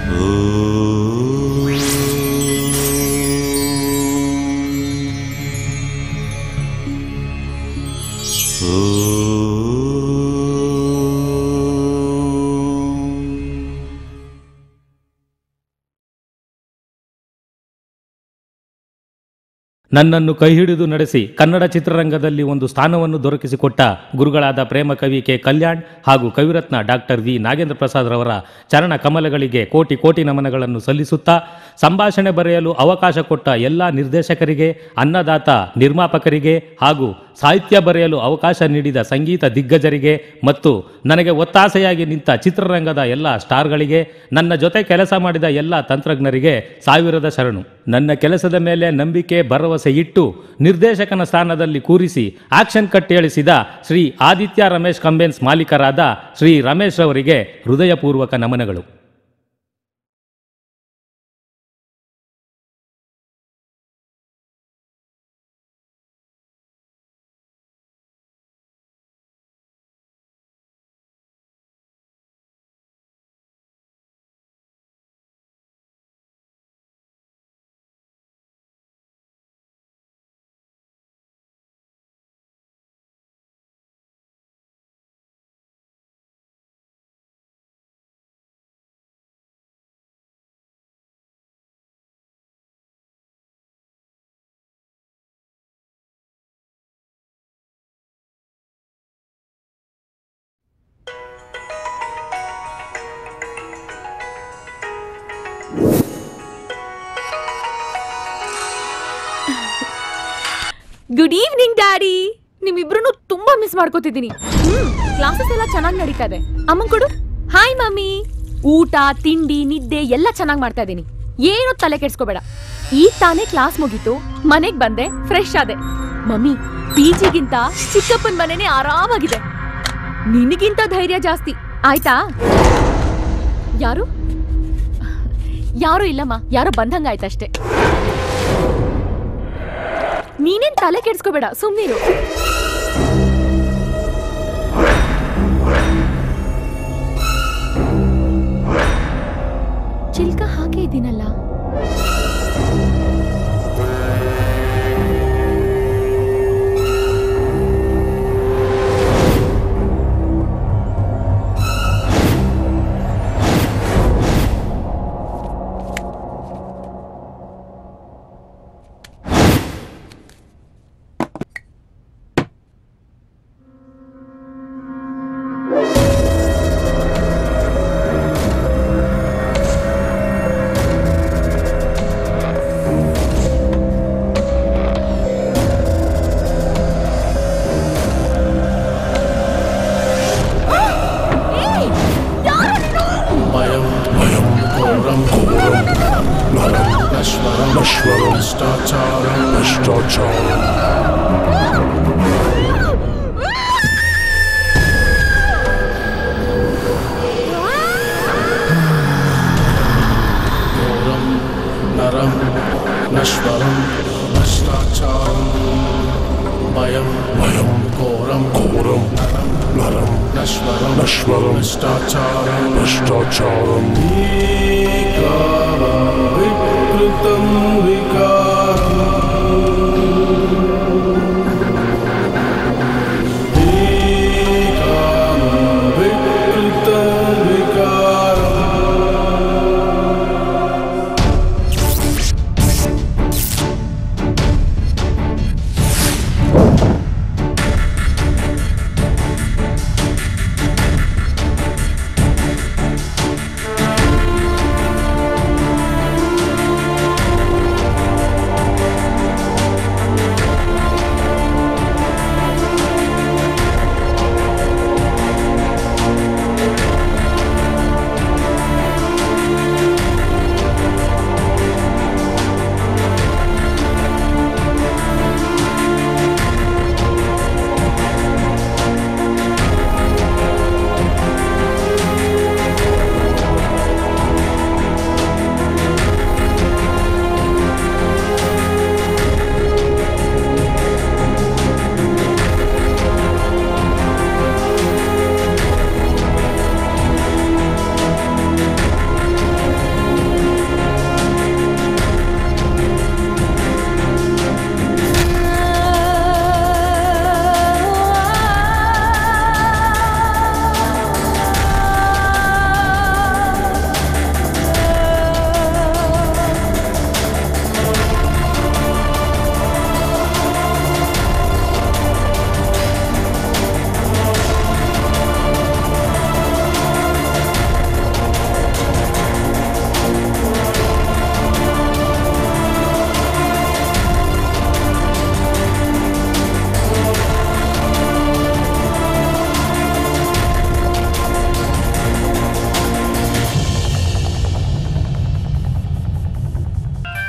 ನನ್ನನ್ನು ಕೈಹಿಡಿದು ನಡೆಸಿ ಕನ್ನಡ ಚಿತ್ರರಂಗದಲ್ಲಿ ಒಂದು ಸ್ಥಾನವನ್ನು ದೊರಕಿಸಿಕೊಟ್ಟ ಗುರುಗಳಾದ ಪ್ರೇಮ ಕವಿ ಕೆ ಕಲ್ಯಾಣ್ ಹಾಗೂ ಕವಿರತ್ನ ಡಾಕ್ಟರ್ ವಿ ನಾಗೇಂದ್ರ ಪ್ರಸಾದ್ ರವರ ಚರಣ ಕಮಲಗಳಿಗೆ ಕೋಟಿ ಕೋಟಿ ನಮನಗಳನ್ನು ಸಲ್ಲಿಸುತ್ತಾ ಸಂಭಾಷಣೆ ಬರೆಯಲು ಅವಕಾಶ ಕೊಟ್ಟ ಎಲ್ಲ ನಿರ್ದೇಶಕರಿಗೆ ಅನ್ನದಾತ ನಿರ್ಮಾಪಕರಿಗೆ ಹಾಗೂ ಸಾಹಿತ್ಯ ಬರೆಯಲು ಅವಕಾಶ ನೀಡಿದ ಸಂಗೀತ ದಿಗ್ಗಜರಿಗೆ ಮತ್ತು ನನಗೆ ಒತ್ತಾಸೆಯಾಗಿ ನಿಂತ ಚಿತ್ರರಂಗದ ಎಲ್ಲ ಸ್ಟಾರ್ಗಳಿಗೆ ನನ್ನ ಜೊತೆ ಕೆಲಸ ಮಾಡಿದ ಎಲ್ಲ ತಂತ್ರಜ್ಞರಿಗೆ ಸಾವಿರದ ಶರಣು ನನ್ನ ಕೆಲಸದ ಮೇಲೆ ನಂಬಿಕೆ ಭರವಸೆ ಇಟ್ಟು ನಿರ್ದೇಶಕನ ಸ್ಥಾನದಲ್ಲಿ ಕೂರಿಸಿ ಆಕ್ಷನ್ ಕಟ್ ಹೇಳಿಸಿದ ಶ್ರೀ ಆದಿತ್ಯ ರಮೇಶ್ ಕಂಬೆನ್ಸ್ ಮಾಲೀಕರಾದ ಶ್ರೀ ರಮೇಶ್ ರವರಿಗೆ ಹೃದಯಪೂರ್ವಕ ನಮನಗಳು ಗುಡ್ ಈವ್ನಿಂಗ್ ಡ್ಯಾಡಿ ನಿಮ್ಮಿಬ್ರು ತುಂಬಾ ಮಿಸ್ ಮಾಡ್ಕೋತಿದ್ದೀನಿ ಹ್ಮ್ ಕ್ಲಾಸಸ್ ಎಲ್ಲ ಚೆನ್ನಾಗಿ ನಡೀತಾ ಇದೆ ಅಮ್ಮನ್ ಕೊಡು ಹಾಯ್ ಮಮ್ಮಿ ಊಟ ತಿಂಡಿ ನಿದ್ದೆ ಎಲ್ಲ ಚೆನ್ನಾಗಿ ಮಾಡ್ತಾ ಇದ್ದೀನಿ ಏನು ತಲೆ ಕೆಡ್ಸ್ಕೋಬೇಡ ಈಗ ತಾನೇ ಕ್ಲಾಸ್ ಮುಗೀತು ಮನೆಗ್ ಬಂದೆ ಫ್ರೆಶ್ ಆದೆ ಮಮ್ಮಿ ಪಿಜಿಗಿಂತ ಚಿಕ್ಕಪ್ಪನ ಮನೆನೇ ಆರಾಮಾಗಿದೆ ನಿನಗಿಂತ ಧೈರ್ಯ ಜಾಸ್ತಿ ಆಯ್ತಾ ಯಾರು ಯಾರು ಇಲ್ಲಮ್ಮ ಯಾರೋ ಬಂದಂಗಾಯ್ತಷ್ಟೇ ನೀನೇನ್ ತಲೆ ಕೆಡ್ಸ್ಕೋಬೇಡ ಸುಮ್ನಿರು ಚಿಲ್ಕ ಹಾಗೆ ಇದ್ದೀನಲ್ಲ భయం భయం ఘోరం ఘోరం నరం నశ్వరం నశ్వరం భ్రష్టాచారం భ్రష్టాచారం ఘోరం నరం నశ్వరం భ్రష్టాచారం భయం భయం ఘోరం ఘోరం నరం నరం నశ్వరం నశ్వరం భ్రష్టాచారం భ్రష్టాచారం వికృతం వికారం వికృతం వికారం ಆ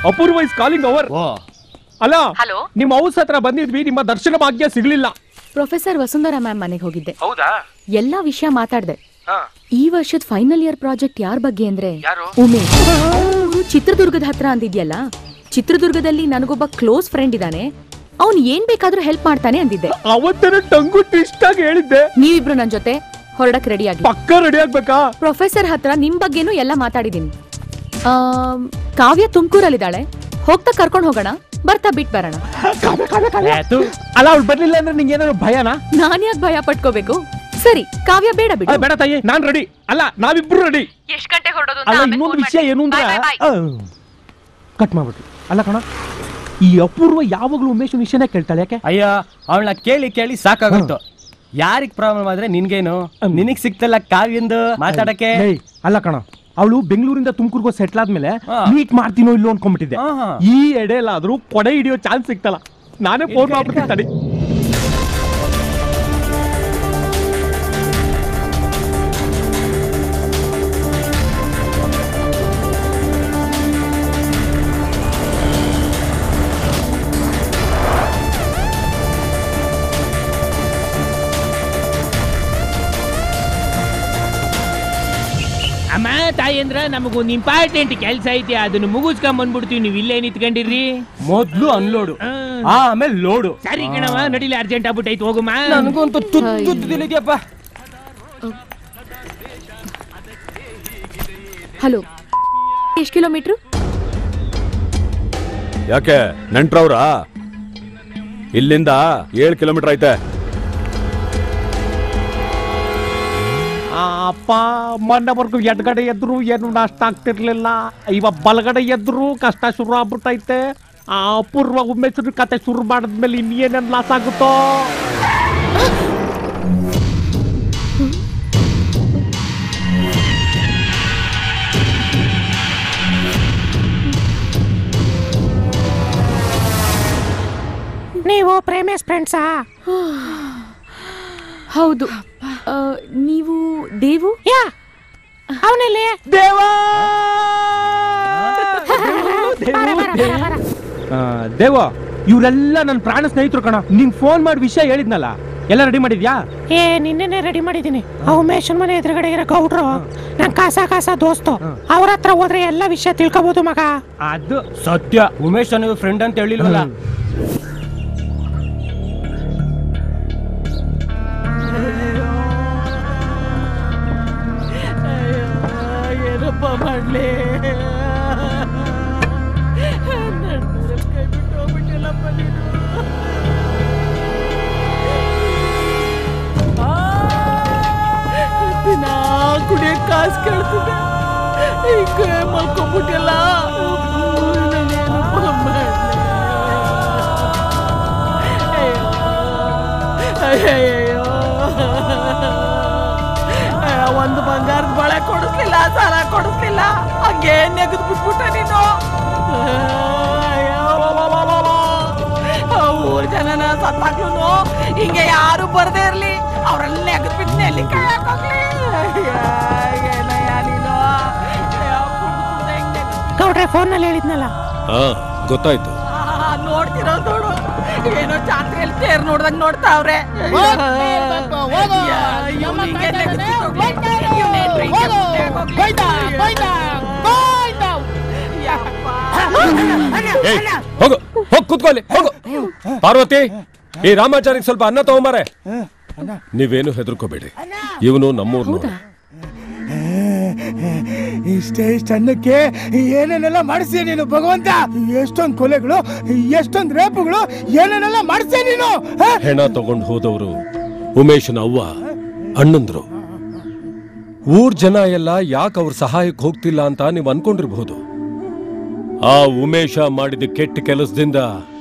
ಅಪೂರ್ವ ಇಸ್ ಕಾಲಿಂಗ್ ಅವರ್ ಓ ಅಲ್ಲ ಹಲೋ ನಿಮ್ಮ ಹೌಸ್ ಹತ್ರ ಬಂದಿದ್ವಿ ನಿಮ್ಮ ದರ್ಶನ ಭಾಗ್ಯ ಸಿಗ್ಲಿಲ್ಲ ಪ್ರೊಫೆಸರ್ ವಸುಂಧರಾ ಮ್ಯಾಮ್ ಮನೆಗೆ ಹೋಗಿದ್ದೆ ಹೌದಾ ಎಲ್ಲಾ ವಿಷಯ ಮಾತಾಡ್ದೆ ಹಾ ಈ ವರ್ಷದ ಫೈನಲ್ ಇಯರ್ ಪ್ರಾಜೆಕ್ಟ್ ಯಾರ ಬಗ್ಗೆ ಅಂದ್ರೆ ಯಾರು? ಉಮೇಶ್ ಅವ್ರು ಚಿತ್ರದುರ್ಗದ ಹತ್ರ ಅಂದಿದ್ಯಲ್ಲ ಚಿತ್ರದುರ್ಗದಲ್ಲಿ ನನಗೊಬ್ಬ ಕ್ಲೋಸ್ ಫ್ರೆಂಡ್ ಇದ್ದಾನೆ ಅವ್ನ್ ಏನ್ ಬೇಕಾದ್ರೂ ಹೆಲ್ಪ್ ಮಾಡ್ತಾನೆ ಅಂದಿದ್ದೆ ಅವತ್ತೇನ ಟಂಗು ಟ್ವಿಸ್ಟ್ ಆಗಿ ಹೇಳಿದ್ದೆ ನೀವಿಬ್ರು ನನ್ ಜೊತೆ ಹೊರಡಕ್ ರೆಡಿ ಆಗಿ ಪಕ್ಕ ರೆಡಿ ಆಗ್ಬೇಕಾ ಪ್ರೊಫೆಸರ್ ಹತ್ರ ನಿಮ್ ಬಗ್ಗೆನೂ ಎಲ್ಲ ಮಾತಾಡಿದೀನಿ ಆಮ್, ಕಾವ್ಯ ತುಮಕೂರಲ್ಲಿದ್ದಾಳೆ ಹೋಗ್ತಾ ಕರ್ಕೊಂಡ್ ಹೋಗೋಣ ಬರ್ತಾ ಬಿಟ್ ಬರೋಣ ಆಯ್ತು. ಅಲ್ಲ ಅವ್ಳು ಬರ್ಲಿಲ್ಲ ಅಂದ್ರೆ ನಿಂಗೆ ಏನಾದ್ರು ಭಯನಾ ನಾನ್ ಯಾಕೆ ಭಯ ಪಟ್ಕೋಬೇಕು ಸರಿ ಕಾವ್ಯ ಬೇಡ ಆ, ಬಿಡು ಬೇಡ ತಾಯಿ ನಾನ್ ರೆಡಿ ಅಲ್ಲ ನಾವಿಬ್ರು ರೆಡಿ ಎಷ್ಟ್ ಗಂಟೆ ಹೊರಡೋದು ಅಲ್ಲ ಇನ್ನೊಂದು ವಿಷಯ ಏನು ಅಂದ್ರೆ ಕಟ್ ಮಾಡ್ಬಿಟ್ರು ಅಲ್ಲ ಕಣ ಈ ಅಪೂರ್ವ ಯಾವಾಗ್ಲೂ ಉಮೇಶ್ ವಿಷಯನೇ ಕೇಳ್ತಾಳೆ ಯಾಕೆ ಅಯ್ಯ ಅವಳನ್ನ ಕೇಳಿ ಕೇಳಿ ಸಾಕಾಗೋಯ್ತು ಯಾರಿಗ್ ಪ್ರಾಬ್ಲಮ್ ಆದ್ರೆ ನಿನ್ಗೇನು ನಿನಗ್ ಸಿಕ್ತಲ್ಲ ಕಾವ್ಯಂದು ಮಾತಾಡಕ್ಕೆ ಏಯ್, ಅಲ್ಲ ಕಣ ಅವಳು ಬೆಂಗಳೂರಿಂದ ತುಮಕೂರ್ಗೋ ಸೆಟ್ಲ್ ಆದ್ಮೇಲೆ ಹಾ. ಮೀಟ್ ಮಾಡ್ತೀನೋ ಇಲ್ಲೋ ಅನ್ಕೊಂಡ್ಬಿಟ್ಟಿದ್ದೆ ಹಾ, ಹಾ. ಈ ಎಡೆಲಾದ್ರೂ ಕೊಡೆ ಹಿಡಿಯೋ ಚಾನ್ಸ್ ಸಿಕ್ತಲ್ಲ ನಾನೇ ಫೋನ್ ಮಾಡ್ಬಿಡ್ತೀನಿ ತಡಿ ಅಮ್ಮ ತಾಯಂದ್ರ ನಮಗೊಂದು ಇಂಪಾರ್ಟೆಂಟ್ ಕೆಲಸ ಐತಿ ಅದನ್ನ ಮುಗಿಸ್ಕೊಂಡ್ ಬಂದ್ಬಿಡ್ತೀವಿ ನೀವು ಇಲ್ಲೇ ನಿಂತ್ಕೊಂಡಿರ್ರಿ ಮೊದ್ಲು ಅನ್ಲೋಡು ಆ, ಆಮೇಲೆ ಲೋಡು ಸರಿ ಕಣವ ನಡಿಲಿ ಅರ್ಜೆಂಟ್ ಆಗ್ಬಿಟ್ಟೈತಿ ಹೋಗುಮ್ಮ ನನಗಂತೂ ತುತ್ತಿದೆಯಪ್ಪ ಹಲೋ ಎಷ್ಟ್ ಕಿಲೋಮೀಟ್ರು ಯಾಕೆ ನೆಂಟ್ರವ್ರ ಇಲ್ಲಿಂದ ಏಳು ಕಿಲೋಮೀಟರ್ ಐತೆ ಆ ಅಪ್ಪ ಮೊನ್ನೆವರೆಗೂ ಎಡ್ಗಡೆ ಎದ್ರು ಏನು ನಾಷ್ಟ ಆಗ್ತಿರ್ಲಿಲ್ಲ ಇವ ಬಲಗಡೆ ಎದ್ರು ಕಷ್ಟ ಶುರು ಆಗ್ಬಿಟ್ಟೈತೆ ಆ ಅಪೂರ್ವ ಉಮೇಶ್ವರ ಕತೆ ಶುರು ಮಾಡಿದ್ಮೇಲೆ ಇನ್ನೇನೇನ್ ಲಾಸ್ ಆಗುತ್ತೋ ನೀವು ಪ್ರೇಮೇಶ್ ಫ್ರೆಂಡ್ಸಾ ಹೌದು ಆ, ನೀವು ದೇವು ಯಾ ಅವನಲ್ಲಿ ದೇವಾ ದೇವ ಇವರೆಲ್ಲ ನನ್ನ ಪ್ರಾಣ ಸ್ನೇಹಿತರು ಕಣ ನಿಂಗ್ ಫೋನ್ ಮಾಡಿ ವಿಷಯ ಹೇಳಿದ್ನಲ್ಲ ಎಲ್ಲ ರೆಡಿ ಮಾಡಿದ್ಯಾ ಏ ನಿನ್ನೆನೆ ರೆಡಿ ಮಾಡಿದೀನಿ ಆ ಉಮೇಶನ್ ಮನೆ ಎದುರುಗಡೆ ಇರೋ ಗೌಡ್ರು ನನ್ ಕಾಸ ಕಾಸ ದೋಸ್ತು ಅವ್ರ ಹತ್ರ ಹೋದ್ರೆ ಎಲ್ಲ ವಿಷಯ ತಿಳ್ಕೊಬೋದು ಮಗ ಅದು ಸತ್ಯ ಉಮೇಶ್ ಅನ್ನೋ ಫ್ರೆಂಡ್ ಅಂತ ಹೇಳಿಲ್ವಲ್ಲ ಏನಪ್ಪ ಮಾಡ್ಲಿ ದಿನ ಕುಡಿಯಕ್ ಕಾಸು ಕೇಳ್ತಿದ್ದೆ ಈಗ ಮಲ್ಕೊಂಡ್ಬಿಟ್ಟಿಲ್ಲ ನಾನೇನಪ್ಪ ಮಾಡ್ಲಿ? ಅಯ್ಯೋ ಅಯ್ಯಯ್ಯೋ. ಅಯ್ಯೋ, ಒಂದು ಬಂಗಾರದ ಬಳೆ ಕೊಡಿಸ್ಲಿಲ್ಲ ಸಾಲ ಕೊಡಿಸ್ಲಿಲ್ಲ ಹಂಗೆ ನೆಗೆದು ಬಿಟ್ಬಿಟ್ಟ ನೀನು ಅಯ್ಯೋ, ಆ ಊರ್ ಜನನ ಸತ್ತಾಗ್ಲೂ ಹಿಂಗೆ ಯಾರು ಬರ್ದೇ ಇರ್ಲಿ ಅವ್ರೆಲ್ಲ ನೆಗೆದು ಬಿಟ್ಟು ಎಲ್ಲಿ ಕೈ ಹಾಕೋಗ್ಲಿ ಗೌಡ್ರೆ ಫೋನಲ್ಲಿ ಹೇಳಿದ್ನಲ್ಲ ಹಾ ಗೊತ್ತಾಯ್ತು ನೋಡ್ತಿರೋ ನೋಡು ಏನೋ ಜಾತ್ರೆಯಲ್ಲಿ ತೇರ್ ನೋಡ್ದಂಗ್ ನೋಡ್ತಾವ್ರೆ ಏಯ್, ಹೋಗು ಹೋಗ್ ಕೂತ್ಕೊಳ್ಳಿ ಹೋಗು ಪಾರ್ವತಿ ಈ ರಾಮಾಚಾರಿಗೆ ಸ್ವಲ್ಪ ಅನ್ನ ತಗೊಂಬಾರೆ ನೀವೇನು ಹೆದರ್ಕೋಬೇಡಿ ಇವನು ನಮ್ಮೂರ್ನು ಇಷ್ಟೇ ಇಷ್ಟ ಅನ್ನಕ್ಕೆ ಏನೇನೆಲ್ಲ ಮಾಡಿಸಿ ನೀನು ಭಗವಂತ ಎಷ್ಟೊಂದ್ ಕೊಲೆಗಳು ಎಷ್ಟೊಂದ್ ರೇಪುಗಳು ಏನೇನೆಲ್ಲ ಮಾಡಿಸಿ ನೀನು ಹ? ಹೆಣ ತಗೊಂಡು ಹೋದವರು ಉಮೇಶನ ಅವ್ವ ಅಣ್ಣಂದ್ರು ಊರ್ ಜನ ಎಲ್ಲ ಯಾಕೆ ಅವ್ರ ಸಹಾಯಕ್ಕೆ ಹೋಗ್ತಿಲ್ಲ ಅಂತ ನೀವು ಅನ್ಕೊಂಡಿರ್ಬಹುದು ಆ ಉಮೇಶ ಮಾಡಿದ ಕೆಟ್ಟ ಕೆಲಸದಿಂದ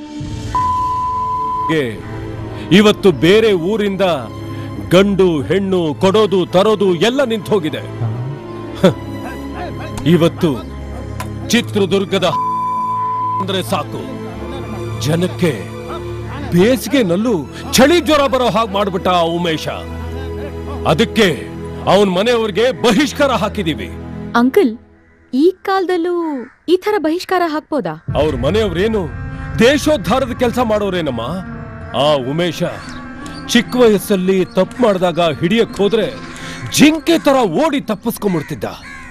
ಗೆ ಇವತ್ತು ಬೇರೆ ಊರಿಂದ ಗಂಡು ಹೆಣ್ಣು ಕೊಡೋದು ತರೋದು ಎಲ್ಲ ನಿಂತು ಹೋಗಿದೆ ಹ. ಇವತ್ತು ಚಿತ್ರದುರ್ಗದ ಅಂದ್ರೆ ಸಾಕು ಜನಕ್ಕೆ ಬೇಸಿಗೆನಲ್ಲೂ ಚಳಿ ಜ್ವರ ಬರೋ ಹಾಗೆ ಮಾಡ್ಬಿಟ್ಟ ಆ ಉಮೇಶ ಅದಕ್ಕೆ ಅವನ್ ಮನೆಯವ್ರಿಗೆ ಬಹಿಷ್ಕಾರ ಹಾಕಿದೀವಿ ಅಂಕಲ್ ಈ ಕಾಲದಲ್ಲೂ ಈ ತರ ಬಹಿಷ್ಕಾರ ಹಾಕ್ಬೋದಾ ಅವ್ರ ಮನೆಯವ್ರೇನು ದೇಶೋದ್ಧಾರದ ಕೆಲಸ ಮಾಡೋರೇನಮ್ಮ ಆ ಉಮೇಶ ಚಿಕ್ಕ ವಯಸ್ಸಲ್ಲಿ ತಪ್ಪು ಮಾಡಿದಾಗ ಹಿಡಿಯಕ್ ಹೋದ್ರೆ ಜಿಂಕೆ ತರ ಓಡಿ ತಪ್ಪಿಸ್ಕೊಂಡ್ಬಿಡ್ತಿದ್ದ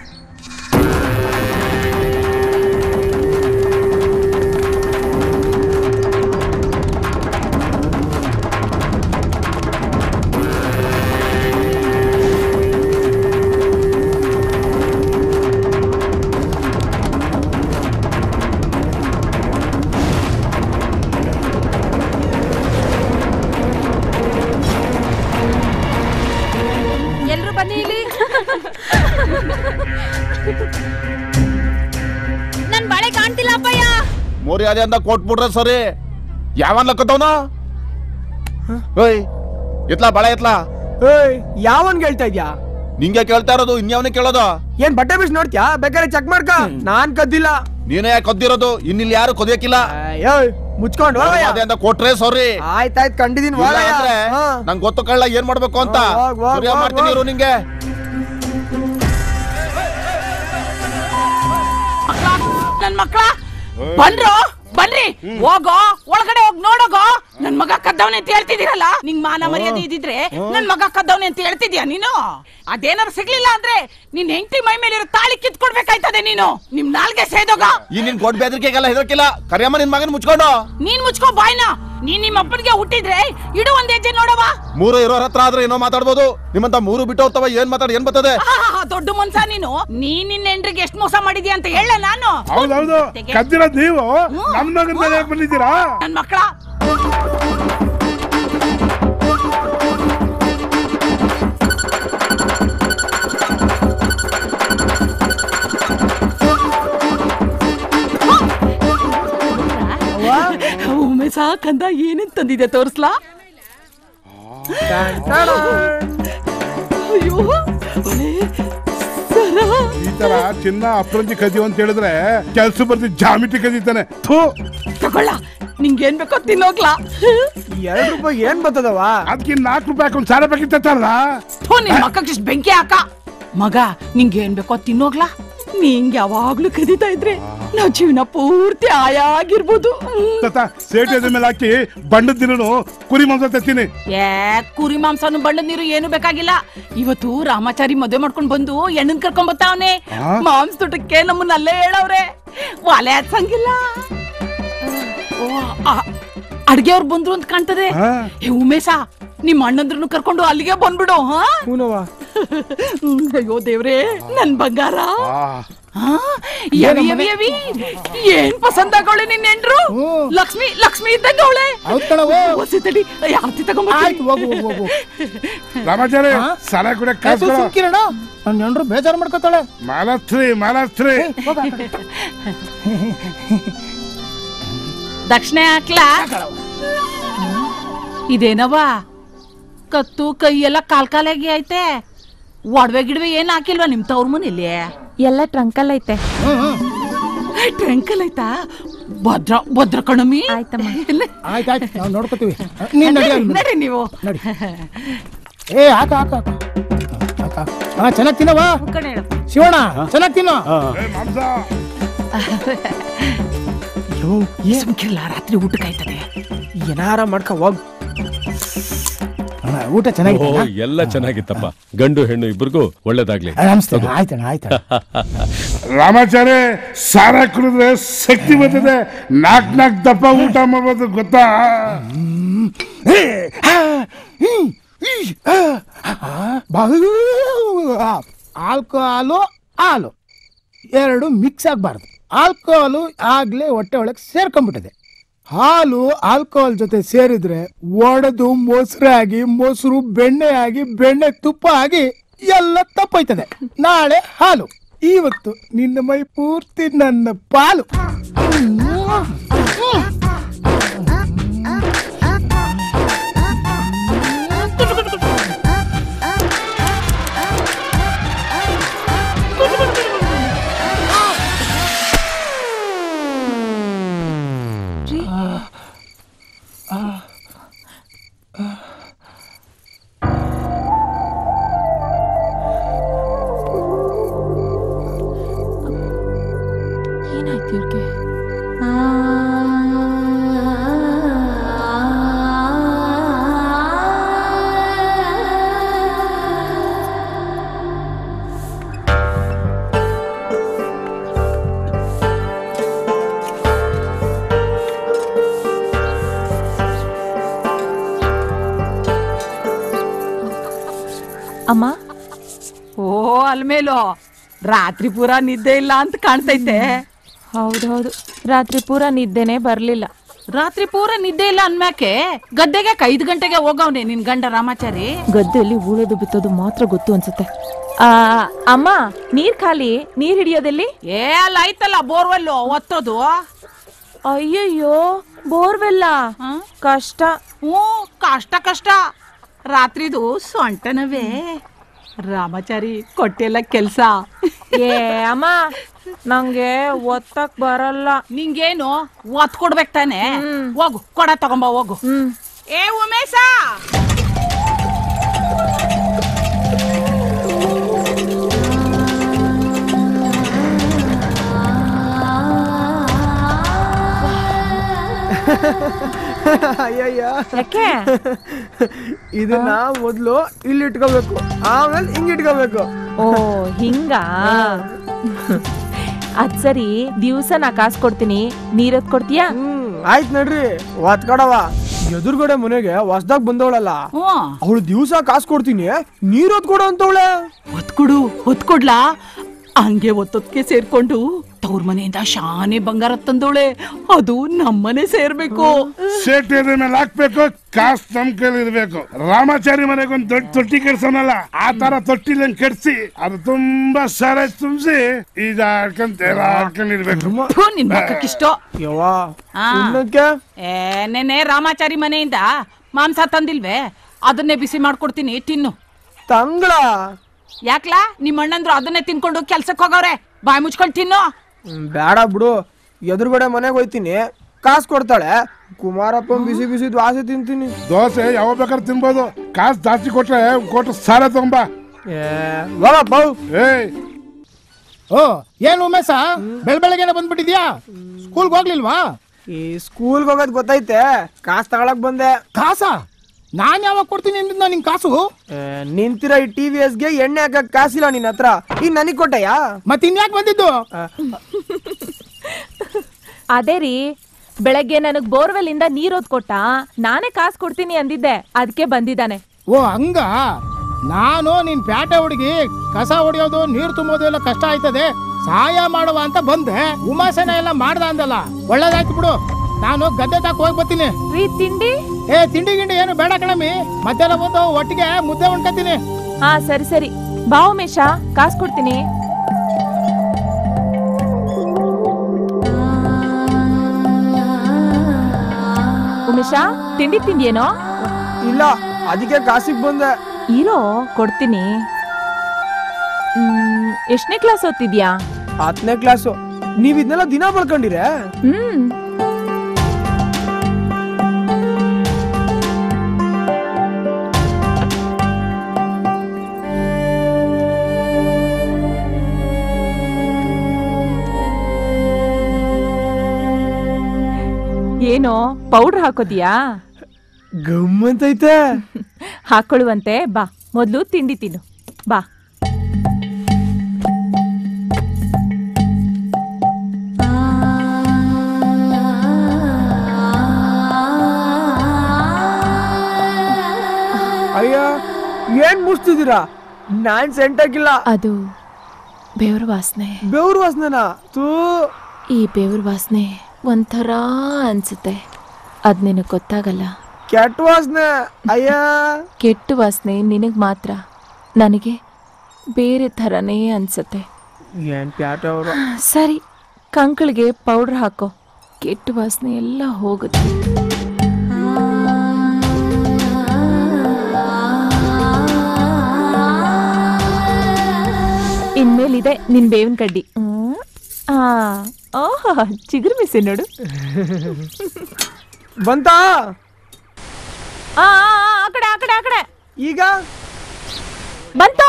ಎಲ್ರು ಬನ್ನಿ ಇಲ್ಲಿ ನನ್ ಬಳೆ ಕಾಣ್ತಿಲ್ಲ ಅಪ್ಪಯ್ಯ ಮರ್ಯಾದೆ ಅಂತ ಕೊಟ್ಬಿಟ್ರೆ ಸರಿ ಯಾವನ್ ಲಕ್ಕತ್ತವನ ಓಯ್ ಎತ್ಲಾ ಬಳೆ ಎತ್ಲಾ ಏಯ್ ಯಾವನ್ ಹೇಳ್ತಾ ಇದ್ಯಾ ನಿಂಗೆ ಕೇಳ್ತಾ ಇರೋದು ಇನ್ಯಾವನೇ ಕೇಳೋದು ಏನ್ ಬಟ್ಟೆ ಬಿಸ್ ನೋಡ್ತ್ಯಾ ಬೇಕಾದ್ರೆ ಚೆಕ್ ಮಾಡ್ಕ ನಾನ್ ಕದ್ದಿಲ್ಲ ನೀನೇ ಯಾಕೆ ಕದ್ದಿರೋದು ಇನ್ನಿಲ್ಲಿ ಯಾರು ಕದಿಯಕ್ಕಿಲ್ಲ ಏಯ್ ಮುಚ್ಕೊಂಡು ಹೋಗಯ್ಯ ಮರ್ಯಾದೆ ಅಂತ ಕೊಟ್ರೆ ಸರಿ ಆಯ್ತಾಯ್ತು ಕಂಡಿದೀನಿ ಇಲ್ಲ ಹೋಗಯ್ಯ ಅಂದ್ರೆ ಹಾ. ನಂಗೆ ಗೊತ್ತು ಕಳ್ಳ ಏನ್ ಮಾಡ್ಬೇಕು ಅಂತ ಹೋಗ್, ಹೋಗ್, ಹೋಗ್, ಸರಿಯಾಗ್ ಹೋಗ್, ಮಾಡ್ತೀನಿ ಹೋಗ್. ಇರು ನಿಂಗೆ ನನ್ ಮಕ್ಳ ಬನ್ರೋ ಬನ್ರಿ ಹೋಗೋ ಒಳಗಡೆ ಹೋಗ್ ನೋಡೋಗೋ ನನ್ ಮಗ ಕದ್ದವನೆ ಅಂತ ಹೇಳ್ತಿದ್ದೀರಲ್ಲ ನಿಂಗ್ ಮಾನ ಮರ್ಯಾದೆ ಇದ್ದಿದ್ರೆ ನನ್ ಮಗ ಕದ್ದವನೆ ಅಂತ ಹೇಳ್ತಿದ್ಯಾ ನೀನು ಅದೇನಾರು ಸಿಗ್ಲಿಲ್ಲ ಅಂದ್ರೆ ನಿನ್ ಹೆಂಡತಿ ಮೈ ಮೇಲಿರೋ ತಾಳಿ ಕಿತ್ಕೊಡ್ಬೇಕಾಯ್ತದೆ ನೀನು ನಿಮ್ ನಾಲ್ಗೆ ಸೇದೋಗ ಈ ನಿನ್ ಕೊಡ್ ಬೆದರಿಕೆಗೆಲ್ಲ ಹೆದರ್ಕಿಲ್ಲ ಕರಿಯಮ್ಮ ನಿನ್ ಮಗನ್ ಮುಚ್ಕೊಂಡು ನೀನ್ ಮುಚ್ಕೋ ಬಾಯ್ನ ನೀನ್ ನಿಮ್ಮ ಅಪ್ಪನಿಗೆ ಹುಟ್ಟಿದ್ರೆ ಇಡು ಒಂದ್ ಹೆಜ್ಜೆ ನೋಡವ ಮೂರು ಇರೋರ್ ಹತ್ರ ಆದ್ರೆ ಏನೋ ಮಾತಾಡ್ಬೋದು ನಿಮ್ಮಂತ ಮೂರು ಬಿಟ್ಟು ಹೋಗ್ತಾವ ಏನ್ ಮಾತಾಡ್ ಏನ್ ಬರ್ತದೆ ಆಹಾಹಾ, ದೊಡ್ಡ ಮನ್ಸ ನೀನು ನೀನ್ ನಿನ್ನ ಹೆಂಡ್ರಿಗೆ ಎಷ್ಟ್ ಮೋಸ ಮಾಡಿದ್ಯಾ ಅಂತ ಹೇಳ ನಾನು ಹೌದೌದು ತೆಗೆ. ಕದ್ದಿರೋದ್ ನೀವು ಹ್ಮ್. ನಮ್ ಮಗನ್ ಮೇಲೆ ಯಾಕ್ ಬಂದಿದ್ದೀರಾ ನನ್ ಮಕ್ಳ ಉಮೇಶ ಕಂದ ಏನೇನ್ ತಂದಿದೆ ತೋರ್ಸ್ಲಾ ಅಯ್ಯೋ ಒಳ್ಳೆ ಸರ. ಈ ತರ ಚಿನ್ನ ಅಪ್ರಂಜಿ ಕದಿಯೋ ಅಂತ ಹೇಳಿದ್ರೆ ಕೆಲ್ಸ ಬರ್ತಿ ಜಾಮಿಟಿ ಕದೀತಾನೆ ಥೂ ತಗೊಳ್ಳ ನಿಂಗೇನ್ ಬೇಕೋ ತಿನ್ನೋಗ್ಲಾ ಎರಡ್ ರೂಪಾಯಿ ಏನ್ ಬರ್ತದವ ಅದಕ್ಕೆ ನಾಲ್ಕು ರೂಪಾಯಿ ಹಾಕೊಂಡು ಸಾಲ ಪ್ಯಾಕೆಟ್ ತರ್ತಾರಲ್ಲ ಥು ನಿನ್ ಮಕ್ಕಕ್ಕೆ ಇಷ್ಟ್ ಬೆಂಕಿ ಹಾಕ ಮಗ ನಿಂಗೇನ್ ಬೇಕೋ ತಿನ್ನೋಗ್ಲಾ ನಿಂಗ್ ಯಾವಾಗ್ಲೂ ಕದೀತಾ ಇದ್ರೆ ನಾವ್ ಜೀವನ ಪೂರ್ತಿ ಆಯಾಗಿರ್ಬೋದು ಹ್ಮ್. ತಾತ ಸೇಟಿ ಅದ್ರ ಮೇಲೆ ಹಾಕಿ ಬಣ್ಣದ ದಿನನು ಕುರಿ ಮಾಂಸ ತತ್ತೀನಿ ಏ ಕುರಿ ಮಾಂಸನು ಬಣ್ಣದ ನೀರು ಏನು ಬೇಕಾಗಿಲ್ಲ ಇವತ್ತು ರಾಮಾಚಾರಿ ಮದುವೆ ಮಾಡ್ಕೊಂಡ್ ಬಂದು ಹೆಣ್ಣನ್ ಕರ್ಕೊಂಡ್ ಬರ್ತಾವನೆ ಆ? ಮಾಂಸ ತುಟಕ್ಕೆ ನಮ್ಮನ್ನ ಅಲ್ಲೇ ಹೇಳವ್ರೆ ಒಲೆ ಹಚ್ಚಂಗಿಲ್ಲ ಓ, ಆ- ಅಡ್ಗೆ ಅವ್ರು ಬಂದ್ರು ಅಂತ ಕಾಣ್ತದೆ ಆ? ಏ ಉಮೇಶ ನಿಮ್ ಅಣ್ಣಂದ್ರನ್ನು ಕರ್ಕೊಂಡು ಅಲ್ಲಿಗೆ ಬಂದ್ಬಿಡು ಹಾ ಹೂನವ್ವ ಹ್ಮ್, ಅಯ್ಯೋ ದೇವ್ರೇ ನನ್ ಬಂಗಾರ ಆ, ಆ, ಯವಿ ಯವಿ ಯವಿ ಏನ್ ಪಸಂದ್ ಆಗೋಳೆ ನಿನ್ ಹೆಂಡ್ರು ಲಕ್ಷ್ಮಿ ಲಕ್ಷ್ಮಿ ಇದ್ದಂಗ ಅವಳೆ ಹೌದ್ ಕಣವ್ವ. ಹೊಸಿ ತಡಿ ಆರ್ತಿ ಆಯ್ತು ಹೋಗು ಹೋಗು ಹೋಗು ರಾಮಾಚಾರಿ ಸಾಲ ಕೂಡ ಕಾಸು ಕಿರಣ ನನ್ನ ಹೆಂಡ್ರು ಬೇಜಾರು ಮಾಡ್ಕೋತಾಳೆ ಮಾಲಾಶ್ರೀ ಮಾಲಾಶ್ರೀ ದಕ್ಷಿಣ ಹಾಕ್ಲಾ ಇದೇನವ ಕತ್ತು ಕೈ ಎಲ್ಲ ಕಾಲ್ ಕಾಲಾಗಿ ಐತೆ ಒಡವೆ ಗಿಡವೆ ಏನ್ ಹಾಕಿಲ್ವಾ ನಿಮ್ ತವ್ರ ಮನೇಲಿ ಎಲ್ಲ ಟ್ರಂಕಲ್ ಐತೆ ಟ್ರಂಕಲ್ ಆಯ್ತಾ ಭದ್ರ ಭದ್ರ ಕಣಮಿ ಆಯ್ತಮ್ಮ. ಆಯ್ತಾಯ್ತು ನಾವು ನೋಡ್ಕೋತೀವಿ ನೀನ್ ನಡಿ ಅಲ್ಲಿ ಮುಂದೆ. ನಡಿ ನೀವು ನಡಿ ಏ ಹಾಕ ಹಾಕ ಹಾಕ ಹಾಕ ಹಾ ಚೆನ್ನಾಗಿ ತಿನ್ನವ ಕಣ್ ಹೇಳು. ಶಿವಣ್ಣ ಚೆನ್ನಾಗಿ ತಿನ್ನೋ ಏ, ಮಾಂಸ ಸುಮ್ಕಿರ್ಲ ರಾತ್ರಿ ಊಟಕ್ಕೆ ಆಯ್ತದೆ ಏನಾರ ಮಾಡ್ಕ ಹೋಗ್ ಅಣ್ಣ, ಊಟ ಓ ಚೆನ್ನಾಗಿತ್ತು ಎಲ್ಲ ಚೆನ್ನಾಗಿತ್ತಪ್ಪ ಗಂಡು ಹೆಣ್ಣು ಇಬ್ರಿಗೂ ಒಳ್ಳೇದಾಗ್ಲಿ ನಮಸ್ತೆ ಆಯ್ತಣ್ಣ ಆಯ್ತಣ್ಣ ರಾಮಾಚಾರಿ ಸಾರ ಕುಡಿದ್ರೆ ಶಕ್ತಿ ಬರ್ತದೆ ನಾಕ್ ನಾಕ್ ದಪ್ಪ ಊಟ ಮಾಡ್ಬೋದು ಗೊತ್ತಾ ಆಲ್ಕೋಹಾಲು ಹಾಲು ಎರಡು ಮಿಕ್ಸ್ ಆಗಬಾರ್ದು ಆಲ್ಕೋಹಾಲು ಆಗ್ಲೇ ಹೊಟ್ಟೆ ಒಳಗೆ ಸೇರ್ಕೊಂಡ್ಬಿಟ್ಟಿದೆ ಹಾಲು ಆಲ್ಕೋಹಾಲ್ ಜೊತೆ ಸೇರಿದ್ರೆ ಒಡೆದು ಮೊಸರು ಆಗಿ ಮೊಸರು ಬೆಣ್ಣೆ ಆಗಿ ಬೆಣ್ಣೆ ತುಪ್ಪ ಆಗಿ ಎಲ್ಲ ತಪ್ಪೋಯ್ತದೆ ನಾಳೆ ಹಾಲು ಇವತ್ತು ನಿನ್ನ ಮೈ ಪೂರ್ತಿ ನನ್ನ ಪಾಲು ಅಮ್ಮ ಓ ಅಲ್ಮೇಲೋ ರಾತ್ರಿ ಪೂರ ನಿದ್ದೆ ಇಲ್ಲ ಅಂತ ಕಾಣ್ತೈತೆ ಹೌದೌದು ರಾತ್ರಿ ಪೂರ ನಿದ್ದೆನೆ ಬರ್ಲಿಲ್ಲ ರಾತ್ರಿ ಪೂರ ನಿದ್ದೆ ಇಲ್ಲ ಅನ್ಮ್ಯಾಕೆ ಗದ್ದೆಗೆ ಐದು ಗಂಟೆಗೆ ಹೋಗವ್ನೆ ನಿನ್ ಗಂಡ ರಾಮಾಚಾರಿ ಗದ್ದೆಯಲ್ಲಿ ಉಳೋದು ಬಿತ್ತೋದು ಮಾತ್ರ ಗೊತ್ತು ಅನ್ಸುತ್ತೆ ಆ ಅಮ್ಮ ನೀರ್ ಖಾಲಿ ನೀರ್ ಹಿಡಿಯೋದೆಲ್ಲಿ ಏ ಅಲ್ಲ ಐತಲ್ಲ ಬೋರ್ವೆಲ್ಲು ಒತ್ತೋದು ಅಯ್ಯಯ್ಯೋ ಬೋರ್ವೆಲ್ಲ ಕಷ್ಟ ಹ್ಞೂ ಕಷ್ಟ ಕಷ್ಟ ರಾತ್ರಿದು ಸೊಂಟನವೇ ರಾಮಾಚಾರಿ ಕೊಟ್ಟಿಲ್ಲ ಕೆಲ್ಸ ಏ ಅಮ್ಮ ನಂಗೆ ಒತ್ತಕ್ ಬರಲ್ಲ ನಿಂಗೇನು ಒತ್ ಕೊಡ್ಬೇಕು ತಾನೆ ಹೋಗು ಕೊಡ ತಗೊಂಬ ಹೋಗು ಏ ಉಮೇಶ ಅಯ್ಯಯ್ಯ ಯಾಕೆ ಇದನ್ನ ಮೊದ್ಲು ಇಲ್ಲಿ ಇಟ್ಕೋಬೇಕು ಆಮೇಲೆ ಹಿಂಗ್ ಇಟ್ಕೋಬೇಕು ಓ ಹಿಂಗ ಅದ್ ಸರಿ ದಿವ್ಸ ನಾ ಕಾಸು ಕೊಡ್ತೀನಿ ನೀರದ್ ಕೊಡ್ತೀಯಾ ಆಯ್ತ್ ನಡ್ರಿ ಒತ್ಕಡವ ಎದುರುಗಡೆ ಮನೆಗೆ ಹೊಸ್ದಾಗ್ ಬಂದವಳಲ್ಲ ಹ್ಞೂ ಅವಳು ದಿವ್ಸ ಕಾಸು ಕೊಡ್ತೀನಿ ನೀರ್ ಹೊತ್ಕೊಡು ಅಂತವಳೆ ಹೊತ್ಕೊಡು ಹೊತ್ಕೊಡ್ಲಾ ಹಂಗೆ ಒತ್ತೊತ್ಗೆ ಸೇರ್ಕೊಂಡು ತವ್ರ ಮನೆಯಿಂದ ಶಾನೆ ಬಂಗಾರ ತಂದೋಳೆ ಅದು ನಮ್ಮನೆ ಸೇರ್ಬೇಕು ಸೇಫ್ಟಿ ಮೇಲೆ ಹಾಕ್ಬೇಕು ಕಾಸು ನಮ್ ಕೈಲಿ ಇರ್ಬೇಕು ರಾಮಾಚಾರಿ ಮನೆಗೆ ಒಂದ್ ದೊಡ್ಡ ತೊಟ್ಟಿ ಕೆಡ್ಸೋನಲ್ಲ ಆ ತರ ತೊಟ್ಟಿಲಿ ಕೆಡ್ಸಿ ಅದು ತುಂಬಾ ಸರ ತುಂಬಿಸಿ ಈಗ ಹಾಡ್ಕೊಂತ ಹಾಡ್ಕೊಂಡಿರ್ಬೇಕು ಥು, ನಿನ್ ಮಕ್ಕಕ್ಕಿಷ್ಟೋ ಯವ್ವಾ ಆ. ಇನ್ನಕ್ಕೆ ಏ ನೆನೆ ರಾಮಾಚಾರಿ ಮನೆಯಿಂದ ಮಾಂಸ ತಂದಿಲ್ವೇ ಅದನ್ನೇ ಬಿಸಿ ಮಾಡ್ಕೊಡ್ತೀನಿ ತಿನ್ನು ತಂಗಳ ಯಾಕ್ಲಾ ನಿಮ್ಮ ಅಣ್ಣಂದ್ರು ಅದನ್ನೇ ತಿನ್ಕೊಂಡು ಕೆಲ್ಸಕ್ಕೆ ಹೋಗವ್ರೆ ಬಾಯಿ ಮುಚ್ಕೊಂಡು ತಿನ್ನು ಹ್ಮ್, ಬೇಡ ಬಿಡು ಎದುರುಗಡೆ ಮನೆಗೆ ಹೋಯ್ತೀನಿ ಕಾಸು ಕೊಡ್ತಾಳೆ ಕುಮಾರಪ್ಪ ಬಿಸಿ ಬಿಸಿ ದ್ವಾಸೆ ತಿಂತೀನಿ ದೋಸೆ ಯಾವಾಗ ಬೇಕಾದ್ರೆ ತಿನ್ಬೋದು ಕಾಸು ಜಾಸ್ತಿ ಕೊಟ್ರೆ ಕೊಟ್ಟು ಸಾಲ ತಗೊಂಬ ಏಯ್ ಓ ಏನ್ ಉಮೇಶ ಬೆಳ ಬೆಳಗ್ಗೆನೆ ಬಂದ್ಬಿಟ್ಟಿದ್ಯಾ ಸ್ಕೂಲ್ಗೆ ಹೋಗ್ಲಿಲ್ವಾ ಈ ಸ್ಕೂಲ್ಗೆ ಹೋಗೋದ್ ಗೊತ್ತೈತೆ ಕಾಸು ತಗೊಳಕ್ ಬಂದೆ ಕಾಸ ನಾನ್ ಯಾವಾಗ ಕೊಡ್ತೀನಿ ಅಂದಿದ್ನ ನಿನ್ ಕಾಸು ಏ, ನಿಂತಿರೋ ಈ ಟಿ ವಿ ಎಸ್ಗೆ ಎಣ್ಣೆ ಹಾಕಕ್ ಕಾಸಿಲ್ಲ ನಿನ್ನ ಹತ್ರ ಈಗ ನನಗ್ ಕೊಟ್ಟಯ್ಯಾ ಮತ್ತೆ ಇನ್ಯಾಕ್ ಬಂದಿದ್ದು ಅದೇ ರೀ ಬೆಳಗ್ಗೆ ನನಗ್ ಬೋರ್ವೆಲ್ ಇಂದ ನೀರ್ ಹೊತ್ ಕೊಟ್ಟ ನಾನೇ ಕಾಸು ಕೊಡ್ತೀನಿ ಅಂದಿದ್ದೆ ಅದಕ್ಕೆ ಬಂದಿದ್ದಾನೆ ಓ ಹಂಗ ನಾನು ನಿನ್ ಪ್ಯಾಟೆ ಹುಡುಗಿ ಕಸ ಹೊಡಿಯೋದು ನೀರು ತುಂಬೋದು ಎಲ್ಲ ಕಷ್ಟ ಆಯ್ತದೆ ಸಹಾಯ ಮಾಡುವ ಅಂತ ಬಂದೆ ಉಮಾಸನ ಎಲ್ಲ ಮಾಡ್ದ ಅಂದಲ್ಲ ಒಳ್ಳೇದಾಯ್ತು ಬಿಡು ನಾನು ಗದ್ದೆ ತಾಕ ಹೋಗಿ ಬರ್ತೀನಿ ರೀ ತಿಂಡಿ ಏ ತಿಂಡಿ ಗಿಂಡಿ ಏನು ಬೇಡ ಕಣಮಿ ಮಧ್ಯಾಹ್ನ ಬಂದು ಒಟ್ಟಿಗೆ ಮುದ್ದೆ ಉಣ್ಕತೀನಿ ಹಾ ಸರಿ ಸರಿ ಬಾ ಉಮೇಶ ಕಾಸು ಕೊಡ್ತೀನಿ ಉಮೇಶ ತಿಂಡಿ ತಿಂಡಿಯೇನೋ ಇಲ್ಲ ಅದಕ್ಕೆ ಕಾಸಿಗೆ ಬಂದೆ ಇರೋ ಕೊಡ್ತೀನಿ ಹ್ಮ್, ಎಷ್ಟನೇ ಕ್ಲಾಸ್ ಓದ್ತಿದ್ಯಾ ಹತ್ತನೇ ಕ್ಲಾಸು ನೀವ್ ಇದನ್ನೆಲ್ಲ ದಿನ ಬಳ್ಕೊಂಡಿರೆ ಹ್ಮ್ ಏನೋ ಪೌಡರ್ ಹಾಕೋದಿಯಾ ಗಮ್ಮಂತೈತೆ ಹಾಕೊಳ್ಳುವಂತೆ ಬಾ ಮೊದ್ಲು ತಿಂಡಿ ತಿನ್ನು ಬಾ ಅಯ್ಯ ಏನ್ ಮುಚ್ತಿದ್ದೀರಾ ನಾನ್ ಸೆಂಟ್ ಹಾಕಿಲ್ಲ ಅದು ಬೆವ್ರ ವಾಸನೆ ಬೆವ್ರ ವಾಸನೆನ ತೂ ಈ ಬೆವ್ರ ವಾಸನೆ ಒಂಥರ ಅನ್ಸುತ್ತೆ ಅದ್ ನಿನಗ್ ಗೊತ್ತಾಗಲ್ಲ ಕೆಟ್ಟ ವಾಸನೆ ಅಯ್ಯ ಕೆಟ್ಟ ವಾಸನೆ ನಿನಗ್ ಮಾತ್ರ ನನಗೆ ಬೇರೆ ಥರನೇ ಅನ್ಸುತ್ತೆ ಏನ್ ಪ್ಯಾಟ ಅವರು ಸರಿ ಕಂಕಳಿಗೆ ಪೌಡರ್ ಹಾಕೋ ಕೆಟ್ಟ ವಾಸನೆ ಎಲ್ಲ ಹೋಗುತ್ತೆ ಇನ್ಮೇಲಿದೆ ನಿನ್ ಬೇವಿನ ಕಡ್ಡಿ ಹ್ಮ್. ಆ ಓಹ್ ಚಿಗುರು ಮಿಸಿ ನೋಡು ಬಂತಾ ಆ ಆ, ಆ ಕಡೆ ಆ ಕಡೆ ಆ ಕಡೆ ಈಗ ಬಂತು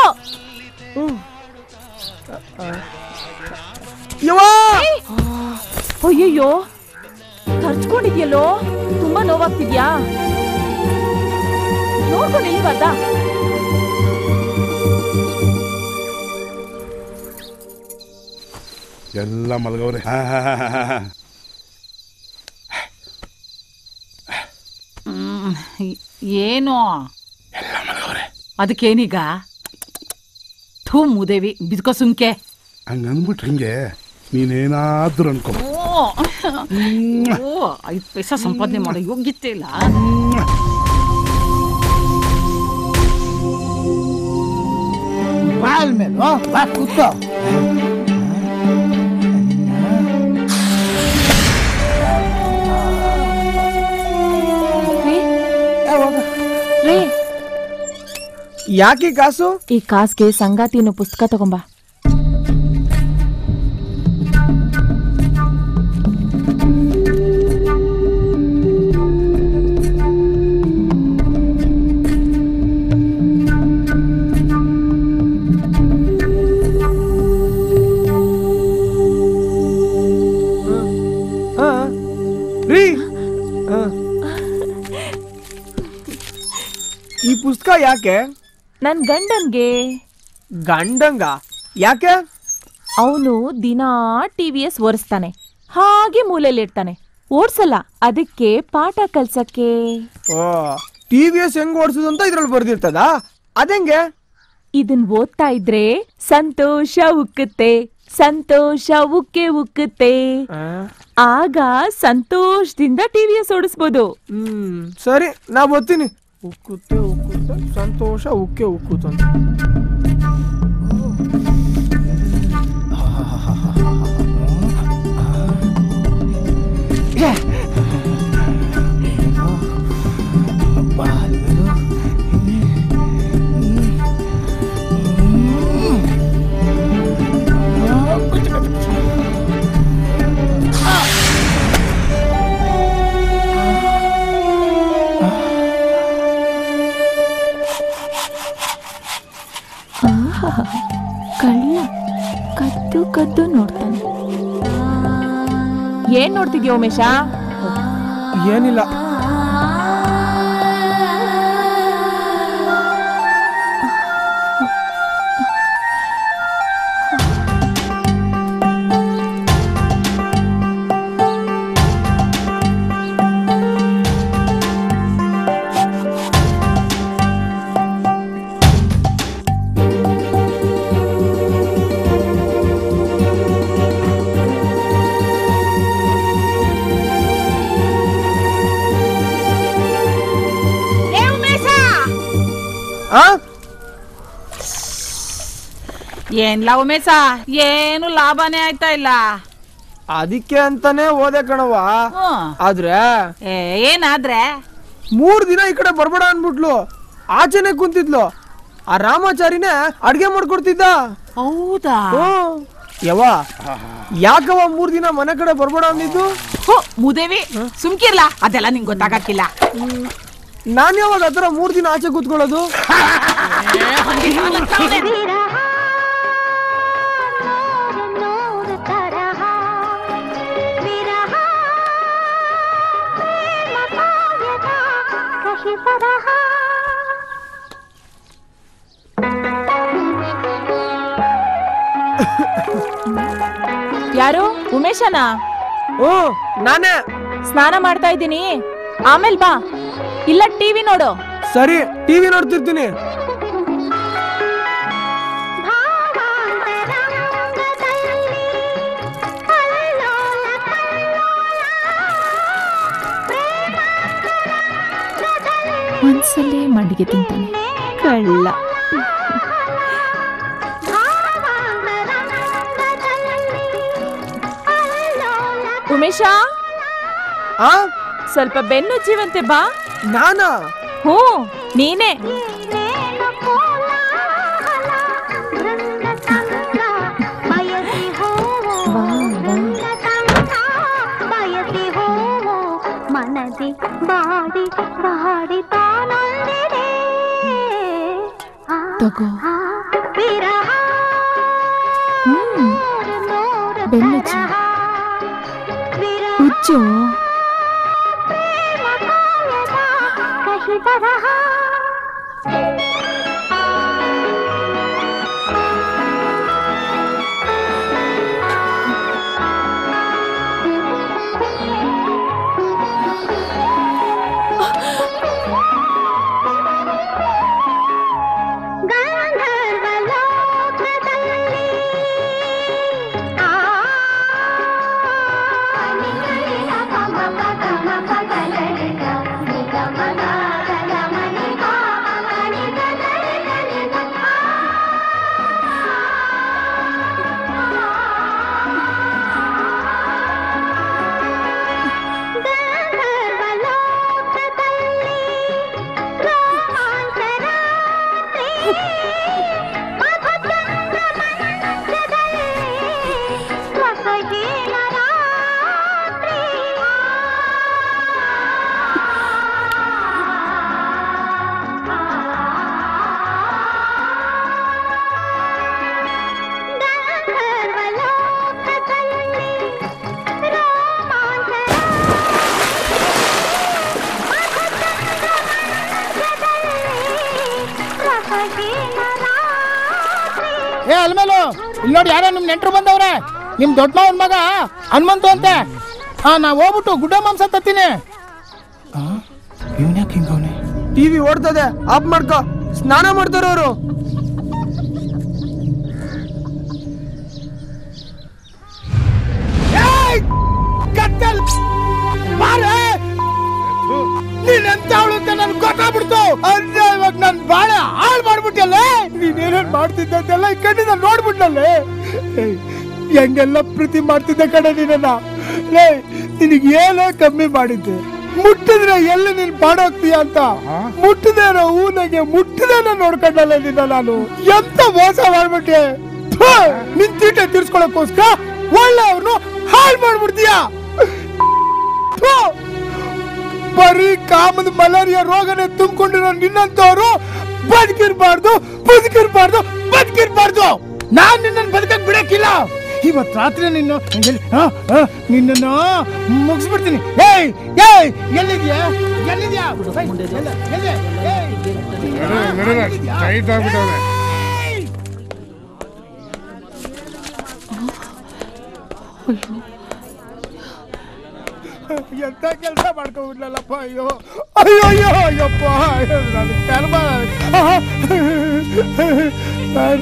ಅಯ್ಯಯ್ಯೋ ಖರ್ಚ್ಕೊಂಡಿದ್ಯಲ್ಲೋ ತುಂಬಾ ನೋವಾಗ್ತಿದ್ಯಾ ನೋಡ್ಕೊಂಡು ಇಲ್ವಲ್ಲ ಎಲ್ಲ ಮಲಗವ್ರೆ ಹ್ಮ್, ಏನು ಅದಕ್ಕೇನೀಗ ಥೂ ಮೂದೇವಿ ಬಿದ್ಕೋ ಸುಮ್ಕೆ ಹಂಗ ಅಂದ್ಬಿಟ್ಟು ಹಿಂಗೆ ನೀನೇನಾದ್ರೂ ಅನ್ಕೋ ಓ ಓ ಐದು ಪೈಸಾ ಸಂಪಾದನೆ ಮಾಡೋ ಯೋಗ್ಯತೆ ಇಲ್ಲ ಬಾಲ್ ಮೇಲೆ ಬಾ ಕೂತ್ಕೋ ರೇ ಯಾಕೆ ಕಾಸು ಈ ಕಾಸ್ಗೆ ಸಂಗಾತಿ ಅನ್ನೋ ಪುಸ್ತಕ ತಗೊಂಬಾ ಹಾ ರೀ ಹಾ. ಈ ಪುಸ್ತಕ ಯಾಕೆ ನನ್ ಗಂಡನ್ಗೆ ಗಂಡಂಗ ಯಾಕೆ ಅವನು ದಿನಾ ಟಿ ವಿ ಎಸ್ ಒರೆಸ್ತಾನೆ ಹಾಗೆ ಮೂಲೆಯಲ್ಲಿರ್ತಾನೆ ಓಡ್ಸಲ್ಲ ಅದಕ್ಕೆ ಪಾಠ ಕಲ್ಸಕ್ಕೆ ಓ ಟಿ ವಿ ಎಸ್ ಹೆಂಗ್ ಓಡಿಸೋದು ಅಂತ ಇದ್ರಲ್ಲಿ ಬರ್ದಿರ್ತದ ಅದಂಗೆ ಇದನ್ ಓದ್ತಾ ಇದ್ರೆ ಸಂತೋಷ ಉಕ್ಕುತ್ತೆ ಸಂತೋಷ ಉಕ್ಕೆ ಉಕ್ಕುತ್ತೆ ಆಗ ಸಂತೋಷದಿಂದ ಟಿ ವಿ ಎಸ್ ಓಡಿಸ್ಬೋದು ಹ್ಮ್ ಸರಿ ನಾ ಬರ್ತೀನಿ ಉಕ್ಕುತ್ತೆ ಉಕ್ಕುತ್ತೆ ಸಂತೋಷ ಉಕ್ಕೆ ಉಕ್ಕುತ್ತೆ ಅಂತ ಕಳ್ಳ ಕದ್ದು ಕದ್ದು ನೋಡ್ತಾನೆ ಏನ್ ನೋಡ್ತಿದ್ಯಾ ಉಮೇಶ ಏನಿಲ್ಲ ಆ ಏನ್ಲ ಉಮೇಶ ಏನು ಲಾಭನೇ ಆಯ್ತಾ ಇಲ್ಲ ಅದಕ್ಕೆ ಅಂತಾನೆ ಓದೆ ಕಣವ ಹ್ಮ್. ಆದ್ರೆ ಏ, ಏನಾದ್ರೆ ಮೂರ್ ದಿನ ಈ ಕಡೆ ಬರ್ಬೇಡ ಅನ್ಬಿಟ್ಲು ಆಚೆನೆ ಕುಂತಿದ್ಲು ಆ ರಾಮಾಚಾರಿನೇ ಅಡ್ಗೆ ಮಾಡ್ಕೊಡ್ತಿದ್ದ ಹೌದಾ ಯವ ಯಾಕವ ಮೂರ್ ದಿನ ಮನೆ ಕಡೆ ಬರ್ಬೇಡ ಅಂದಿದ್ದು ಹೋ ಮುದೇವಿ ಸುಮ್ಕಿರ್ಲ ಅದೆಲ್ಲ ನಿಂಗೆ ಗೊತ್ತಾಗಕ್ಕಿಲ್ಲ ನಾನ್ ಯಾವಾಗ ಆತರ ಮೂರ್ ದಿನ ಆಚೆ ಕೂತ್ಕೊಳ್ಳೋದು ಯಾರು ಉಮೇಶನಾ ಓ ನಾನೇ ಸ್ನಾನ ಮಾಡ್ತಾ ಇದ್ದೀನಿ ಆಮೇಲ್ ಬಾ ಇಲ್ಲ ಟಿವಿ ನೋಡು ಸರಿ ಟಿವಿ ನೋಡ್ತಿರ್ತೀನಿ ಒಂದ್ಸಲೇ ಮಡಿಗೆ ತಿಂತಾನೆ ಕಳ್ಳ ಉಮೇಶ ಆ ಸ್ವಲ್ಪ ಬೆನ್ನು ಜೀವಂತೆ ಬಾ ನಾನಾ ಹ್ಞೂ ನೀನೇ ಮನದಿ ಬಾಡಿ ಬಾಡಿ ತಾನೊಂದಿದೆ ತಗೋ ವಿರಹ ಹ್ಮ್ ಬೆನ್ನು ಜೀವ ಹುಚ್ಚು ಕಹಿ ಬರಹ ಗಂಧರ್ವ ಲೋಕ ಏ ಅಲ್ಮೇಲು ಇಲ್ಲಿ ನೋಡಿ ಯಾರೋ ನಿಮ್ ನೆಂಟ್ರು ಬಂದವ್ರೆ ನಿಮ್ ದೊಡ್ಡ ಮಾವನ್ ಮಗ ಹನುಮಂತು ಅಂತೆ ಹಾ ನಾ ಹೋಗ್ಬಿಟ್ಟು ಗುಡ್ಡ ಮಾಂಸ ತತ್ತೀನಿ ಇವನ್ಯಾಕೆ ಹಿಂಗವನೆ ಟಿವಿ ಓಡ್ತದೆ ಆಫ್ ಮಾಡ್ಕೋ ಸ್ನಾನ ಮಾಡ್ತಾರ ಅವರು ಕತ್ತಲ್ ಬಾರೆ ನೀನ್ ಎಂತ ಅವಳು ಅಂತ ನನ್ಗೆ ಗೊತ್ತಾಗ್ಬಿಡ್ತು ಅಂದ್ರೆ ಇವಾಗ ನನ್ ಬಾಳ ಹಾಳು ಮಾಡ್ಬಿಟ್ಟಲ್ಲ ನೀನೇನೇನ್ ಮಾಡ್ತಿದ್ದೆ ಅಂತೆಲ್ಲ ಈ ಕಣ್ಣಿಂದ ನೋಡ್ಬಿಟ್ನಲ್ಲೇ ಏಯ್, ಹೆಂಗೆಲ್ಲ ಪ್ರೀತಿ ಮಾಡ್ತಿದ್ದೆ ಕಡೆ ನೀನನ್ನ ಲೇ ನಿನಗೆ ಏನೇ ಕಮ್ಮಿ ಮಾಡಿದ್ದೆ ಮುಟ್ಟಿದ್ರೆ ಎಲ್ಲಿ ನೀನ್ ಬಾಡೋಗ್ತೀಯ ಅಂತ ಮುಟ್ಟದೇ ಇರೋ ಹೂನಗೆ ಮುಟ್ಟದೇನೆ ನೋಡ್ಕೊಂಡಲ್ಲ ನಿನ್ನ ನಾನು ಎಂತ ಮೋಸ ಮಾಡ್ಬಿಟ್ಟೆ ಥು, ನಿನ್ ತೀಟೆ ತೀರ್ಸ್ಕೊಳಕ್ಕೋಸ್ಕರ ಒಳ್ಳೆ ಅವ್ರನ್ನು ಹಾಳು ಮಾಡ್ಬಿಡ್ತೀಯ ಥು, ಬರೀ ಕಾಮದ ಮಲೇರಿಯಾ ರೋಗನೇ ತುಂಬಿಕೊಂಡಿರೋ ನಿನ್ನಂತವ್ರು ಬದುಕಿರ್ಬಾರ್ದು ಬದುಕಿರ್ಬಾರ್ದು ಬದುಕಿರ್ಬಾರ್ದು ನಾನ್ ನಿನ್ನನ್ನು ಬದುಕಕ್ ಬಿಡಕ್ಕಿಲ್ಲ ಇವತ್ ರಾತ್ರಿ ನಿನ್ನ ನಿನ್ನ ಮುಗಿಸ್ಬಿಡ್ತೀನಿ ಏಯ್ ಏಯ್ ಎಲ್ಲಿದ್ಯಾ ಎಲ್ಲಿದ್ಯಾ ಏಯ್, ಎಲ್ಲ- ಎಲ್ಲಿ? ಏಯ್, ಟೈಟ್ ಆಗ್ಬಿಟ್ಟವ್ರೆ ಎಂತ ಕೆಲಸ ಮಾಡ್ಕೊಂಡ್ಬಿಡ್ಲಲ್ಲಪ್ಪ ಅಯ್ಯೋ ಅಯ್ಯೋ ಅಯ್ಯೋ ಅಯ್ಯಪ್ಪ ಅಯ್ಯೋ, ನನ್ನ ಕರ್ಮ ಸರ್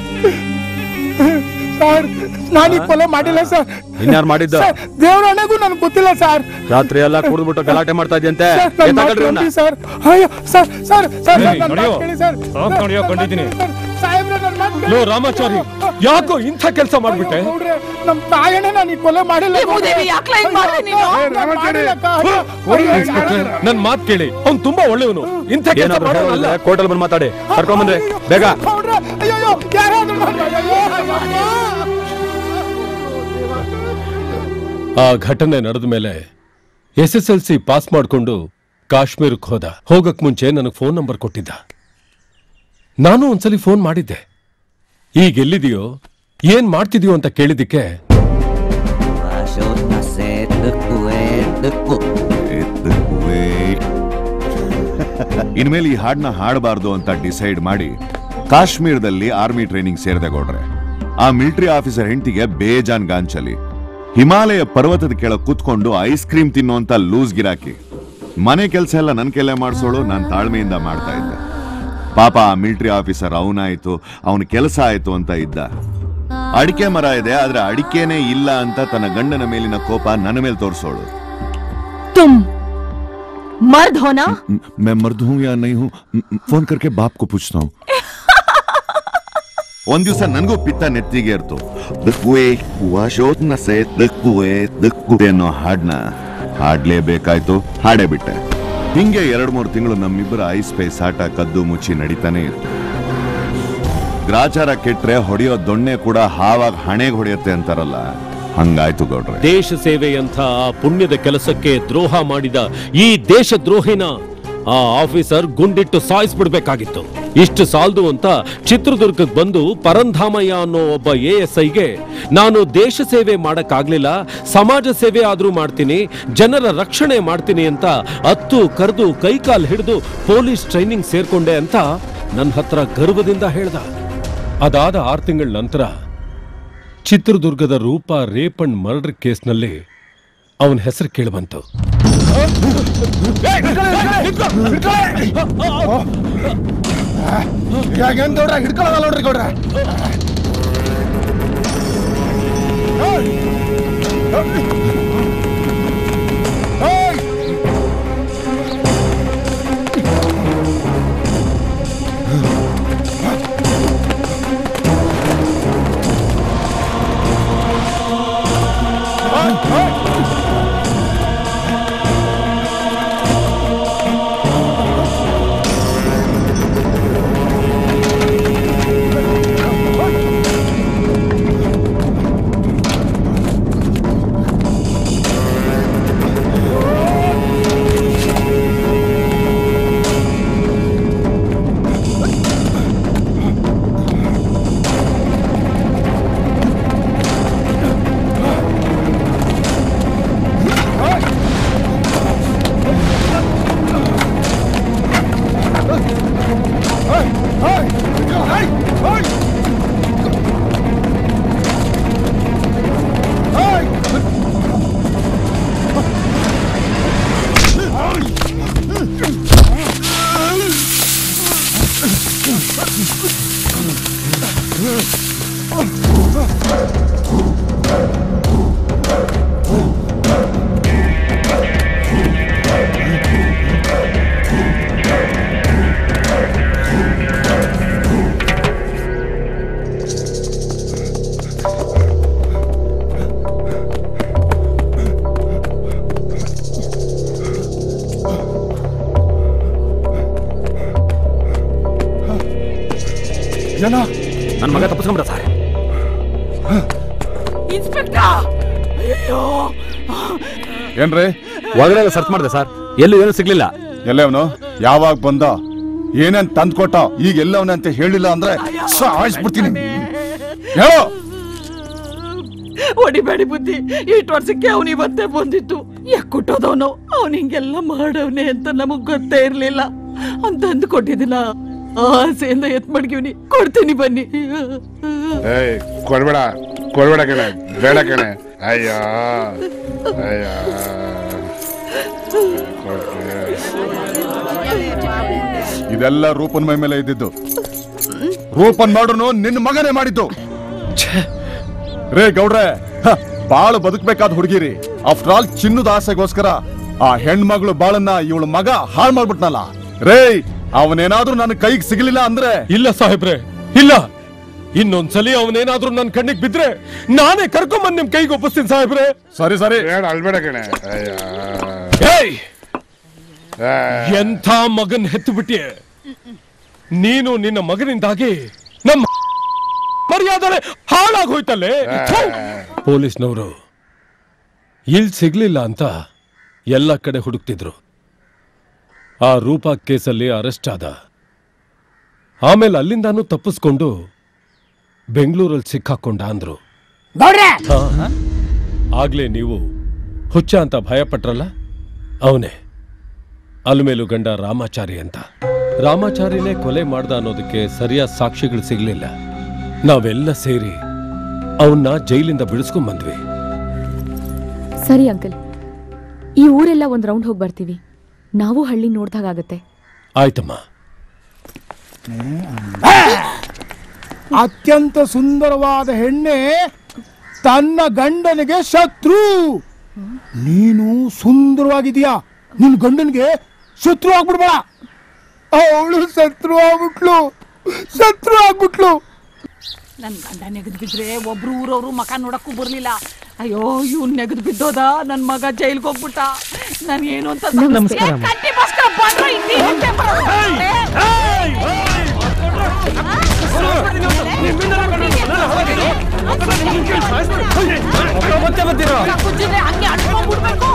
ಸರ್ ನಾನು ಈ ಕೊಲೆ ಮಾಡಿಲ್ಲ ಸರ್ ಇನ್ಯಾರು ಮಾಡಿದ್ದ ಸರ್, ದೇವ್ರ ಹಣೆಗೂ ನನ್ಗೆ ಗೊತ್ತಿಲ್ಲ ಸರ್ ರಾತ್ರಿ ಎಲ್ಲ ಕುಡಿದ್ಬಿಟ್ಟು ಗಲಾಟೆ ಮಾಡ್ತಾ ಇದೆಯಂತೆ ಸರ್, ನನ್ ಮಾತು ನಂಬಿ ಸರ್ ಅಯ್ಯೋ ಸರ್ ಸರ್ ಸರ್ ಏಯ್, ನನ್ನ ನಡೆಯೋ. ಮಾತು ಕೇಳಿ ಸರ್ ಸಾಕ್ ನಡೆಯೋ, ಕಂಡಿದ್ದೀನಿ. ಸಾಹೇಬ್ರೆ ನನ್ನ ಮಾತು ಕೇಳಿ. ಲೋ ರಾಮಾಚಾರಿ ಯಾಕೋ ಇಂಥ ಕೆಲಸ ಮಾಡ್ಬಿಟ್ಟೆ ಗೌಡ್ರೆ, ನಮ್ ತಾಯಣ್ಣ ನಾನು ಈ ಕೊಲೆ ಮಾಡಿಲ್ಲ ಏ, ಭೂದೇವಿ, ಯಾಕ್ಲ ಹಿಂಗ್ ಮಾಡ್ದೆ ನೀನು? ಅಯ್ಯೋ, ನಾನ್ ಮಾಡಿಲ್ಲಕ್ಕ. ಅಯ್ಯೋ, ಅಯ್ಯೋ, ಇನ್ಸ್ಪೆಕ್ಟರ್, ನನ್ ಮಾತ್ ಕೇಳಿ ಅವ್ನ್ ತುಂಬಾ ಒಳ್ಳೆಯವನು ಇಂಥ ಕೆಲಸ ಏನಾದ್ರು ಮಾಡೋನಲ್ಲ ಕೋರ್ಟಲ್ಲಿ ಬಂದು ಮಾತಾಡಿ ಕರ್ಕೊಂಬಂದ್ರೆ ಬೇಗ ಗೌಡ್ರೆ, ಅಯ್ಯೋ ಅಯ್ಯೋ, ಯಾರಾದ್ರೂ ನನ್ನ- ಅಯ್ಯೋ, ಅಯ್ಯೋ. ಆ ಘಟನೆ ನಡೆದ ಮೇಲೆ S S L C pass ಮಾಡ್ಕೊಂಡು ಕಾಶ್ಮೀರಕ್ಕೆ ಹೋದ ಹೋಗಕ್ ಮುಂಚೆ ನನಗೆ ಫೋನ್ ನಂಬರ್ ಕೊಟ್ಟಿದ್ದ ನಾನು ಒಂದ್ಸಲಿ ಫೋನ್ ಮಾಡಿದ್ದೆ ಈಗ ಎಲ್ಲಿದೆಯೋ ಏನ್ ಮಾಡ್ತಿದ್ಯೋ ಅಂತ ಕೇಳಿದ್ದಕ್ಕೆ ಇನ್ಮೇಲೆ ಈ ಹಾಡನ್ನ ಹಾಡಬಾರ್ದು ಅಂತ ಡಿಸೈಡ್ ಮಾಡಿ ಕಾಶ್ಮೀರದಲ್ಲಿ ಆರ್ಮಿ ಟ್ರೈನಿಂಗ್ ಸೇರಿದೆ ಗೌಡ್ರೆ ಆ ಮಿಲಿಟರಿ ಆಫೀಸರ್ ಹೆಂಡತಿಗೆ ಬೇಜಾನ್ ಗಾಂಚಲಿ ಹಿಮಾಲಯ ಪರ್ವತದ ಕೆಳಗೆ ಕೂತ್ಕೊಂಡು ಐಸ್ ಕ್ರೀಮ್ ತಿನ್ನುವಂತ ಲೂಸ್ ಗಿರಾಕಿ ಮನೆ ಕೆಲಸ ಎಲ್ಲ ನನ್ನ ಕೆಲೆ ಮಾಡಿಸೋಳು ನಾನು ತಾಳ್ಮೆಯಿಂದ ಮಾಡ್ತಾ ಇದ್ದೆ ಪಾಪ ಆ ಮಿಲಿಟರಿ ಆಫೀಸರ್ ಅವನಾಯ್ತು ಅವನ ಕೆಲಸ ಆಯ್ತು ಅಂತ ಇದ್ದ ಅಡಿಕೆ ಮರ ಇದೆ ಆದ್ರೆ ಅಡಿಕೆನೇ ಇಲ್ಲ ಅಂತ ತನ್ನ ಗಂಡನ ಮೇಲಿನ ಕೋಪ ನನ್ನ ಮೇಲೆ ತೋರಿಸೋಳು तुम मर्द हो ना मैं मर्द हूँ या नहीं हूँ फोन करके बाप को पूछता हूँ ಒಂದ್ ದಿವಸ ನನಗೂ ಪಿತ್ತ ನೆತ್ತಿಗೆ ಇರ್ತು ದಕ್ಕುವೆ ವಾಶೋತ್ನ ಸೇ ದಕ್ಕುವೆ ದಕ್ಕು ಅನ್ನೋ ಹಾಡ್ನ ಹಾಡ್ಲೇಬೇಕಾಯ್ತು ಹಾಡೇ ಬಿಟ್ಟೆ ಹಿಂಗೆ ಎರಡ್ ಮೂರು ತಿಂಗಳು ನಮ್ಮಿಬ್ಬರ ಐಸ್ ಪೈಸ್ ಆಟ ಕದ್ದು ಮುಚ್ಚಿ ನಡೀತಾನೆ ಇತ್ತು ಗ್ರಾಚಾರ ಕೆಟ್ರೆ ಹೊಡೆಯೋ ದೊಣ್ಣೆ ಕೂಡ ಹಾವಾಗ ಹಣೆಗೆ ಹೊಡೆಯುತ್ತೆ ಅಂತಾರಲ್ಲ ಹಂಗಾಯ್ತು ಗೌಡ್ರೆ ದೇಶ ಸೇವೆಯಂಥ ಆ ಪುಣ್ಯದ ಕೆಲಸಕ್ಕೆ ದ್ರೋಹ ಮಾಡಿದ ಈ ದೇಶ ದ್ರೋಹಿನ ಆ ಆಫೀಸರ್ ಗುಂಡಿಟ್ಟು ಸಾಯಿಸ್ಬಿಡ್ಬೇಕಾಗಿತ್ತು ಇಷ್ಟು ಸಾಲದು ಅಂತ ಚಿತ್ರದುರ್ಗಕ್ಕೆ ಬಂದು ಪರಂಧಾಮಯ್ಯ ಅನ್ನೋ ಒಬ್ಬ ಎ ಎಸ್ ಐಗೆ ನಾನು ದೇಶ ಸೇವೆ ಮಾಡಕ್ಕಾಗ್ಲಿಲ್ಲ ಸಮಾಜ ಸೇವೆ ಆದ್ರೂ ಮಾಡ್ತೀನಿ ಜನರ ರಕ್ಷಣೆ ಮಾಡ್ತೀನಿ ಅಂತ ಹತ್ತು ಕರೆದು ಕೈಕಾಲ್ ಹಿಡಿದು ಪೊಲೀಸ್ ಟ್ರೈನಿಂಗ್ ಸೇರ್ಕೊಂಡೆ ಅಂತ ನನ್ನ ಹತ್ರ ಗರ್ವದಿಂದ ಹೇಳ್ದ ಅದಾದ ಆರು ತಿಂಗಳ ನಂತರ ಚಿತ್ರದುರ್ಗದ ರೂಪ ರೇಪ್ ಅಂಡ್ ಮರ್ಡರ್ ಕೇಸ್ನಲ್ಲಿ ಅವನ ಹೆಸರು ಕೇಳಿಬಂತು ಯಾಕೇನ್ ಗೌಡ್ರ ಹಿಡ್ಕೊಳ್ಳಲ್ಲ ನೋಡ್ರಿ ಗೌಡ್ರ ಜನ ನನ್ನ ಮಗ ತಪ್ಪಿಸ್ಕೊಂಬಿಡ ಸರ್ ಇನ್ಸ್ಪೆಕ್ಟರ್ ಅಯ್ಯೋ ಏನ್ರಿ ಒಳಗಡೆ ಸರ್ಚ್ ಮಾಡಿದೆ ಸರ್ ಎಲ್ಲೂ ಏನೂ ಸಿಗ್ಲಿಲ್ಲ ಎಲ್ಲವನು ಯಾವಾಗ ಬಂದ ಏನೇನ್ ತಂದ್ ಕೊಟ್ಟ ಈಗ ಎಲ್ಲವನ ಅಂತ ಹೇಳಿಲ್ಲ ಅಂದ್ರೆ ಸಾಯಿಸ್ಬಿಡ್ತೀನಿ ಹೇಳೋ ಹೊಡಿಬೇಡಿ ಬುದ್ಧಿ ಇಷ್ಟು ವರ್ಷಕ್ಕೆ ಅವನು ಇವತ್ತೇ ಬಂದಿತ್ತು ಯಾಕೆ ಕೊಟ್ಟೋದವನು ಅವನು ಹಿಂಗೆಲ್ಲ ಮಾಡವ್ನೆ ಅಂತ ನಮಗ್ ಗೊತ್ತೇ ಇರ್ಲಿಲ್ಲ ಅಂತ ಅಂದು ಕೊಟ್ಟಿದ್ದೀನ ಆಸೆಯಿಂದ ಎತ್ ಮಡ್ಗಿವ್ನಿ ಕೊಡ್ತೀನಿ ಬನ್ನಿ ಏಯ್ ಕೊಡ್ಬೇಡ ಕೊಡ್ಬೇಡ ಕಣೆ ಬೇಡ ಕಣೆ ಅಯ್ಯೋ ಅಯ್ಯೋ ಇದೆಲ್ಲ ರೂಪನ್ ಮೈ ಮೇಲೆ ಇದ್ದಿದ್ದು ರೂಪನ್ ಮಾಡ್ರು ನಿನ್ನ ಮಗನೇ ಮಾಡಿದ್ದು ರೇ ಗೌಡ್ರೆ ಹ, ಬಾಳು ಬದುಕ್ಬೇಕಾದ ಹುಡುಗಿರಿ ಆಫ್ಟರ್ ಆಲ್ ಚಿನ್ನದ ಆಸೆಗೋಸ್ಕರ ಆ ಹೆಣ್ಮಗಳು ಬಾಳನ್ನ ಇವಳ ಮಗ ಹಾಳು ಮಾಡ್ಬಿಟ್ನಲ್ಲ ರೇ ಅವನೇನಾದ್ರೂ ನನ್ನ ಕೈಗೆ ಸಿಗ್ಲಿಲ್ಲ ಅಂದ್ರೆ ಇಲ್ಲ ಸಾಹೇಬ್ರೆ ಇಲ್ಲ ಇನ್ನೊಂದ್ಸಲಿ ಅವನೇನಾದ್ರೂ ನನ್ನ ಕಣ್ಣಿಗೆ ಬಿದ್ರೆ ನಾನೇ ಕರ್ಕೊಂಬಂದ್ ನಿಮ್ ಕೈಗೆ ಒಪ್ಪಿಸ್ತೀನಿ ಸಾಹೇಬ್ರೆ ಸರಿ ಸರಿ ಬೇಡ ಅಲ್ಬೇಡ ಕಣೆ ಅಯ್ಯೋ ಏಯ್ ಎಂಥ ಮಗನ್ ಹೆತ್ತು ಬಿಟ್ಟಿಯೆ ನೀನು ನಿನ್ನ ಮಗನಿಂದಾಗಿ ನಮ್ಮ ಮರ್ಯಾದೆ ಹಾಳಾಗೋಯ್ತಲ್ಲೇ ಥು! ಪೊಲೀಸ್ನವರು ಇಲ್ ಸಿಗ್ಲಿಲ್ಲ ಅಂತ ಎಲ್ಲ ಕಡೆ ಹುಡುಕ್ತಿದ್ರು ಆ ರೂಪಾ ಕೇಸಲ್ಲಿ ಅರೆಸ್ಟ್ ಆದ ಆಮೇಲೆ ಅಲ್ಲಿಂದಾನು ತಪ್ಪಿಸ್ಕೊಂಡು ಬೆಂಗಳೂರಲ್ಲಿ ಸಿಕ್ಕಾಕೊಂಡ ಅಂದ್ರು ಗೌಡ್ರೆ ಹಾ. ಆಗ್ಲೇ ನೀವು ಹುಚ್ಚ ಅಂತ ಭಯಪಟ್ರಲ್ಲ ಅವನೇ ಅಲ್ಮೇಲು ಗಂಡ ರಾಮಾಚಾರಿ ಅಂತ ರಾಮಾಚಾರಿನೇ ಕೊಲೆ ಮಾಡ್ದ ಅನ್ನೋದಕ್ಕೆ ಸರಿಯಾದ ಸಾಕ್ಷಿಗಳು ಸಿಗ್ಲಿಲ್ಲ ನಾವೆಲ್ಲ ಸೇರಿ ಅವನ್ನ ಜೈಲಿಂದ ಬಿಡಿಸ್ಕೊಂಡ್ ಬಂದ್ವಿ ಸರಿ ಅಂಕಲ್ ಈ ಊರೆಲ್ಲ ಒಂದ್ ರೌಂಡ್ ಹೋಗಿ ಬರ್ತೀವಿ ನಾವು ಹಳ್ಳಿ ನೋಡ್ದಾಗತ್ತೆ ಆಯ್ತಮ್ಮ ಅತ್ಯಂತ ಸುಂದರವಾದ ಹೆಣ್ಣೆ ತನ್ನ ಗಂಡನಿಗೆ ಶತ್ರು ನೀನು ಸುಂದರವಾಗಿದೀಯಾ ನಿನ್ ಗಂಡನಿಗೆ ಶತ್ರು ಆಗ್ಬಿಡ್ಬೇಡ ಅವಳು ಶತ್ರು ಆಗ್ಬಿಟ್ಲು ಶತ್ರು ಆಗ್ಬಿಟ್ಲು ನನ್ ಗಂಡ ನೆಗದ್ ಬಿದ್ರೆ ಒಬ್ರು ಊರವ್ರು ಮಕ ನೋಡಕ್ಕೂ ಬರ್ಲಿಲ್ಲ ಅಯ್ಯೋ ಇವ್ನ್ ನೆಗದ್ ಬಿದ್ದೋದ ನನ್ ಮಗ ಜೈಲ್ಗೆ ಹೋಗ್ಬಿಟ್ಟ ನನ್ ಏನು ಅಂತ ನಮಸ್ಕಾರ ಅಮ್ಮ. ಏ, ಕಟ್ಟಿ ಬಸ್ಕರ ಬಂದ್ರು ಇಲ್ಲಿ ಹಿಂದೆ ಬರೋದು. ಕುಜ್ಜಿದ್ರೆ ಹಂಗೆ ಅಟ್ಕೊಂಡ್ಬಿಡ್ಬೇಕು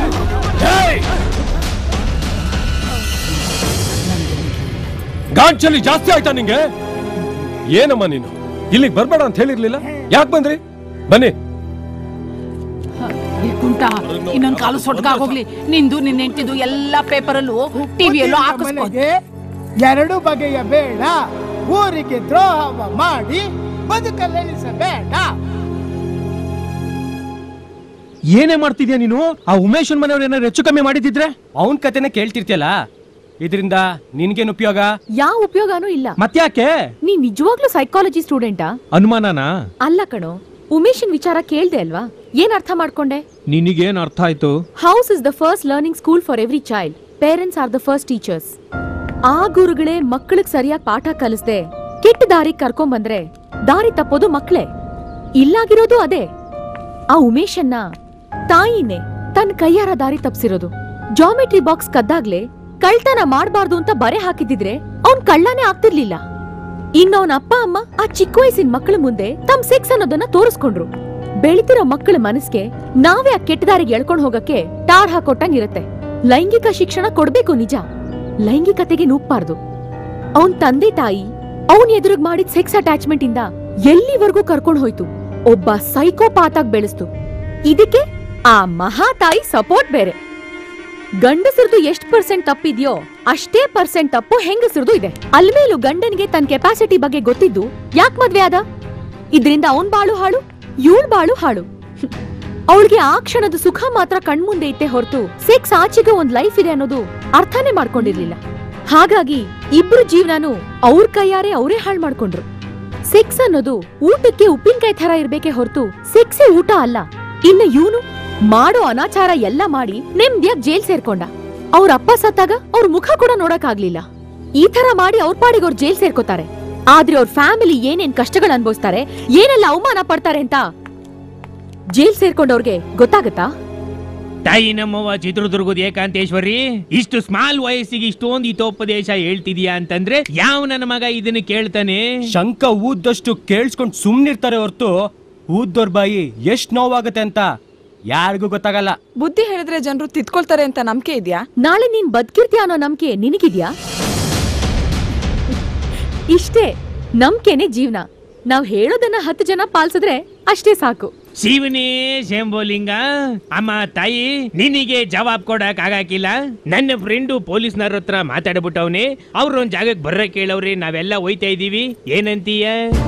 ಗಾಂಚಲಿ ಜಾಸ್ತಿ ಆಯ್ತಾ ನಿಂಗೆ ಏನಮ್ಮ ನೀನು ಇಲ್ಲಿಗೆ ಬರ್ಬೇಡ ಅಂತ ಹೇಳಿರ್ಲಿಲ್ಲ ಯಾಕೆ ಬಂದ್ರಿ ಬನ್ನಿ ಈ ಕುಂಟ ಇನ್ನೊಂದ್ ಕಾಲು ಸೊಟ್ಗಾಗೋಗ್ಲಿ ನಿಂದು ನಿನ್ನ ಹೆಂಡತಿದು ಎಲ್ಲಾ ಪೇಪರಲ್ಲೂ ಟಿವಿಯಲ್ಲೂ ಹಾಕಿಸ್ಕೊ ಮನೆಗೆ ಎರಡು ಬಗೆಯ ಬೇಡ ಊರಿಗೆ ದ್ರೋಹವ ಮಾಡಿ ಬದುಕಲೆನಿಸಬೇಡ ಏನೇ ಮಾಡ್ತಿದ್ಯಾ ನೀನು ಆ ಉಮೇಶನ್ ಮನೆಯವ್ರು ಏನಾದ್ರು ಹೆಚ್ಚು ಕಮ್ಮಿ ಮಾಡಿದಿದ್ರೆ ಅವನ್ ಕತೆನ ಕೇಳ್ತಿರ್ತಿಯಲ್ಲ ಇದರಿಂದ ನಿನ್ಗೇನ್ ಉಪಯೋಗ ಯಾವ ಉಪಯೋಗನೂ ಇಲ್ಲ ಮತ್ತ್ಯಾಕೆ ನೀ ನಿಜವಾಗ್ಲೂ ಸೈಕಾಲಜಿ ಸ್ಟೂಡೆಂಟಾ ಅನುಮಾನನಾ ಅಲ್ಲ ಕಣೋ ಉಮೇಶನ್ ವಿಚಾರ ಕೇಳ್ದೆ ಅಲ್ವಾ ಏನ್ ಅರ್ಥ ಮಾಡ್ಕೊಂಡೆ ನಿನಗೇನ್ ಅರ್ಥ ಆಯ್ತು house is the first learning school for every child parents are the first teachers ಆ ಗುರುಗಳೇ ಮಕ್ಕಳಿಗೆ ಸರಿಯಾಗಿ ಪಾಠ ಕಲಿಸ್ದೆ ಕೆಟ್ಟ ದಾರಿ ಕರ್ಕೊಂಬಂದ್ರೆ ದಾರಿ ತಪ್ಪೋದು ಮಕ್ಳೇ ಇಲ್ಲಾಗಿರೋದು ಅದೇ ಆ ಉಮೇಶನ್ನ ತಾಯಿನೇ ತನ್ನ ಕೈಯಾರ ದಾರಿ ತಪ್ಸಿರೋದು ಜಾಮೆಟ್ರಿ ಬಾಕ್ಸ್ ಕದ್ದಾಗ್ಲೇ ಕಳ್ತನ ಮಾಡ್ಬಾರ್ದು ಅಂತ ಬರೆ ಹಾಕಿದಿದ್ರೆ ಅವ್ನ್ ಕಳ್ಳನೇ ಆಗ್ತಿರ್ಲಿಲ್ಲ ಇನ್ನವನ ಅಪ್ಪ ಅಮ್ಮ ಆ ಚಿಕ್ಕ ವಯಸ್ಸಿನ ಮಕ್ಕಳ ಮುಂದೆ ತಮ್ ಸೆಕ್ಸ್ ಅನ್ನೋದನ್ನ ತೋರಿಸ್ಕೊಂಡ್ರು ಬೆಳಿತಿರೋ ಮಕ್ಕಳ ಮನಸ್ಗೆ ನಾವೇ ಆ ಕೆಟ್ಟ ದಾರಿಗೆ ಎಳ್ಕೊಂಡ್ ಹೋಗಕ್ಕೆ ಟಾರ್ ಹಾಕೊಟ್ಟಂಗಿರತ್ತೆ ಲೈಂಗಿಕ ಶಿಕ್ಷಣ ಕೊಡ್ಬೇಕು ನಿಜ ಲೈಂಗಿಕತೆಗೆ ನೂಗ್ಬಾರ್ದು ಅವನ್ ತಂದೆ ತಾಯಿ ಅವನ್ ಎದುರುಗ್ ಮಾಡಿದ ಸೆಕ್ಸ್ ಅಟ್ಯಾಚ್ಮೆಂಟ್ ಇಂದ ಎಲ್ಲಿವರೆಗೂ ಕರ್ಕೊಂಡ್ ಹೋಯ್ತು ಒಬ್ಬ ಸೈಕೋಪಾತ್ ಆಗಿ ಬೆಳೆಸ್ತು ಇದಕ್ಕೆ ಆ ಮಹಾತಾಯಿ ಸಪೋರ್ಟ್ ಬೇರೆ ಗಂಡಸರದು ಎಷ್ಟ್ ಪರ್ಸೆಂಟ್ ತಪ್ಪಿದ್ಯೋ ಅಷ್ಟೇ ಪರ್ಸೆಂಟ್ ತಪ್ಪು ಹೆಂಗಸರದು ಇದೆ ಅಲ್ಮೇಲೂ ಗಂಡನ್ಗೆ ತನ್ನ ಕೆಪಾಸಿಟಿ ಬಗ್ಗೆ ಗೊತ್ತಿದ್ದು ಯಾಕ್ ಮದ್ವೆ ಆದ ಇದ್ರಿಂದ ಅವನ್ ಬಾಳು ಹಾಳು ಇವಳ್ ಬಾಳು ಹಾಳು ಅವಳಿಗೆ ಆ ಕ್ಷಣದ ಸುಖ ಮಾತ್ರ ಕಣ್ಮುಂದೆ ಇತ್ತೆ ಹೊರತು ಸೆಕ್ಸ್ ಆಚೆಗೆ ಒಂದ್ ಲೈಫ್ ಇದೆ ಅನ್ನೋದು ಅರ್ಥನೇ ಮಾಡ್ಕೊಂಡಿರ್ಲಿಲ್ಲ ಹಾಗಾಗಿ ಇಬ್ರು ಜೀವನನು ಅವ್ರ ಕೈಯಾರೆ ಅವರೇ ಹಾಳು ಮಾಡ್ಕೊಂಡ್ರು ಸೆಕ್ಸ್ ಅನ್ನೋದು ಊಟಕ್ಕೆ ಉಪ್ಪಿನಕಾಯಿ ತರ ಇರ್ಬೇಕೆ ಹೊರತು ಸೆಕ್ಸಿ ಊಟ ಅಲ್ಲ ಇನ್ನು ಇವನು ಮಾಡೋ ಅನಾಚಾರ ಎಲ್ಲ ಮಾಡಿ ನೆಮ್ಮದಿಯಾಗಿ ಜೈಲ್ ಸೇರ್ಕೊಂಡ ಅವ್ರ ಅಪ್ಪ ಸತ್ತಾಗ ಅವ್ರ ಮುಖ ಕೂಡ ನೋಡಕ್ಕಾಗ್ಲಿಲ್ಲ ಈ ತರ ಮಾಡಿ ಅವ್ರ ಪಾಡಿಗೆ ಅವ್ರು ಜೈಲ್ ಸೇರ್ಕೋತಾರೆ ಆದ್ರೆ ಅವ್ರ ಫ್ಯಾಮಿಲಿ ಏನೇನ್ ಕಷ್ಟಗಳು ಅನ್ಭವಿಸ್ತಾರೆ ಏನೆಲ್ಲ ಅವಮಾನ ಪಡ್ತಾರೆ ಅಂತ ಜೈಲ್ ಸೇರ್ಕೊಂಡವ್ರಿಗೆ ಗೊತ್ತಾಗತ್ತಾ ತಾಯಿ ನಮ್ಮವ್ವ ಚಿತ್ರದುರ್ಗದ ಏಕಾಂತೇಶ್ವರಿ ಇಷ್ಟು ಸ್ಮಾಲ್ ವಯಸ್ಸಿಗೆ ಇಷ್ಟೊಂದು ಹಿತೋಪದೇಶ ಹೇಳ್ತಿದ್ಯಾ ಅಂತಂದ್ರೆ ಯಾವ ನನ್ನ ಮಗ ಇದನ್ನ ಕೇಳ್ತಾನೆ ಶಂಕ ಊದ್ದಷ್ಟು ಕೇಳಿಸ್ಕೊಂಡು ಸುಮ್ನಿರ್ತಾರೆ ಹೊರ್ತು ಊದ್ದೋರ್ ಬಾಯಿ ಎಷ್ಟ್ ನೋವಾಗುತ್ತೆ ಅಂತ ಯಾರಿಗೂ ಗೊತ್ತಾಗಲ್ಲ ಬುದ್ಧಿ ಹೇಳಿದ್ರೆ ಜನರು ತಿದ್ಕೊಳ್ತಾರೆ ಅಂತ ನಂಬಿಕೆ ಇದೆಯಾ ನಾಳೆ ನೀನ್ ಬದುಕಿರ್ತೀಯ ಅನ್ನೋ ನಂಬಿಕೆ ನಿನಗಿದ್ಯಾ ಇಷ್ಟೇ ನಂಬಿಕೆನೆ ಜೀವನ ನಾವ್ ಹೇಳೋದನ್ನ ಹತ್ತು ಜನ ಪಾಲ್ಸಿದ್ರೆ ಅಷ್ಟೇ ಸಾಕು ಶಿವನೇ ಶಂಭೋಲಿಂಗ ಅಮ್ಮ ತಾಯಿ ನಿನಗೆ ಜವಾಬ್ ಕೊಡಕ್ ಆಗಾಕಿಲ್ಲ ನನ್ನ ಫ್ರೆಂಡು ಪೊಲೀಸ್ನವ್ರ ಹತ್ರ ಮಾತಾಡ್ಬಿಟ್ಟವ್ನೆ ಅವ್ರು ಒಂದ್ ಜಾಗಕ್ಕೆ ಬರ್ರ ಕೇಳವ್ರಿ ನಾವೆಲ್ಲ ಹೋಯ್ತಾ ಇದೀವಿ ಏನಂತೀಯ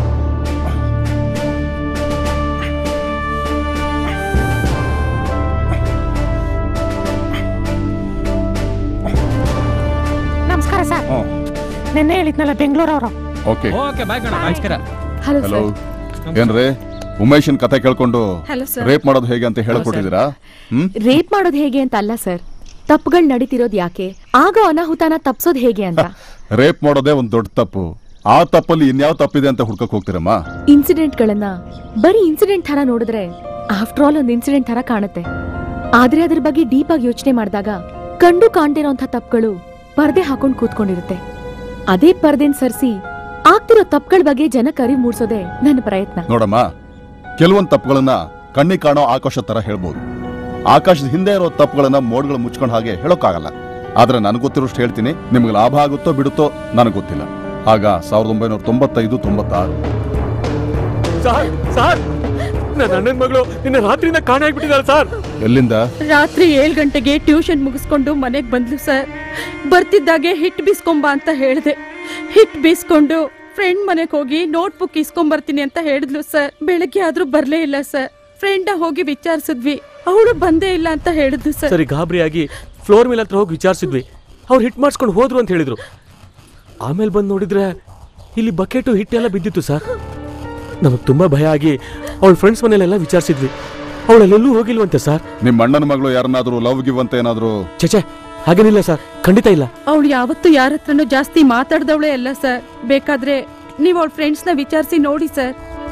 ನಮಸ್ಕಾರ ಸರ್ ನಿನ್ನೆ ಹೇಳಿದ್ನಲ್ಲ ಬೆಂಗಳೂರವರು ಓಕೆ ಓಕೆ ಬಾಯ್ ಕಣ ನಮಸ್ಕಾರ ಹಲೋ ಹಲೋ ಏನ್ರಿ ಉಮೇಶನ್ ಕತೆ ಕೇಳ್ಕೊಂಡು Hello, sir. ರೇಪ್ ಮಾಡೋದು ಹೇಗೆ ಅಂತ ಹೇಳ್ಕೊಟ್ಟಿದ್ದೀರಾ ಹ್ಮ್ ರೇಪ್ ಮಾಡೋದ್ ಹೇಗೆ ಅಂತ ಅಲ್ಲ ಸರ್ ತಪ್ಪುಗಳು ನಡೀತಿರೋದ್ ಯಾಕೆ ಆಗೋ ಅನಾಹುತನ ತಪ್ಸೋದ್ ಹೇಗೆ ಅಂತ ರೇಪ್ ಮಾಡೋದೇ ಒಂದ್ ದೊಡ್ಡ ತಪ್ಪು ಆ ತಪ್ಪಲ್ಲಿ ಇನ್ಯಾವ ತಪ್ಪಿದೆ ಅಂತ ಹುಡ್ಕಕ್ ಹೋಗ್ತೀರಮ್ಮ ಇನ್ಸಿಡೆಂಟ್ಗಳನ್ನ ಬರೀ ಇನ್ಸಿಡೆಂಟ್ ತರ ನೋಡಿದ್ರೆ ಆಫ್ಟರ್ ಆಲ್ ಒಂದು ಇನ್ಸಿಡೆಂಟ್ ತರ ಕಾಣುತ್ತೆ ಆದ್ರೆ ಅದ್ರ ಬಗ್ಗೆ ಡೀಪ್ ಆಗಿ ಯೋಚನೆ ಮಾಡಿದಾಗ ಕಂಡು ಕಾಣ್ದಿರೋಂಥ ತಪ್ಪುಗಳು ಪರ್ದೆ ಹಾಕೊಂಡ್ ಕೂತ್ಕೊಂಡಿರುತ್ತೆ ಅದೇ ಪರ್ದೆನ್ ಸರ್ಸಿ ಆಗ್ತಿರೋ ತಪ್ಪುಗಳ ಬಗ್ಗೆ ಜನಕ್ಕೆ ಅರಿವು ಮೂಡ್ಸೋದೇ ನನ್ನ ಪ್ರಯತ್ನ ನೋಡಮ್ಮ ಕೆಲವೊಂದ್ ತಪ್ಪುಗಳನ್ನ ಕಣ್ಣಿ ಕಾಣೋ ಆಕಾಶ ತರ ಹೇಳ್ಬೋದು ಆಕಾಶದ ಹಿಂದೆ ಇರೋ ತಪ್ಪುಗಳನ್ನ ಮೋಡ್ಗಳು ಮುಚ್ಕೊಂಡ್ ಹಾಗೆ ಹೇಳೋಕ್ಕಾಗಲ್ಲ ಆದ್ರೆ ನನಗೆ ಗೊತ್ತಿರೋಷ್ಟು ಹೇಳ್ತೀನಿ ನಿಮ್ಗೆ ಲಾಭ ಆಗುತ್ತೋ ಬಿಡುತ್ತೋ ನನಗೆ ಗೊತ್ತಿಲ್ಲ ಆಗ ಸಾವಿರದ ಒಂಬೈನೂರ ತೊಂಬತ್ತೈದು ತೊಂಬತ್ತಾರು ಸರ್ ಸರ್ ನನ್ನ ಅಣ್ಣನ ಮಗಳು ನಿನ್ನ ರಾತ್ರಿಯಿಂದ ಕಾಣೆ ಆಗ್ಬಿಟ್ಟಿದ್ದಾರೆ ಸರ್ ಎಲ್ಲಿಂದ ರಾತ್ರಿ ಏಳು ಗಂಟೆಗೆ ಟ್ಯೂಷನ್ ಮುಗಿಸ್ಕೊಂಡು ಮನೆಗೆ ಬಂದ್ಲು ಸರ್ ಬರ್ತಿದ್ದಾಗೆ ಹಿಟ್ ಬೀಸ್ಕೊಂಬ ಅಂತ ಹೇಳಿದೆ ಹಿಟ್ ಬೀಸ್ಕೊಂಡು ಫ್ರೆಂಡ್ ಮನೆಗೆ ಹೋಗಿ ನೋಟ್ಬುಕ್ ಇಸ್ಕೊಂಬರ್ತೀನಿ ಅಂತ ಹೇಳಿದ್ಲು ಸರ್ ಬೆಳಗ್ಗೆ ಆದ್ರೂ ಬರ್ಲೇ ಇಲ್ಲ ಸರ್ ಫ್ರೆಂಡ್ ಹೋಗಿ ವಿಚಾರಿಸಿದ್ವಿ ಅವಳು ಬಂದೇ ಇಲ್ಲ ಅಂತ ಹೇಳಿದ್ಲು ಸರ್ ಸರಿ ಗಾಬರಿಯಾಗಿ ಫ್ಲೋರ್ ಮೇಲೆ ಹತ್ರ ಹೋಗಿ ವಿಚಾರಿಸಿದ್ವಿ ಅವ್ರು ಹಿಟ್ ಮಾಡಿಸ್ಕೊಂಡು ಹೋದ್ರು ಅಂತ ಹೇಳಿದ್ರು ಆಮೇಲೆ ಬಂದು ನೋಡಿದ್ರೆ ಇಲ್ಲಿ ಬಕೆಟು ಹಿಟ್ಟೆಲ್ಲ ಬಿದ್ದಿತ್ತು ಸರ್ ನಮಗೆ ತುಂಬಾ ಭಯ ಆಗಿ ಅವಳ ಫ್ರೆಂಡ್ಸ್ ಮನೇಲೆಲ್ಲ ವಿಚಾರಿಸಿದ್ವಿ ಅವಳಲ್ಲೆಲ್ಲೂ ಹೋಗಿಲ್ವಂತೆ ಸರ್ ನಿಮ್ಮ ಅಣ್ಣನ ಮಗಳು ಯಾರನ್ನಾದ್ರೂ ಲವ್ ಗಿವ್ ಅಂತ ಏನಾದ್ರು ಚಚೆ ಹಾಗೇನಿಲ್ಲ ಸರ್ ಖಂಡಿತ ಇಲ್ಲ ಅವಳು ಯಾವತ್ತೂ ಯಾರ ಹತ್ರನೂ ಜಾಸ್ತಿ ಮಾತಾಡ್ದವಳೇ ಅಲ್ಲ ಸರ್ ಬೇಕಾದ್ರೆ ನೀವು ಅವಳ ಫ್ರೆಂಡ್ಸ್ನ ವಿಚಾರಿಸಿ ನೋಡಿ ಸರ್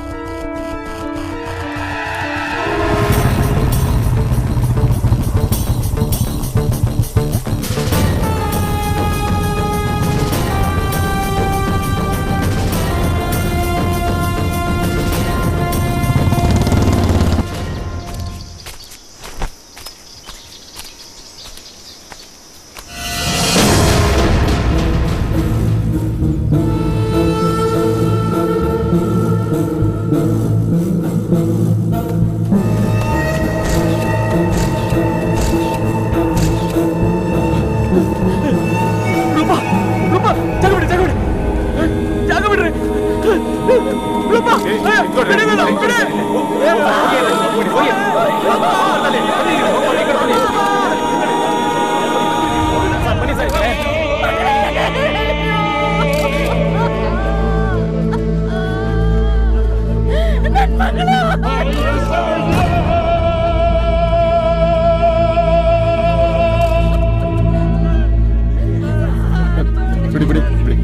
ರೂಪಾ ರೂಪಾ ಜಾಗ ಬಿಡ್ರಿ ಜಾಗ ಬಿಡ್ರಿ ಜಾಗ ಬಿಡ್ರಿ ರೂಪಾ ಬಿಡಿ ನನ್ನ, ಬಿಡಿ. ಬಿಡಿ ಬಿಡಿ ಬಿಡಿ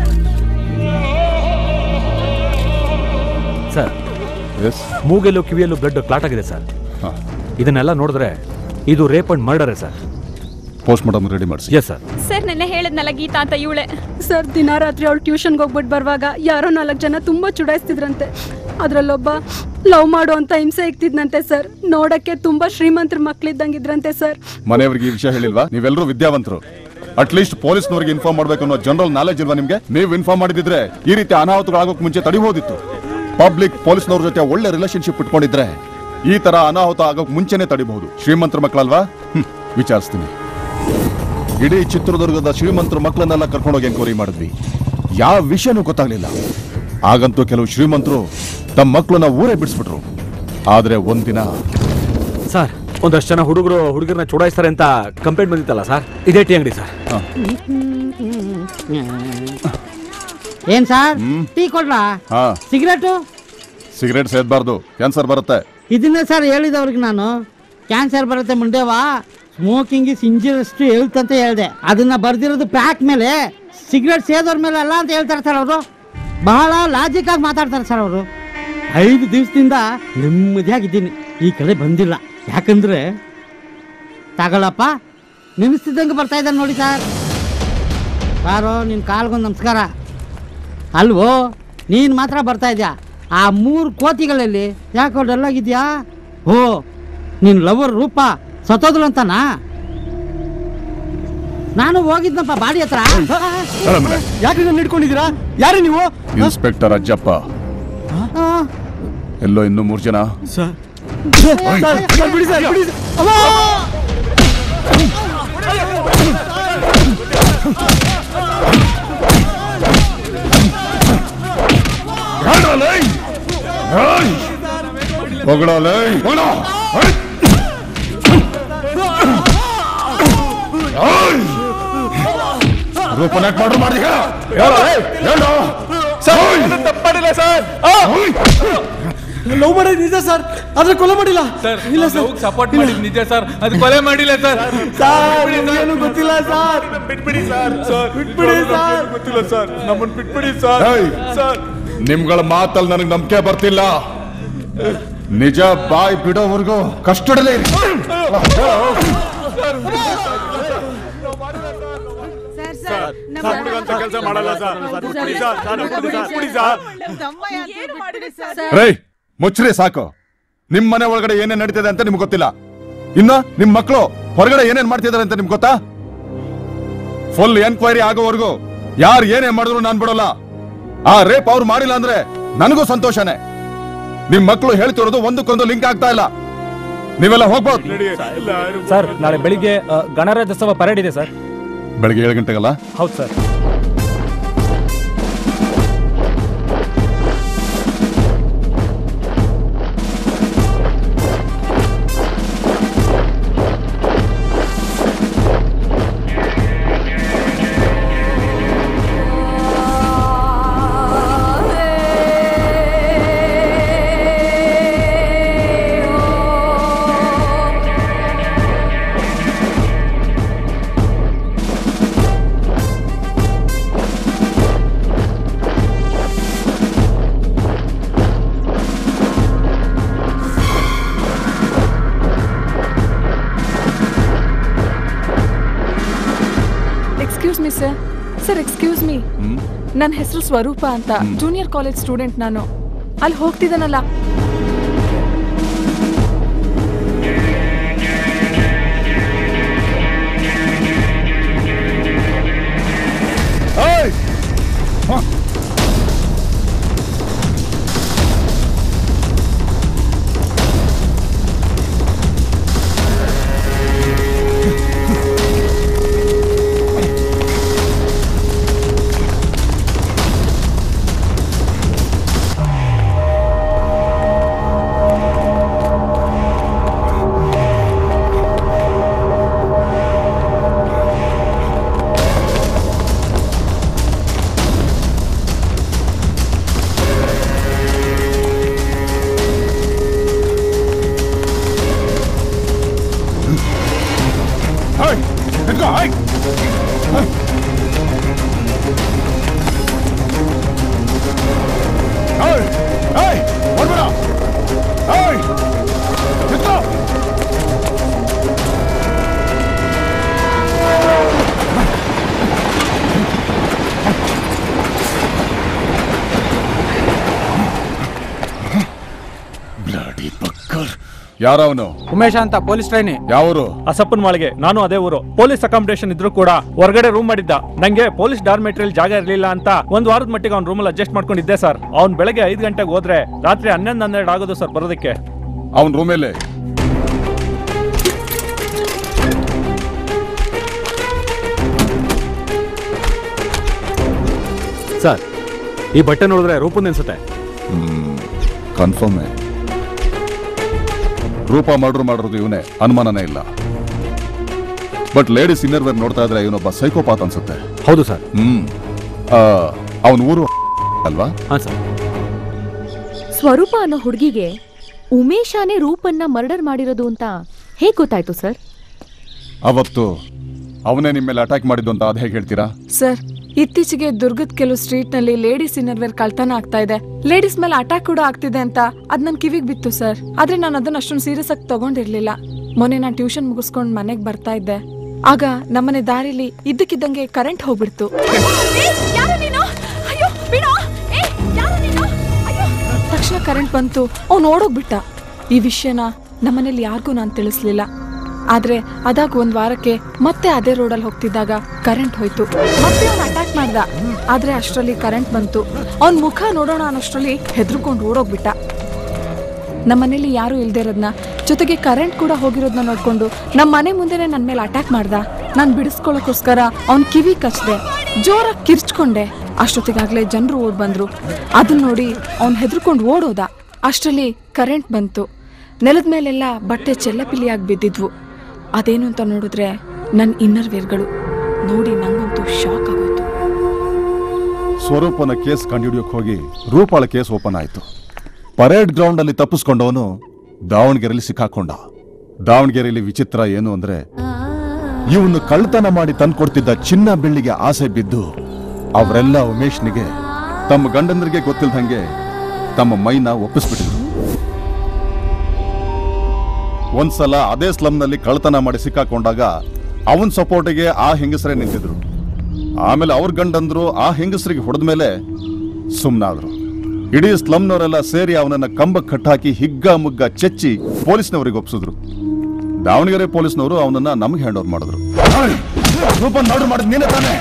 ಸರ್ ಎಸ್ ಮೂಗೆಲ್ಲೂ ಕಿವಿಯಲ್ಲೂ ಬ್ಲಡ್ ಕ್ಲಾಟ್ ಆಗಿದೆ ಸರ್ ಇದನ್ನೆಲ್ಲ ನೋಡಿದ್ರೆ ಇದು rape and murder sir post mortem ready ಮಾಡಿಸಿ ಎಸ್ ಸರ್ ಸರ್ ನೆನ್ನೆ ಹೇಳದ್ನಲ್ಲ ಗೀತಾ ಅಂತ ಇವಳೆ ಸರ್ ದಿನ ರಾತ್ರಿ ಅವಳು ಟ್ಯೂಷನ್ಗೆ ಹೋಗ್ಬಿಟ್ಟು ಬರುವಾಗ ಯಾರೋ ನಾಲ್ಕು ಜನ ತುಂಬಾ ಚುಡಾಯಿಸ್ತಿದ್ರಂತೆ ಅದ್ರಲ್ಲೊಬ್ಬ ಲವ್ ಮಾಡೋ ಅಂತ ಹಿಂಸೆ ಇಕ್ತಿದ್ನಂತೆ ಸರ್ ನೋಡಕ್ಕೆ ತುಂಬಾ ಶ್ರೀಮಂತರ ಮಕ್ಳಿದ್ದಂಗಿದ್ರಂತೆ ಸರ್ ಮನೆಯವರಿಗೆ ಈ ವಿಷಯ ಹೇಳಿಲ್ವಾ ನೀವೆಲ್ಲರೂ ವಿದ್ಯಾವಂತರು ಅಟ್ಲೀಸ್ಟ್ ಪೊಲೀಸ್ನವರಿಗೆ ಇನ್ಫಾರ್ಮ್ ಮಾಡ್ಬೇಕು ಅನ್ನೋ ಜನರಲ್ ನಾಲೆಜ್ ಇಲ್ವಾ ನಿಮ್ಗೆ ನೀವು ಇನ್ಫಾರ್ಮ್ ಮಾಡಿದಿದ್ರೆ ಈ ರೀತಿ ಅನಾಹುತಗಳಾಗೋಕ್ ಮುಂಚೆ ತಡಿಬೋದಿತ್ತು ಪಬ್ಲಿಕ್ ಪೊಲೀಸ್ನವ್ರ ಜೊತೆ ಒಳ್ಳೆ ರಿಲೇಶನ್ಶಿಪ್ ಇಟ್ಕೊಂಡಿದ್ರೆ ಈ ತರ ಅನಾಹುತ ಆಗೋಕ್ ಮುಂಚೆನೆ ತಡಿಬಹುದು ಶ್ರೀಮಂತರ ಮಕ್ಕಳಲ್ವಾ ಹ್ಮ್, ವಿಚಾರಿಸ್ತೀನಿ ಇಡೀ ಚಿತ್ರದುರ್ಗದ ಶ್ರೀಮಂತರ ಮಕ್ಕಳನ್ನೆಲ್ಲ ಕರ್ಕೊಂಡೋಗಿ ಎಂಕ್ವೈರಿ ಮಾಡಿದ್ವಿ ಯಾವ ವಿಷಯನೂ ಗೊತ್ತಾಗ್ಲಿಲ್ಲ ಆಗಂತೂ ಕೆಲವು ಶ್ರೀಮಂತರು ತಮ್ಮ ಮಕ್ಕಳನ್ನ ಊರೇ ಬಿಡಿಸ್ಬಿಟ್ರು ಆದ್ರೆ ಒಂದಿನ ಸರ್ ಒಂದಷ್ಟು ಜನ ಹುಡುಗರು ಹುಡುಗರನ್ನ ಚುಡಾಯಿಸ್ತಾರೆ ಅಂತ ಕಂಪ್ಲೇಂಟ್ ಬಂದಿತ್ತಲ್ಲ ಸರ್ ಇದೇ ಟಿ ಅಂಗಡಿ ಸರ್ ಏನ್ ಸರ್ ಟೀ ಕೊಡ್ಲಾ ಹಾ ಸಿಗರೇಟು ಸಿಗರೇಟ್ ಸೇದ್ಬಾರ್ದು ಕ್ಯಾನ್ಸರ್ ಬರುತ್ತೆ ಇದನ್ನೇ ಸರ್ ಹೇಳಿದವ್ರಿಗೆ ನಾನು ಕ್ಯಾನ್ಸರ್ ಬರುತ್ತೆ ಮುಂಡೆವಾ ಸ್ಮೋಕಿಂಗ್ ಇಸ್ ಇಂಜುರಿಯಸ್ ಹೆಲ್ತ್ ಅಂತ ಹೇಳಿದೆ ಅದನ್ನ ಬರ್ದಿರೋದು ಪ್ಯಾಕ್ ಮೇಲೆ ಸಿಗರೇಟ್ ಸೇದೋರ್ ಮೇಲೆ ಅಲ್ಲ ಅಂತ ಹೇಳ್ತಾರೆ ಸರ್ ಅವರು ಬಹಳ ಲಾಜಿಕ್ ಆಗಿ ಮಾತಾಡ್ತಾರೆ ಸರ್ ಅವರು ಐದು ದಿವಸದಿಂದ ನೆಮ್ಮದಿಯಾಗಿದ್ದೀನಿ ಈ ಕಡೆ ಬಂದಿಲ್ಲ ಯಾಕಂದ್ರೆ ತಗೊಳಪ್ಪ ನೆನೆಸ್ತಿದ್ದಂಗೆ ಬರ್ತಾ ಇದ್ದಾನೆ ನೋಡಿ ಸರ್ ಸಾರು ನಿನ್ನ ಕಾಲ್ಗೊಂದು ನಮಸ್ಕಾರ ಅಲ್ವೋ ನೀನು ಮಾತ್ರ ಬರ್ತಾ ಇದೆಯಾ ಆ ಮೂರು ಕೋತಿಗಳಲ್ಲಿ ಯಾಕೋ ಡಲ್ ಆಗಿದ್ಯಾ ಓ ನಿನ್ನ ಲವರ್ ರೂಪ ಸತ್ತೋದ್ರು ಅಂತನಾ ನಾನು ಹೋಗಿದ್ನಪ್ಪ ಬಾಡಿ ಹತ್ರ ಯಾಕೆ ಹಿಡ್ಕೊಂಡಿದ್ದೀರಾ ಯಾರು ನೀವು ಇನ್ಸ್ಪೆಕ್ಟರ್ ಅಜ್ಜಪ್ಪ ಎಲ್ಲೋ ಇನ್ನೂ ಮೂರು ಜನ ಬಿಡಿ ಸರ್ ಬಿಡಿ ಹೊಗಳಲೆ ಹೊಗಳ ರೂಪನ್ ಯಾಕೆ ಮಾಡ್ರು ಮಾಡಿದ ತಪ್ಪಾಡಿಲ್ಲ ಸರ್ ಲವ್ ಮಾಡೋದು ನಿಜ ಸರ್ ಆದ್ರೆ ಕೊಲೆ ಮಾಡಿಲ್ಲ ಸರ್ ಇಲ್ಲ ಸರ್ ಸಪೋರ್ಟ್ ಮಾಡಿದ್ ನಿಜ ಸರ್ ಅದು ಕೊಲೆ ಮಾಡಿಲ್ಲ ಸರ್ ಏನು ಗೊತ್ತಿಲ್ಲ ಸರ್ ಬಿಟ್ಬಿಡಿ ಸರ್ ಸರ್ ಬಿಟ್ಬಿಡಿ ಸರ್ ಗೊತ್ತಿಲ್ಲ ಸರ್ ನಮ್ಮನ್ನ ಬಿಟ್ಬಿಡಿ ಸರ್ ಸರ್ ನಿಮ್ಗಳ ಮಾತಲ್ಲಿ ನನಗೆ ನಂಬಿಕೆ ಬರ್ತಿಲ್ಲ ನಿಜ ಬಾಯ್ ಬಿಡೋವರೆಗೂ ಕಷ್ಟಡಲೇ ಇರಿ ಕೆಲಸ ಮಾಡಲ್ಲ ಸರ್ ಬಿಟ್ಬಿಡಿ ಸರ್ ಸರ್ ಬಿಟ್ಬಿಡಿ ಸರ್ ಬಿಟ್ಬಿಡಿ ಸರ್ ರೈ ಮುಚ್ಚ್ರಿ ಸಾಕು ನಿಮ್ ಮನೆ ಒಳಗಡೆ ಏನೇನ್ ನಡೀತಿದೆ ಅಂತ ನಿಮ್ಗೆ ಗೊತ್ತಿಲ್ಲ ಇನ್ನ ನಿಮ್ ಮಕ್ಕಳು ಹೊರಗಡೆ ಏನೇನ್ ಮಾಡ್ತಿದಾರೆ ಅಂತ ನಿಮ್ಗೆ ಗೊತ್ತಾ ಫುಲ್ ಎನ್ಕ್ವೈರಿ ಆಗೋವರೆಗೂ ಯಾರು ಏನೇ ಮಾಡಿದ್ರು ನಾನ್ ಬಿಡೋಲ್ಲ ಆ ರೇಪ್ ಅವ್ರು ಮಾಡಿಲ್ಲ ಅಂದ್ರೆ ನನಗೂ ಸಂತೋಷನೇ ನಿಮ್ ಮಕ್ಕಳು ಹೇಳ್ತಿರೋದು ಒಂದಕ್ಕೊಂದು ಲಿಂಕ್ ಆಗ್ತಾ ಇಲ್ಲ ನೀವೆಲ್ಲ ಹೋಗ್ಬೋದು ಸರ್ ನಾಳೆ ಬೆಳಿಗ್ಗೆ ಅ, ಗಣರಾಜ್ಯೋತ್ಸವ ಪರೇಡ್ ಇದೆ ಸರ್ ಬೆಳಗ್ಗೆ ಏಳು ಗಂಟೆಗಲ್ಲ ಹೌದು sir excuse me sir sir excuse me ನನ್ನ ಹೆಸರು ಸ್ವರೂಪ ಅಂತ ಜೂನಿಯರ್ ಕಾಲೇಜ್ ಸ್ಟೂಡೆಂಟ್ ನಾನು ಅಲ್ಲಿ ಹೋಗ್ತಿದ್ದಾನಲ್ಲ ಯಾರವನು ಉಮೇಶ ಅಂತ ಪೊಲೀಸ್ ಟ್ರೈನಿ ಯಾವೂರು ಅಸಪ್ಪನ್ ಮಾಳಿಗೆ ನಾನು ಅದೇ ಊರು ಪೊಲೀಸ್ ಅಕಾಮಿಡೇಷನ್ ಇದ್ರು ಕೂಡ ಹೊರಗಡೆ ರೂಮ್ ಮಾಡಿದ್ದ ನಂಗೆ ಪೊಲೀಸ್ ಡಾರ್ಮೆಟ್ರಿಯಲ್ಲಿ ಜಾಗ ಇರಲಿಲ್ಲ ಅಂತ ಒಂದ್ ವಾರದ ಮಟ್ಟಿಗೆ ಅವ್ನ ರೂಮಲ್ಲಿ ಅಡ್ಜಸ್ಟ್ ಮಾಡ್ಕೊಂಡಿದ್ದೆ ಸರ್ ಅವ್ನ್ ಬೆಳಗ್ಗೆ ಐದು ಗಂಟೆಗೆ ಹೋದ್ರೆ ರಾತ್ರಿ ಹನ್ನೊಂದು ಹನ್ನೆರಡು ಆಗೋದು ಸರ್ ಬರೋದಕ್ಕೆ ಅವನ್ ರೂಮಲ್ಲಿ ಸರ್ ಈ ಬಟ್ಟೆ ನೋಡಿದ್ರೆ ರೂಪನ್ ಅನ್ಸುತ್ತೆ ಕನ್ಫರ್ಮ್ ರೂಪ ಮರ್ಡರ್ ಮಾಡಿರೋದು ಇವನೇ ಅನುಮಾನನೇ ಇಲ್ಲ ಬಟ್ ಲೇಡೀಸ್ ಇನ್ನರ್ ವೇರ್ ನೋಡ್ತಾ ಇದ್ರೆ ಇವನೊಬ್ಬ ಸೈಕೋಪಾತ್ ಅನ್ಸುತ್ತೆ ಹೌದು ಸರ್ ಹ್ಮ್ ಅವನ ಊರು ಅಲ್ವಾ ಹಾ ಸರ್ ಸ್ವರೂಪ ಅನ್ನೋ ಹುಡುಗಿಗೆ ಉಮೇಶಾನೇ ರೂಪನ್ನ ಮರ್ಡರ್ ಮಾಡಿರೋದು ಅಂತ ಹೇಗ್ ಗೊತ್ತಾಯ್ತು ಸರ್ ಅವತ್ತು ಅವನೇ ನಿಮ್ಮ ಮೇಲೆ ಅಟ್ಯಾಕ್ ಮಾಡಿದ್ದು ಅಂತ ಅದ್ ಹೇಗೆ ಹೇಳ್ತೀರಾ ಸರ್ ಇತ್ತೀಚೆಗೆ ದುರ್ಗದ ಕೆಲವು ಸ್ಟ್ರೀಟ್ ನಲ್ಲಿ ಲೇಡೀಸ್ ಇನ್ನರ್ವೇರ್ ಕಳ್ತನ ಆಗ್ತಾ ಇದೆ ಲೇಡೀಸ್ ಮೇಲೆ ಅಟ್ಯಾಕ್ ಕೂಡ ಆಗ್ತಿದೆ ಅಂತ ಅದ್ ನನ್ ಕಿವಿಗ್ ಬಿತ್ತು ಸರ್ ಆದ್ರೆ ನಾನು ಅದನ್ನ ಅಷ್ಟೊಂದು ಸೀರಿಯಸ್ ಆಗಿ ತಗೊಂಡಿರ್ಲಿಲ್ಲ ಮೊನ್ನೆ ನಾನು ಟ್ಯೂಷನ್ ಮುಗಿಸ್ಕೊಂಡ್ ಮನೆಗ್ ಬರ್ತಾ ಇದ್ದೆ ಆಗ ನಮ್ಮನೆ ದಾರಿಲಿ ಇದ್ದಕ್ಕಿದ್ದಂಗೆ ಕರೆಂಟ್ ಹೋಗ್ಬಿಡ್ತು ತಕ್ಷಣ ಕರೆಂಟ್ ಬಂತು ಅವ್ನು ಓಡೋಗ್ಬಿಟ್ಟ ಈ ವಿಷಯನ ನಮ್ಮನೇಲಿ ಯಾರಿಗೂ ನಾನು ತಿಳಿಸ್ಲಿಲ್ಲ ಆದ್ರೆ ಅದಾಗ ಒಂದ್ ವಾರಕ್ಕೆ ಮತ್ತೆ ಅದೇ ರೋಡಲ್ಲಿ ಹೋಗ್ತಿದ್ದಾಗ ಕರೆಂಟ್ ಹೋಯ್ತು ಮತ್ತೆ ಅವ್ನು ಅಟ್ಯಾಕ್ ಮಾಡ್ದ ಆದ್ರೆ ಅಷ್ಟರಲ್ಲಿ ಕರೆಂಟ್ ಬಂತು ಅವ್ನ್ ಮುಖ ನೋಡೋಣ ಅನ್ನೋಷ್ಟರಲ್ಲಿ ಹೆದರ್ಕೊಂಡು ಓಡೋಗ್ಬಿಟ್ಟ ನಮ್ಮನೇಲಿ ಯಾರು ಇಲ್ದೇ ಇರೋದ್ನ ಜೊತೆಗೆ ಕರೆಂಟ್ ಕೂಡ ಹೋಗಿರೋದನ್ನ ನೋಡ್ಕೊಂಡು ನಮ್ಮ ಮನೆ ಮುಂದೆನೆ ನನ್ನ ಮೇಲೆ ಅಟ್ಯಾಕ್ ಮಾಡ್ದ ನಾನು ಬಿಡಿಸ್ಕೊಳ್ಳೋಕ್ಕೋಸ್ಕರ ಅವ್ನ್ ಕಿವಿ ಕಚ್ದೆ ಜೋರಾಗಿ ಕಿರ್ಚ್ಕೊಂಡೆ ಅಷ್ಟೊತ್ತಿಗಾಗ್ಲೇ ಜನರು ಓಡ್ ಬಂದ್ರು ಅದನ್ನ ನೋಡಿ ಅವ್ನ್ ಹೆದರ್ಕೊಂಡು ಓಡೋದ ಅಷ್ಟರಲ್ಲಿ ಕರೆಂಟ್ ಬಂತು ನೆಲದ ಮೇಲೆಲ್ಲ ಬಟ್ಟೆ ಚೆಲ್ಲಪಿಲಿಯಾಗಿ ಬಿದ್ದಿದ್ವು ಅದೇನು ಅಂತ ನೋಡಿದ್ರೆ ನನ್ನ ಇನ್ನರ್ ವೇರ್ಗಳು ನೋಡಿ ನಂಗಂತೂ ಶಾಕ್ ಆಗೋಯ್ತು ಸ್ವರೂಪನ ಕೇಸ್ ಕಂಡುಹಿಡಿಯೋಕೆ ಹೋಗಿ ರೂಪಾಳ ಕೇಸ್ ಓಪನ್ ಆಯ್ತು ಪರೇಡ್ ಗ್ರೌಂಡ್ ಅಲ್ಲಿ ತಪ್ಪಿಸ್ಕೊಂಡವನು ದಾವಣಗೆರೆಯಲ್ಲಿ ಸಿಕ್ಕಾಕೊಂಡ ದಾವಣಗೆರೆಯಲ್ಲಿ ವಿಚಿತ್ರ ಏನು ಅಂದ್ರೆ ಇವನು ಕಳ್ತನ ಮಾಡಿ ತಂದ್ಕೊಡ್ತಿದ್ದ ಚಿನ್ನ ಬೆಳ್ಳಿಗೆ ಆಸೆ ಬಿದ್ದು ಅವರೆಲ್ಲ ಉಮೇಶ್ನಿಗೆ ತಮ್ಮ ಗಂಡಂದ್ರಿಗೆ ಗೊತ್ತಿಲ್ದಂಗೆ ತಮ್ಮ ಮೈನ ಒಪ್ಪಿಸ್ಬಿಟ್ಟಿದ್ರು ಒಂದ್ಸಲ ಅದೇ ಸ್ಲಮ್ನಲ್ಲಿ ಕಳ್ತನ ಮಾಡಿ ಸಿಕ್ಕಾಕೊಂಡಾಗ ಅವನ್ ಸಪೋರ್ಟಿಗೆ ಆ ಹೆಂಗಸರೇ ನಿಂತಿದ್ರು ಆಮೇಲೆ ಅವ್ರ ಗಂಡಂದ್ರು ಆ ಹೆಂಗಸರಿಗೆ ಹೊಡೆದ ಮೇಲೆ ಸುಮ್ಮನಾದ್ರು ಇಡೀ ಸ್ಲಮ್ನವರೆಲ್ಲ ಸೇರಿ ಅವನನ್ನ ಕಂಬಕ್ಕೆ ಕಟ್ಟಾಕಿ ಹಿಗ್ಗ ಮುಗ್ಗ ಚೆಚ್ಚಿ ಪೊಲೀಸ್ನವರಿಗೆ ಒಪ್ಸಿದ್ರು ದಾವಣಗೆರೆ ಪೊಲೀಸ್ನವರು ಅವನನ್ನ ನಮ್ಗೆ ಹ್ಯಾಂಡ್ ಓವರ್ ಮಾಡಿದ್ರು ರೂಪನ್ ಮರ್ಡರ್ ಮಾಡಿದ್ ನೀನೇ ತಾನೆ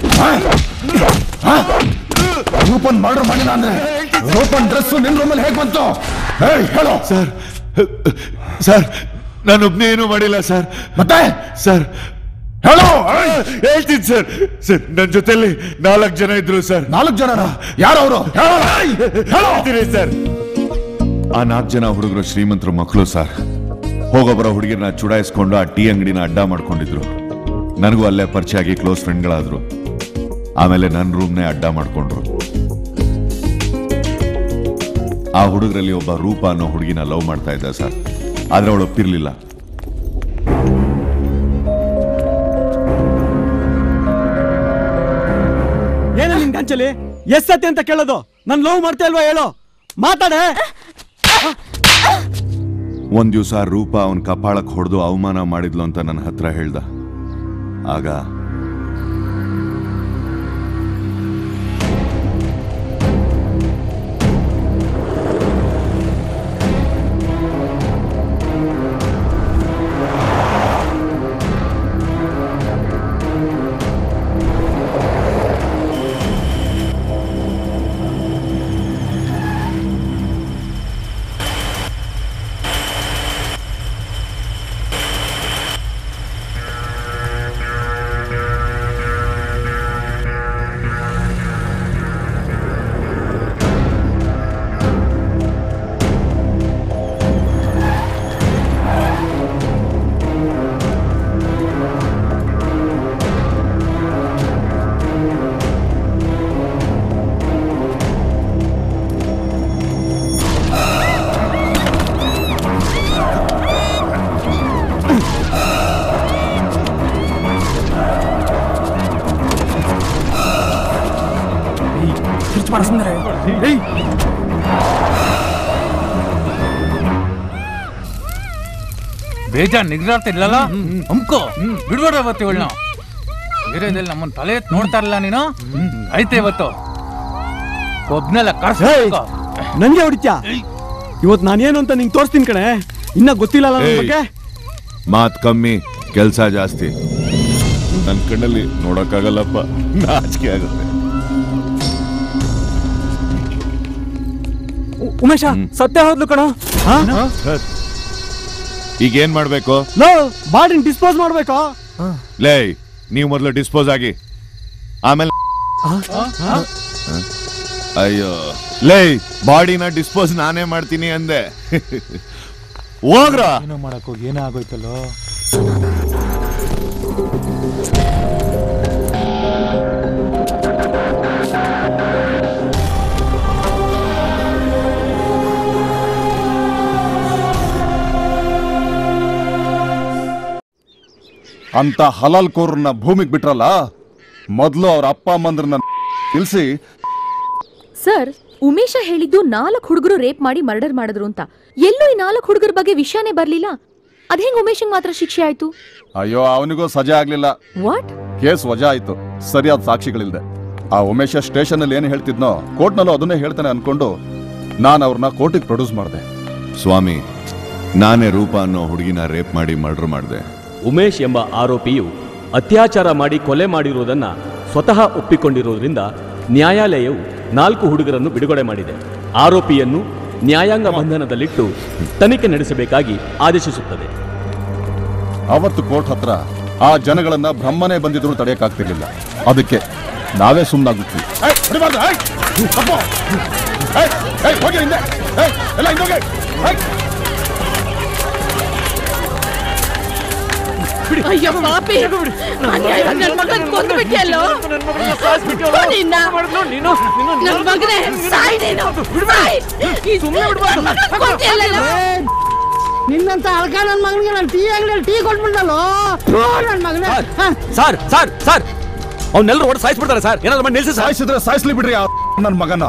ರೂಪನ್ ಮರ್ಡರ್ ಮಾಡಿಲ್ಲ ಅಂದ್ರೆ ರೂಪನ್ ಡ್ರೆಸ್ ನಿನ್ ರೂಮಲ್ಲಿ ಹೇಗ್ ಬಂತು ಹೇಳಿ ಹೇಳೋ ಸರ್ ಸರ್ ನಾನೊಬ್ನೇ ಏನೂ ಮಾಡಿಲ್ಲ ಸರ್ ಮತ್ತೆ ಸರ್ ಹೇಳೋ ಹೇಳ್ತೀನಿ ಸರ್ ಸರ್ ನನ್ನ ಜೊತೆಲಿ ನಾಲ್ಕು ಜನ ಇದ್ರು ಸರ್ ನಾಲ್ಕು ಜನ ಯಾರವರು ಹೇಳ್ತೀನಿ ಸರ್ ಆ ನಾಲ್ಕು ಜನ ಹುಡುಗರು ಶ್ರೀಮಂತರ ಮಕ್ಕಳು ಸರ್ ಹೋಗೋಬರೋ ಹುಡುಗಿರನ್ನ ಚುಡಾಯಿಸ್ಕೊಂಡು ಆ ಟೀ ಅಂಗಡಿನ ಅಡ್ಡ ಮಾಡ್ಕೊಂಡಿದ್ರು ನನಗೂ ಅಲ್ಲೇ ಪರಿಚಯ ಆಗಿ ಕ್ಲೋಸ್ ಫ್ರೆಂಡ್ಗಳಾದ್ರು ಆಮೇಲೆ ನನ್ನ ರೂಮ್ನೇ ಅಡ್ಡ ಮಾಡ್ಕೊಂಡ್ರು ಆ ಹುಡುಗರಲ್ಲಿ ಒಬ್ಬ ರೂಪ ಅನ್ನೋ ಹುಡುಗಿನ ಲವ್ ಮಾಡ್ತಾ ಇದ್ದ ಸರ್ ಆದ್ರೆ ಅವಳು ಒಪ್ಪಿರ್ಲಿಲ್ಲ ಏನ ನಿನ್ ಗಂಚಲಿ ಎಸ್ ಸತಿ ಅಂತ ಕೇಳೋದು ನನ್ ಲವ್ ಮಾಡ್ತಾ ಇಲ್ವಾ ಹೇಳು ಮಾತಾಡೆ ಒಂದ್ ದಿವಸ ರೂಪ ಅವನ್ ಕಪಾಳಕ್ ಹೊಡೆದು ಅವಮಾನ ಮಾಡಿದ್ಲು ಅಂತ ನನ್ನ ಹತ್ರ ಹೇಳ್ದ ಆಗ ಬೇಜಾರ್ ನಿಗ್ರಾಡ್ತಿರ್ಲಲ್ಲ ಹಮ್ಕೋ ಬಿಡ್ಬೇಡ ಇವತ್ತು ಇವಳನ್ನ ಬೇರೆದಲ್ಲಿ ನಮ್ಮನ್ನ ತಲೆ ಎತ್ತಿ ನೋಡ್ತಾ ಇರಲ್ಲ ನೀನು ಐತೆ ಇವತ್ತು ಒಬ್ನೆಲ್ಲ ಕರ್ಸ ನಂಗೆ ಹೊಡಿತ್ಯಾ ಇವತ್ ನಾನೇನು ಅಂತ ನಿಂಗೆ ತೋರಿಸ್ತೀನಿ ಕಣೆ ಇನ್ನ ಗೊತ್ತಿಲ್ಲ ನನ್ ಏಯ್. ಬಗ್ಗೆ ಮಾತ್ ಕಮ್ಮಿ ಕೆಲ್ಸ ಜಾಸ್ತಿ ನನ್ ಕಣ್ಣಲ್ಲಿ ನೋಡಕ್ಕಾಗಲ್ಲಪ್ಪ ನಾಚಿಕೆ ಆಗುತ್ತೆ ಉ- ಉಮೇಶ ಸತ್ಯ ಹೋದ್ಲು ಕಣ ಈಗ ಏನ್ ಮಾಡ್ಬೇಕು ಲೋ ಬಾಡಿನ ಡಿಸ್ಪೋಸ್ ಮಾಡ್ಬೇಕು ಲೇ ನೀವು ಮೊದಲು ಡಿಸ್ಪೋಸ್ ಆಗಿ ಆಮೇಲೆ ಅಯ್ಯೋ ಲೇ ಬಾಡಿನ ಡಿಸ್ಪೋಸ್ ನಾನೇ ಮಾಡ್ತೀನಿ ಅಂದೆ ಹೋಗ್ರ ಏನೋ ಮಾಡಕ್ ಹೋಗಿ ಏನೋ ಆಗೋಯ್ತಲ್ಲೋ ಅಂತ ಹಲಾಲ್ ಕೋರನ್ನ ಭೂಮಿಗೆ ಬಿಟ್ರಲ್ಲ ಮೊದಲು ಅವ್ರ ಅಪ್ಪ ಅಮ್ಮಂದ್ರನ್ನ ನಿಲ್ಸಿ ಸರ್ ಉಮೇಶ ಹೇಳಿದ್ದು ನಾಲ್ಕು ಹುಡುಗರು ರೇಪ್ ಮಾಡಿ ಮರ್ಡರ್ ಮಾಡಿದ್ರು ಅಂತ ಎಲ್ಲೂ ಈ ನಾಲ್ಕು ಹುಡುಗರ ಬಗ್ಗೆ ವಿಷಯನೇ ಬರ್ಲಿಲ್ಲ ಅದೇಂಗ್ ಉಮೇಶಂಗ್ ಮಾತ್ರ ಶಿಕ್ಷೆ ಆಯ್ತು ಅಯ್ಯೋ ಅವನಿಗೂ ಸಜೆ ಆಗ್ಲಿಲ್ಲ ವಾಟ್ ಕೇಸ್ ವಜಾ ಆಯ್ತು ಸರಿಯಾದ ಸಾಕ್ಷಿಗಳಿಲ್ದೆ ಆ ಉಮೇಶ ಸ್ಟೇಷನ್ ಅಲ್ಲಿ ಏನ್ ಹೇಳ್ತಿದ್ನೋ ಕೋರ್ಟ್ನಲ್ಲೂ ಅದನ್ನೇ ಹೇಳ್ತಾನೆ ಅನ್ಕೊಂಡು ನಾನು ಅವ್ರನ್ನ ಕೋರ್ಟಿಗೆ ಪ್ರೊಡ್ಯೂಸ್ ಮಾಡಿದೆ ಸ್ವಾಮಿ ನಾನೇ ರೂಪ ಅನ್ನೋ ಹುಡುಗಿನ ರೇಪ್ ಮಾಡಿ ಮರ್ಡರ್ ಮಾಡಿದೆ ಉಮೇಶ್ ಎಂಬ ಆರೋಪಿಯು ಅತ್ಯಾಚಾರ ಮಾಡಿ ಕೊಲೆ ಮಾಡಿರುವುದನ್ನ ಸ್ವತಃ ಒಪ್ಪಿಕೊಂಡಿರುವುದರಿಂದ ನ್ಯಾಯಾಲಯವು ನಾಲ್ಕು ಹುಡುಗರನ್ನು ಬಿಡುಗಡೆ ಮಾಡಿದೆ ಆರೋಪಿಯನ್ನು ನ್ಯಾಯಾಂಗ ಬಂಧನದಲ್ಲಿಟ್ಟು ತನಿಖೆ ನಡೆಸಬೇಕಾಗಿ ಆದೇಶಿಸುತ್ತದೆ ಅವತ್ತು ಕೋರ್ಟ್ ಹತ್ರ ಆ ಜನಗಳನ್ನ ಬ್ರಹ್ಮನೇ ಬಂದಿದ್ರು ತಡೆಯಕ್ಕಾಗ್ತಿರ್ಲಿಲ್ಲ ಅದಕ್ಕೆ ನಾವೇ ಸುಮ್ಮನಾಗ್ಬಿಟ್ವಿ ಅಯ್ಯೋ ಪಾಪಿ ಅನ್ಯಾಯವಾಗಿ ನನ್ ಮಗನ್ ಕೊಂದ್ಬಿಟ್ಟಿಯಲ್ಲೋ ನಿನ್ನ ನನ್ ಮಗನೇ ಸಾಯ್ ನೀನು ಸಾಯ್. ಈ ನನ್ ಮಗನ್ ಕೊಂದ್ಯಲ್ಲಲ್ಲ? ನಿನ್ನಂತ ಅಲ್ಕ ನನ್ನ ಮಗನಿಗೆ ನಾನು ಟೀ ಅಂಗಡಿಯಲ್ಲಿ ಟೀ ಕೊಟ್ಬಿಟ್ಟಲ್ಲೋ ನನ್ನ ಮಗನೇ ಸರ್ ಸರ್ ಸರ್ ಅವನ್ನೆಲ್ಲರೂ ಹೊಡೆದು ಸಾಯಿಸ್ಬಿಡ್ತಾರೆ ಸರ್ ಏನಾದ್ರು ಮಾಡಿ ನಿಲ್ಸಿ ಸಾಯಿಸಿದ್ರೆ ಸಾಯಿಸ್ಲಿ ಬಿಡ್ರಿ ನನ್ನ ಮಗನ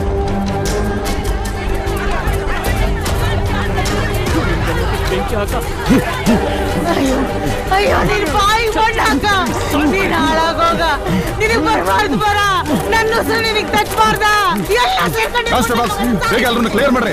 ಅಯ್ಯೋ ಅಯ್ಯೋ ನಿನ್ ಬಾಯಿ ಮಣ್ಣಾಕ ನೀನ್ ಹಾಳಾಗೋಗ ನಿನಗ್ ಬರ್ಬಾರ್ದು ಬರ ನನ್ನ ಹೆಸರು ನಿನಗ್ ತಚ್ಚಬಾರ್ದ ಎಲ್ಲ ಸೇರ್ಕೊಂಡು ಕಾನ್ಸ್ಟೇಬಲ್ಸ್ ಬೇಗ ಎಲ್ಲರನ್ನ ಕ್ಲಿಯರ್ ಮಾಡ್ರಿ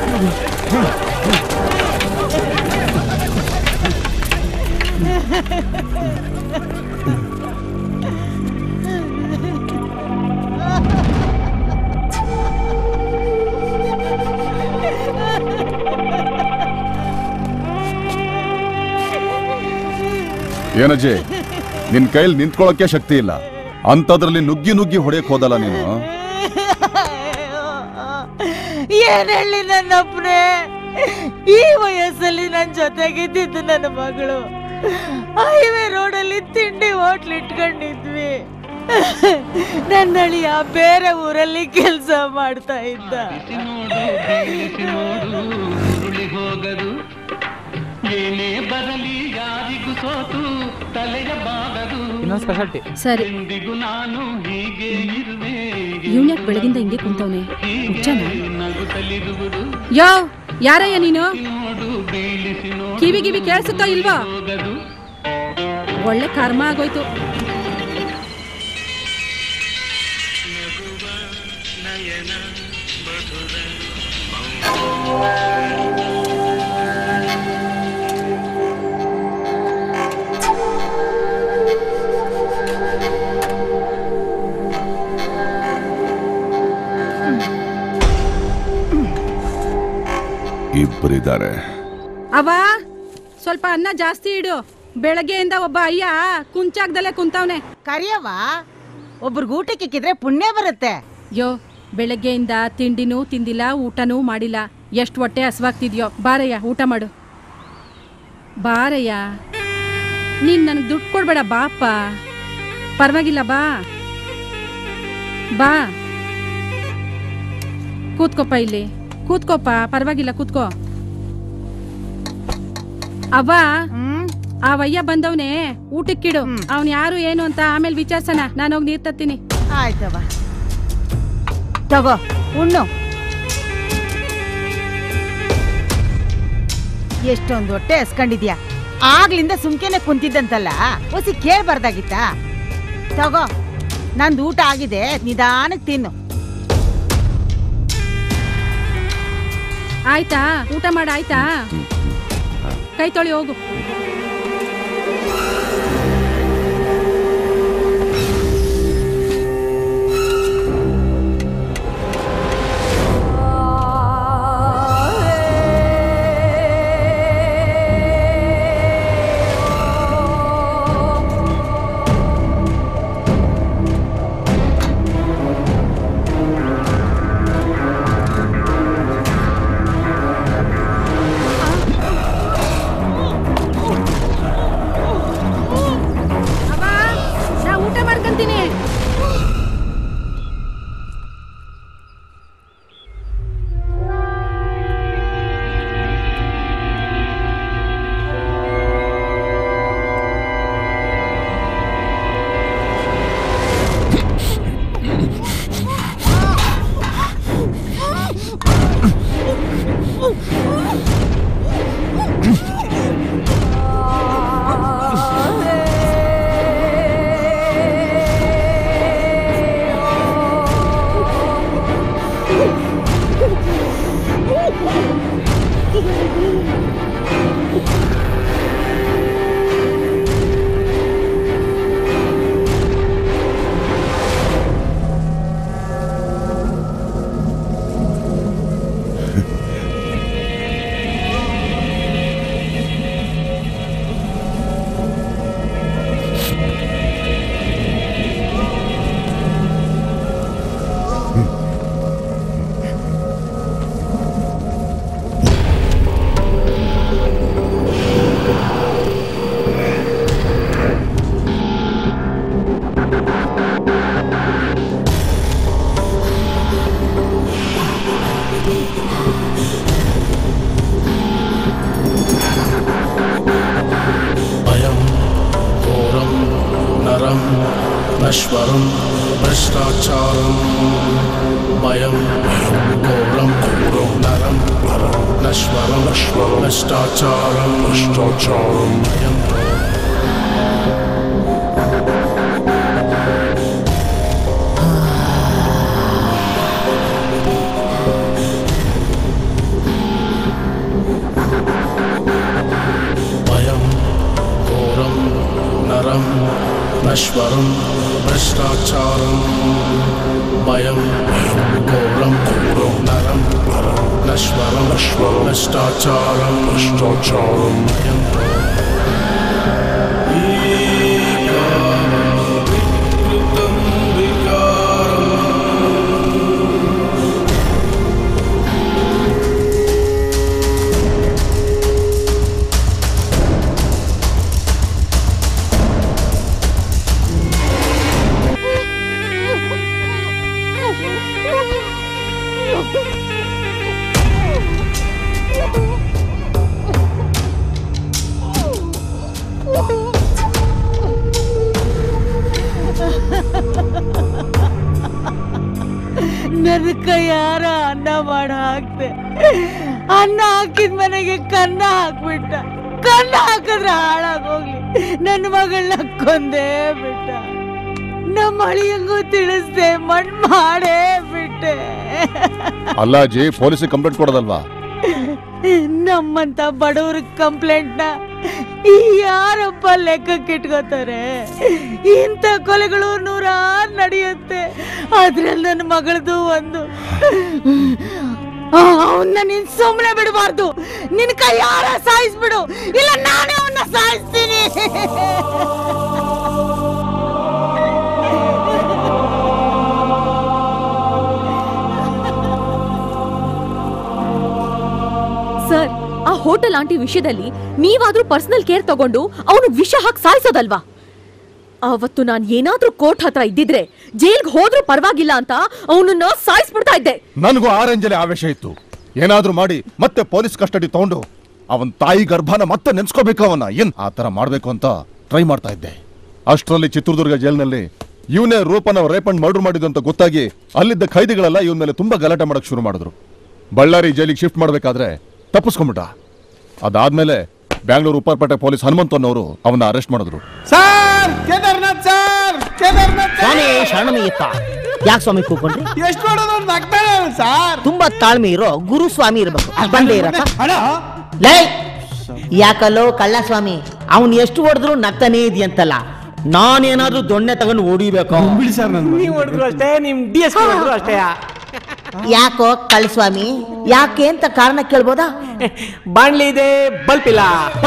ಏನಜ್ಜಿ ನಿನ್ ಕೈಲಿ ನಿಂತ್ಕೊಳ್ಳೋಕೆ ಶಕ್ತಿ ಇಲ್ಲ ಅಂತದ್ರಲ್ಲಿ ನುಗ್ಗಿ ನುಗ್ಗಿ ಹೊಡೆಯಕ್ ಹೋದಲ್ಲ ನೀನು ಏನ್ ಹೇಳಿ ನನ್ನಪ್ಪನೇ ಈ ವಯಸ್ಸಲ್ಲಿ ನನ್ ಜೊತೆಗಿದ್ದಿದ್ದು ನನ್ನ ಮಗಳು ಹೈವೇ ರೋಡಲ್ಲಿ ತಿಂಡಿ ಹೋಟ್ಲ್ ಇಟ್ಕೊಂಡಿದ್ವಿ ನನ್ನ ಅಳಿಯ ಬೇರೆ ಊರಲ್ಲಿ ಕೆಲಸ ಮಾಡ್ತಾ ಇದ್ದ ಹೋಗದು ಏನೇ ಬರಲಿ ಯಾರಿಗೂ ಸೋತು ತಲೆಯ ಬಾಗದು ಇನ್ನೊಂದು ಸ್ಪೆಷಾಲಿಟಿ ಸರಿ ಎಂದಿಗೂ ನಾನು ಹೀಗೆ ಇರುವೆ ಇವ್ನ್ಯಾಕ್ ಬೆಳಗಿಂದ ಹಿಂಗೆ ಕುಂತವ್ನೆ ಹುಚ್ಚನ ನಗುತ್ತಲಿರುವುದು ಯೋ ಯಾರಯ್ಯ ನೀನು ನೋಡು ಬೀಳಿಸಿ ನೋಡು ಕಿವಿ ಕಿವಿ ಕೇಳಿಸುತ್ತೋ ಇಲ್ವಾ ಹೋಗದು ಒಳ್ಳೆ ಕರ್ಮ ಆಗೋಯ್ತು ನಯನ ಮಧುರ ಇಬ್ಬರಿದ್ದಾರೆ ಅವ ಸ್ವಲ್ಪ ಅನ್ನ ಜಾಸ್ತಿ ಇಡು ಬೆಳಗ್ಗೆಯಿಂದ ಒಬ್ಬ ಅಯ್ಯ ಕುಂಚಾಗ್ದಲ್ಲೇ ಕುಂತವ್ನೆ ಕರಿಯವ್ವ ಒಬ್ರಿಗೆ ಊಟಕ್ಕೆ ಇಕ್ಕಿದ್ರೆ ಪುಣ್ಯ ಬರುತ್ತೆ ಯೋ ಬೆಳಗ್ಗೆಯಿಂದ ತಿಂಡಿನೂ ತಿಂದಿಲ್ಲ ಊಟನೂ ಮಾಡಿಲ್ಲ ಎಷ್ಟು ಹೊಟ್ಟೆ ಹಸ್ವಾಗ್ತಿದ್ಯೋ ಬಾರಯ್ಯ ಊಟ ಮಾಡು ಬಾರಯ್ಯ ನೀನ್ ನನಗೆ ದುಡ್ಡು ಕೊಡ್ಬೇಡ ಬಾಪ್ಪ ಪರವಾಗಿಲ್ಲ ಬಾ ಬಾ ಕೂತ್ಕೋಪ್ಪ ಇಲ್ಲಿ ಕೂತ್ಕೋಪ್ಪ ಪರವಾಗಿಲ್ಲ ಕೂತ್ಕೋ ಅವ್ವ ಆ ವಯ್ಯ ಬಂದವನೇ ಊಟಕ್ಕಿಡು ಅವ್ನ್ ಯಾರು ಏನು ಅಂತ ಆಮೇಲೆ ವಿಚಾರ್ಸಣ ನಾನು ಹೋಗಿ ನೀರ್ ತತ್ತೀನಿ ಆಯ್ತವ ತಗೋ ಉಣ್ಣು ಎಷ್ಟೊಂದು ಹೊಟ್ಟೆ ಹಸ್ಕೊಂಡಿದ್ಯಾ ಆಗ್ಲಿಂದ ಸುಮ್ಕೆನೆ ಕುಂತಿದ್ದಂತಲ್ಲ ಒಸಿ ಕೇಳ್ಬಾರ್ದಾಗಿತ್ತ ತಗೋ ನಂದು ಊಟ ಆಗಿದೆ ನಿಧಾನಕ್ಕೆ ತಿನ್ನು ಆಯ್ತಾ ಊಟ ಮಾಡ ಆಯ್ತಾ ಕೈ ತೊಳಿ ಹೋಗು भयं घोरं नरं नश्वरं भ्रष्टाचारं भयं घोरं घोरं नरं नश्वरं भ्रष्टाचारं भ्रष्टाचारं भयं भयं घोरं नरं नश्वरं भ्रष्टाचारं भयं घोरं घोरं नरं नश्वरं भ्रष्टाचारं भ्रष्टाचारं भयं ನನ್ನ ಕೈಯಾರ ಅನ್ನ ಮಾಡ ಹಾಕ್ತೆ ಅನ್ನ ಹಾಕಿದ ಮನೆಗೆ ಕನ್ನ ಹಾಕ್ಬಿಟ್ಟ ಕನ್ನ ಹಾಕಿದ್ರೆ ಹಾಳಾಗೋಗ್ಲಿ ನನ್ನ ಮಗಳನ್ನ ಕೊಂದೇ ಬಿಟ್ಟ ನಮ್ಮ ಅಳಿಯಂಗೂ ತಿಳಿಸ್ದೆ ಮಣ್ ಮಾಡೇ ಬಿಟ್ಟೆ ಅಲ್ಲ ಅಜ್ಜಿ ಪೊಲೀಸಿಗೆ ಕಂಪ್ಲೇಂಟ್ ಕೊಡೋದಲ್ವಾ ನಮ್ಮಂತ ಬಡವ್ರ ಕಂಪ್ಲೇಂಟ್ನ ಯಾರಪ್ಪ ಲೆಕ್ಕಕ್ಕೆ ಇಟ್ಕೋತಾರೆ ಇಂಥ ಕೊಲೆಗಳು ನೂರಾರು ನಡೆಯುತ್ತೆ ಅದ್ರಲ್ಲಿ ನನ್ನ ಮಗಳದು ಒಂದು ಅವನ್ನ ನೀನ್ ಸುಮ್ಮನೆ ಬಿಡಬಾರ್ದು ನಿನ್ ಕೈ ಯಾರ ಸಾಯಿಸ್ಬಿಡು ಇಲ್ಲ ನಾನೇ ಅವನ್ನ ಸಾಯಿಸ್ತೀನಿ ಸರ್ ಆ ಹೋಟೆಲ್ ಆಂಟಿ ವಿಷಯದಲ್ಲಿ ನೀವಾದ್ರೂ ಪರ್ಸನಲ್ ಕೇರ್ ತಗೊಂಡು ಅವನು ವಿಷ ಹಾಕಿ ಸಾಯಿಸೋದಲ್ವಾ ಅವತ್ತು ನಾನು ಏನಾದ್ರೂ ಕೋರ್ಟ್ ಹತ್ರ ಇದ್ದಿದ್ರೆ ಜೈಲ್ಗೆ ಹೋದ್ರೂ ಪರವಾಗಿಲ್ಲ ಅಂತ ಅವನನ್ನ ಸಾಯಿಸ್ಬಿಡ್ತಾ ಇದ್ದೆ ನನಗೂ ಆ ರೇಂಜಲ್ಲಿ ಆವೇಶ ಇತ್ತು ಏನಾದ್ರೂ ಮಾಡಿ ಮತ್ತೆ ಪೊಲೀಸ್ ಕಸ್ಟಡಿ ತಗೊಂಡು ಅವನ್ ತಾಯಿ ಗರ್ಭನ ಮತ್ತೆ ನೆನ್ಸ್ಕೋಬೇಕು ಅವನ ಏನ್ ಆ ತರ ಮಾಡ್ಬೇಕು ಅಂತ ಟ್ರೈ ಮಾಡ್ತಾ ಇದ್ದೆ ಅಷ್ಟರಲ್ಲಿ ಚಿತ್ರದುರ್ಗ ಜೈಲ್ನಲ್ಲಿ ಇವನೇ ರೂಪನ ರೇಪ್ ಅಂಡ್ ಮರ್ಡರ್ ಮಾಡಿದ್ದು ಅಂತ ಗೊತ್ತಾಗಿ ಅಲ್ಲಿದ್ದ ಖೈದಿಗಳೆಲ್ಲ ಇವನ್ ಮೇಲೆ ತುಂಬಾ ಗಲಾಟೆ ಮಾಡಕ್ ಶುರು ಮಾಡಿದ್ರು ಬಳ್ಳಾರಿ ಜೈಲಿಗೆ ಶಿಫ್ಟ್ ಮಾಡ್ಬೇಕಾದ್ರೆ ತಪ್ಪಿಸ್ಕೊಂಬಿಟ್ಟ ಅದಾದ್ಮೇಲೆ ಬ್ಯಾಂಗ್ಳೂರು ಉಪ್ಪರ್ಪೇಟೆ ಪೊಲೀಸ್ ಹನುಮಂತ್ ಅನ್ನೋರು ಅವನ್ನ ಅರೆಸ್ಟ್ ಮಾಡಿದ್ರು ಸರ್ ಕೇದಾರ್ನಾಥ್ ಸರ್ ಕೇದಾರ್ನಾಥ್ ಸ್ವಾಮಿ ಶರಣಮಯ್ಯಪ್ಪ ಯಾಕೆ ಸ್ವಾಮಿ ಕೂಕೊಂಡ್ರಿ ಎಷ್ಟು ಮಾಡೋದು ಅವ್ನು ನಗ್ತಾನೆ ಅವ್ನು ಸರ್ ತುಂಬಾ ತಾಳ್ಮೆ ಇರೋ ಗುರು ಸ್ವಾಮಿ ಇರ್ಬೇಕು ಬಂದೇ ಇರಪ್ಪ ಅಣ್ಣ ಲೈ ಯಾಕಲ್ಲೋ ಕಳ್ಳ ಸ್ವಾಮಿ ಅವನ್ ಎಷ್ಟು ಹೊಡೆದ್ರು ನಗ್ತಾನೇ ಇದೆಯಂತಲ್ಲ ನಾನೇನಾದ್ರೂ ದೊಣ್ಣೆ ತಗೊಂಡು ಹೊಡಿಬೇಕು ನೀವು ಹೊಡೆದ್ರು ಅಷ್ಟೇ ನಿಮ್ ಡಿ ಎಸ್ ಹೊಡೆದ್ರು ಅಷ್ಟೇ ಯಾಕೋ ಕಳ್ಳ ಸ್ವಾಮಿ ಯಾಕೆ ಅಂತ ಕಾರಣ ಕೇಳ್ಬೋದಾ ಬಾಣ್ಲಿ ಇದೆ ಬಲ್ಪ್ ಇಲ್ಲ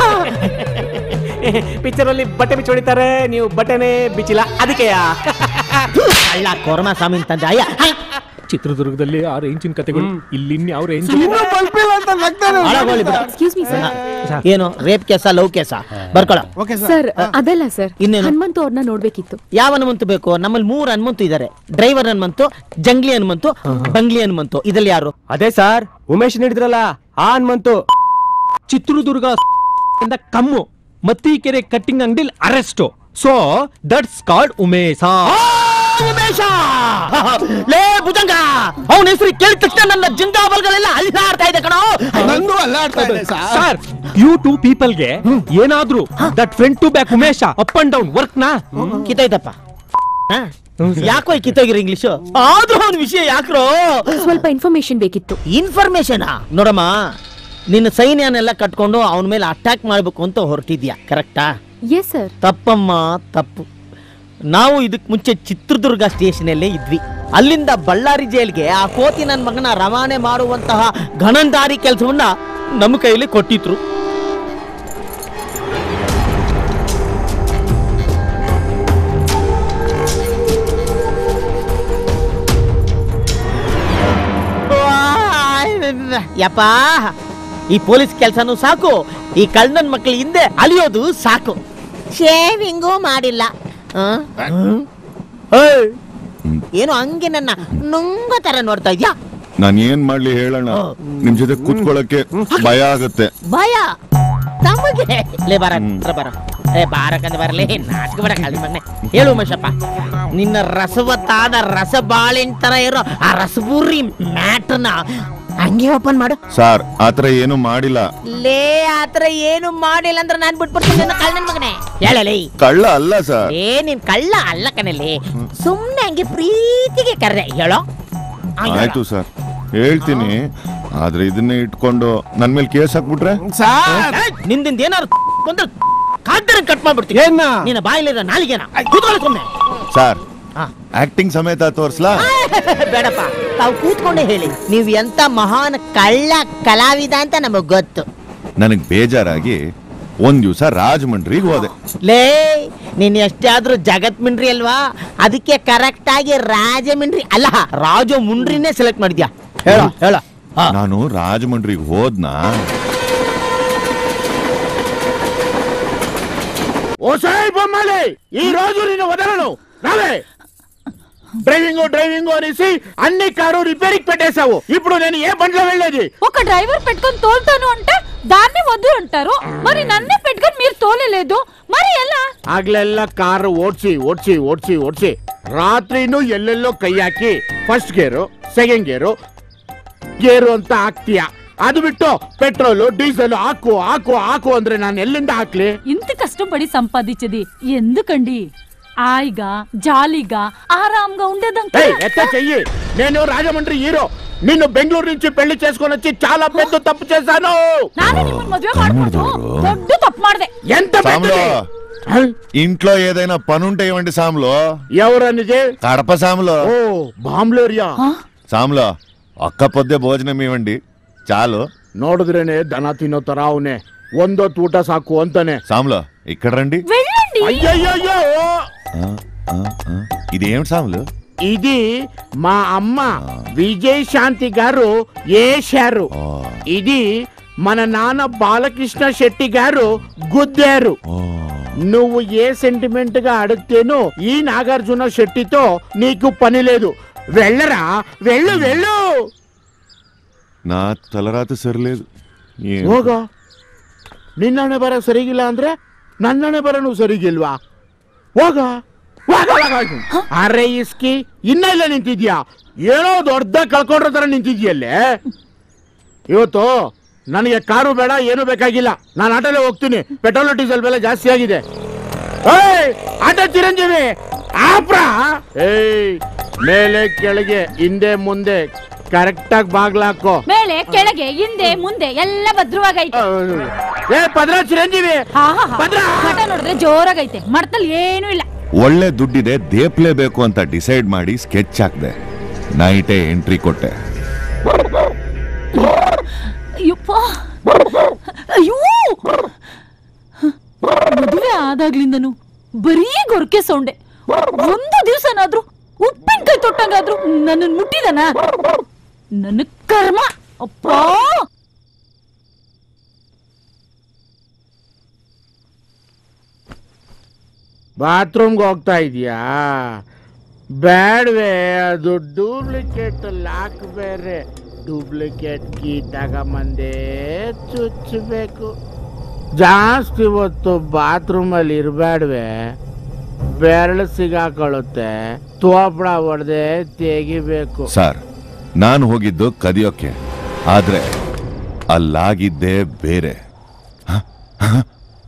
ಪಿಕ್ಚರ್ ಅಲ್ಲಿ ಬಟ್ಟೆ ಬಿಚ್ಚಿ ಹೊಡಿತಾರೆ ನೀವು ಬಟ್ಟೆನೇ ಬಿಚ್ಚಿಲ್ಲ ಅದಕ್ಕೆ ಕಳ್ಳ ಕೊರಮ ಸ್ವಾಮಿ ಅಂತಂದ್ರೆ ಅಯ್ಯ ಚಿತ್ರದುರ್ಗದಲ್ಲಿ ಆ ರೇಂಜಿನ ಕತೆಗಳು ಇಲ್ಲಿ ಇನ್ಯಾವ ರೇಂಜ್ ಇನ್ನೂ ಬಲ್ಪಿಲ್ಲ ಅಂತ ನಗ್ತಾನೆ ಅವ್ನು. ಹಾಳಾಗೋಗ್ಲಿ ಬಿಡು. ಎಕ್ಸ್ಕ್ಯೂಸ್ ಮೀ ಸರ್ ಏನು ರೇಪ್ ಕೇಸ ಲವ್ ಕೇಸ ಬರ್ಕೊಳ ಸರ್ ಅದಲ್ಲ ಸರ್ ಇನ್ನೇನು? ಹನುಮಂತು ಅವ್ರನ್ನ ನೋಡ್ಬೇಕಿತ್ತು ಯಾವ ಹನುಮಂತು ಬೇಕು ನಮ್ಮಲ್ಲಿ ಮೂರು ಹನುಮಂತು ಇದ್ದಾರೆ ಡ್ರೈವರ್ ಹನುಮಂತು ಜಂಗ್ಲಿ ಹನುಮಂತು ಬಂಗ್ಲಿ ಹನುಮಂತು ಇದ್ರಲ್ಲಿ ಯಾರು ಅದೇ ಸರ್ ಉಮೇಶ್ ನೀಡಿದ್ರಲ್ಲ ಆ ಹನುಮಂತು ಚಿತ್ರದುರ್ಗ ಇಂದ ಕಮ್ಮು ಮತ್ತೀಕೆರೆ ಕಟ್ಟಿಂಗ್ ಅಂಗಡಿಲಿ arrest so that's called Umesha Umesha ಲೇ ಭುಜಂಗ ಅವನ ಹೆಸರು ಕೇಳಿದ ತಕ್ಷಣ ನನ್ನ ಜಿಂಗಾಬಲ್ಗಳೆಲ್ಲ ಅಲ್ಲಾಡ್ತಾ ಇದೆ ಕಣೋ ನಂದು ಅಲ್ಲಾಡ್ತಾ ಇದೆ ಸರ್ ಸರ್ ಯು ಟು ಪೀಪಲ್ಗೆ ಏನಾದ್ರೂ that front to back Umesha up and down work ನಾ ಕಿತ್ತೈತಪ್ಪ ಹ? ಯಾಕೋ ಈ ಕಿತ್ತೋಗಿರೋ ಇಂಗ್ಲಿಷು ಆದ್ರೂ ಅವನ ವಿಷಯ ಯಾಕ್ರೋ ಸ್ವಲ್ಪ ಇನ್ಫಾರ್ಮೇಶನ್ ಬೇಕಿತ್ತು ಇನ್ಫಾರ್ಮೇಶನ್ ನೋಡಮ್ಮ ನಿನ್ನ ಸೈನ್ಯನೆಲ್ಲ ಕಟ್ಕೊಂಡು ಅವನ ಮೇಲೆ ಅಟ್ಯಾಕ್ ಮಾಡಬೇಕು ಅಂತ ಹೊರಟಿದ್ಯಾ ಕರೆಕ್ಟಾ ಎಸ್ ಸರ್ ತಪ್ಪಮ್ಮ ತಪ್ಪು ನಾವು ಇದಕ್ಕೆ ಮುಂಚೆ ಚಿತ್ರದುರ್ಗ ಸ್ಟೇಷನಲ್ಲೇ ಇದ್ವಿ ಅಲ್ಲಿಂದ ಬಳ್ಳಾರಿ ಜೈಲ್ಗೆ ಆ ಕೋತಿ ನನ್ನ ಮಗನ ರವಾನೆ ಮಾಡುವಂತಹ ಘನಂದಾರಿ ಕೆಲಸವನ್ನ ನಮ್ಮ ಕೈಯಲ್ಲಿ ಕೊಟ್ಟಿದ್ರು ಯಪ್ಪ ಈ ಪೊಲೀಸ್ ಕೆಲಸನೂ ಸಾಕು ಈ ಕಳ್ಳನ ಮಕ್ಕಳ ಹಿಂದೆ ಅಲಿಯೋದು ಸಾಕು ಶೇವಿಂಗು ಮಾಡಿಲ್ಲ ಆ? ಏಯ್! ಏನು ಹಂಗೆ ನನ್ನ ನುಂಗ ತರ ನೋಡ್ತಾ ಇದ್ಯಾ ನಾನು ಏನ್ ಮಾಡ್ಲಿ ಹೇಳೋಣ ನಿಮ್ ಜೊತೆ ಕೂತ್ಕೊಳ್ಳಕ್ಕೆ ಭಯ ಆಗತ್ತೆ ಭಯ ನಮಗೆ ಲೇ ಬಾರ ಹತ್ರ ಬಾರ ಏ ಬಾರಕಂದ ಬರಲೇ ನಾಚಿಕೆ ಬರ ಕಳ್ಳಿ ಮಗನೆ ಹೇಳು ಉಮೇಶಪ್ಪ ನಿನ್ನ ರಸವತ್ತಾದ ರಸ ಬಾಳೆಹಣ್ ತರ ಇರೋ ಆ ರಸಬೂರಿ ಮ್ಯಾಟ್ನ ಹಂಗೆ ಓಪನ್ ಮಾಡು ಸಾರ್ ಆತರ ಏನು ಮಾಡಿಲ್ಲ ಲೇ ಆತರ ಏನು ಮಾಡಿಲ್ಲ ಅಂದ್ರೆ ನಾನ್ ಬಿಟ್ಬಿಡ್ತೀನಿ ನನ್ನ ಕಳ್ಳನ ಮಗನೇ ಹೇಳಲೇ ಕಳ್ಳ ಅಲ್ಲ ಸರ್ ಏ ನೀನ್ ಕಳ್ಳ ಅಲ್ಲ ಕಣಲ್ಲಿ ಸುಮ್ನೆ ಹಂಗೆ ಪ್ರೀತಿಗೆ ಕರ್ದೆ ಹೇಳೋ ಹಂಗ್ ಹೇಳು. ಆಯ್ತು ಸರ್ ಹೇಳ್ತೀನಿ ಆದ್ರೆ ಇದನ್ನೇ ಇಟ್ಕೊಂಡು ನನ್ ಮೇಲೆ ಕೇಸ್ ಹಾಕ್ಬಿಟ್ರೆ ನಿಂದಿಂದ ಏನಾರು ಬಂದ್ರೆ ಕಾಡ್ದರ ಕಟ್ ಮಾಡ್ಬಿಡ್ತೀನಿ ನಿನ್ನ ಬಾಯಿಲಿರೋ ನಾಲಿಗೆನ ಕೂತ್ಕೊಳ್ಳಿ ಸುಮ್ನೆ ಸರ್ ಆಕ್ಟಿಂಗ್ ಸಮೇತ ತೋರ್ಸ್ಲಾ ಬೇಡಪ್ಪ ತಾವು ಕೂತ್ಕೊಂಡೇ ಹೇಳಿ ನೀವು ಎಂತ ಮಹಾನ್ ಕಳ್ಳ ಕಲಾವಿದ ಅಂತ ನಮಗ್ ಗೊತ್ತು ನನಗ್ ಬೇಜಾರಾಗಿ ಒಂದ್ ದಿವಸ ರಾಜಮಂಡ್ರಿಗೆ ಹೋದೆ ಲೇ ನೀನ್ ಎಷ್ಟೇ ಆದ್ರೂ ಜಗತ್ ಮಿಂಡ್ರಿ ಅಲ್ವಾ ಅದಕ್ಕೆ ಕರೆಕ್ಟ್ ಆಗಿ ರಾಜಮಿಂಡ್ರಿ ಅಲ್ಲ ರಾಜ ಮುಂಡ್ರಿನೇ ಸೆಲೆಕ್ಟ್ ಮಾಡಿದ್ಯಾ ಹೇಳ ಹೇಳ ನಾನು ರಾಜಮಂಡ್ರಿಗೆ ಹೋದ್ನಾ ఓసారి బొమ్మాలి ఈ రోజు నిన్ను వదలను రావే డ్రైవింగ్ డ్రైవింగ్ అనేసి అన్ని కారు రిపేరింగ్ పెట్టేశావు ఇప్పుడు నేను ఏ బండిలో వెళ్ళేది ఒక డ్రైవర్ పెట్టుకొని తోలుతాను అంటే దాన్ని వద్దు అంటారు మరి నన్నే పెట్టుకొని మీరు తోలలేదు మరి ఎలా ಆಗ್ಲೆಲ್ಲ ಕಾರು ಓಡ್ಸಿ ಓಡ್ಸಿ ಓಡ್ಸಿ ಓಡ್ಸಿ ರಾತ್ರಿನೂ ಎಲ್ಲೆಲ್ಲೋ ಕೈ ಹಾಕಿ ಫಸ್ಟ್ ಗೇರು ಸೆಕೆಂಡ್ ಗೇರು ಗೇರು ಅಂತ ಹಾಕ್ತೀಯ ಅದು ಬಿಟ್ಟು ಪೆಟ್ರೋಲು ಡೀಸೆಲ್ ಹಾಕು ಹಾಕು ಹಾಕು ಅಂದ್ರೆ ನಾನು ಎಲ್ಲಿಂದ ಹಾಕ್ಲಿ ఇంత కష్టపడి సంపాదించేది ఎందుకండి హాయిగా జాలీగా ఆరాంగా ఉండేదంటే ఏయ్, ఎత్త చెయ్యి నేను రాజమండ్రి హీరో నిన్ను బెంగళూరు నుంచి పెళ్లి చేసుకొని వచ్చి చాలా పెద్ద తప్పు చేశాను మದುವೆ ಮಾಡ್ಕೊಂಡು ದೊಡ್ಡ తప్పు ಮಾಡ್ದೆ ఎంత సామ్లో పెద్దది? ఇంట్లో ఏదైనా పనుంటే ఇవ్వండి సామ్లో ఎవరన్నది కడప సామ్లో ఓ బాంబ్లేరియా సామ్లో ఒక్క పొద్దే భోజనం ఇవ్వండి చాలు ನೋಡಿದ್ರೇನೆ ದನ ತಿನ್ನೋ ತರ ಅವನೇ ಒಂದೊತ್ತು ಊಟ ಸಾಕು ಅಂತಾನೆ సామ్లో ఇక్కడ రండి వెళ్ళండి అయ్యయ్యో ఆ, ఆ, ఆ. ఇదేమిటి సాములు ఇది మా అమ్మ విజయ్ శాంతి గారు వేశారు ఇది మన నాన్న బాలకృష్ణ శెట్టి గారు గుద్దారు నువ్వు ఏ సెంటిమెంట్ గా అడిగితేనో ఈ నాగార్జున శెట్టితో నీకు పని లేదు వెళ్ళరా వెళ్ళు వెళ్ళు నా తలరాత సరిలేదు ఏం- ಹೋಗ ನಿನ್ನಣೆ ಬರ ಸರಿಗಿಲ್ಲ ಅಂದ್ರೆ ನನ್ನಣೆ ಬರನು ಸರಿಗಿಲ್ವಾ ಹೋಗ ಹೋಗ, ಹೋಗ, ಹೋಗ. ಅರೆ ಇಸ್ಕಿ ಇನ್ನ ಇಲ್ಲ ನಿಂತಿದ್ಯಾ ಏನೋ ದೊಡ್ಡ ಕಳ್ಕೊಂಡ್ರ ತರ ನಿಂತಿದ್ಯಲ್ಲೇ ಇವತ್ತು ನನಗೆ ಕಾರು ಬೇಡ ಏನು ಬೇಕಾಗಿಲ್ಲ ನಾನು ಆಟೋಲೆ ಹೋಗ್ತೀನಿ ಪೆಟ್ರೋಲ್ ಡೀಸೆಲ್ ಬೆಲೆ ಜಾಸ್ತಿ ಆಗಿದೆ ಏಯ್ ಆಟೋ ಚಿರಂಜೀವಿ ಆಪ್ರ ಏಯ್ ಮೇಲೆ ಕೆಳಗೆ ಹಿಂದೆ ಮುಂದೆ ಕರೆಕ್ಟ್ ಆಗಿ ಬಾಗ್ಲಾಕೋ ಮೇಲೆ ಕೆಳಗೆ ಹಿಂದೆ ಮುಂದೆ ಎಲ್ಲ ಭದ್ರವಾಗೈತೆ ಏ ಪದ್ರ ಚಿರಂಜೀವಿ ಹಠ ನೋಡಿದ್ರೆ ಜೋರಾಗೈತೆ ಮಡತಲ್ಲಿ ಏನೂ ಇಲ್ಲ ಒಳ್ಳೆ ದುಡ್ಡಿದೆ ದೇಪ್ಲೇಬೇಕು ಅಂತ ಡಿಸೈಡ್ ಮಾಡಿ ಸ್ಕೆಚ್ ಹಾಕ್ದೆ ನೈಟೇ ಎಂಟ್ರಿ ಕೊಟ್ಟೆ ಅಯ್ಯಪ್ಪ ಅಯ್ಯೋ ಮದುವೆ ಆದಾಗ್ಲಿಂದನು ಬರೀ ಗೊರಕೆ ಸೌಂಡೆ ಒಂದು ದಿವ್ಸನಾದ್ರೂ ಉಪ್ಪಿನಕಾಯಿ ತೊಟ್ಟಂಗಾದ್ರೂ ನನ್ನ ಮುಟ್ಟಿದನ ನನ್ನ ಕರ್ಮ ಅಪ್ಪ ಬಾತ್ರೂಮ್ಗೆ ಹೋಗ್ತಾ ಇದೀಯಾ ಬ್ಯಾಡ್ವೆ ಅದು ಡೂಪ್ಲಿಕೇಟ್ ಲಾಕ್ ಬೇರೆ ಡೂಪ್ಲಿಕೇಟ್ ಕೀ ತಗೊಂಬಂದೇ ಚುಚ್ಚಬೇಕು ಜಾಸ್ತಿ ಹೊತ್ತು ಬಾತ್ರೂಮಲ್ಲಿ ಇರಬೇಡ್ವೆ ಬೆರಳು ಸಿಗಾಕೊಳ್ಳುತ್ತೆ ತೋಪಡ ಹೊಡೆದೆ ತೆಗಿಬೇಕು ಸರ್ ನಾನು ಹೋಗಿದ್ದು ಕದಿಯೋಕೆ ಆದ್ರೆ ಅಲ್ಲಾಗಿದ್ದೇ ಬೇರೆ ಹ? ಹ?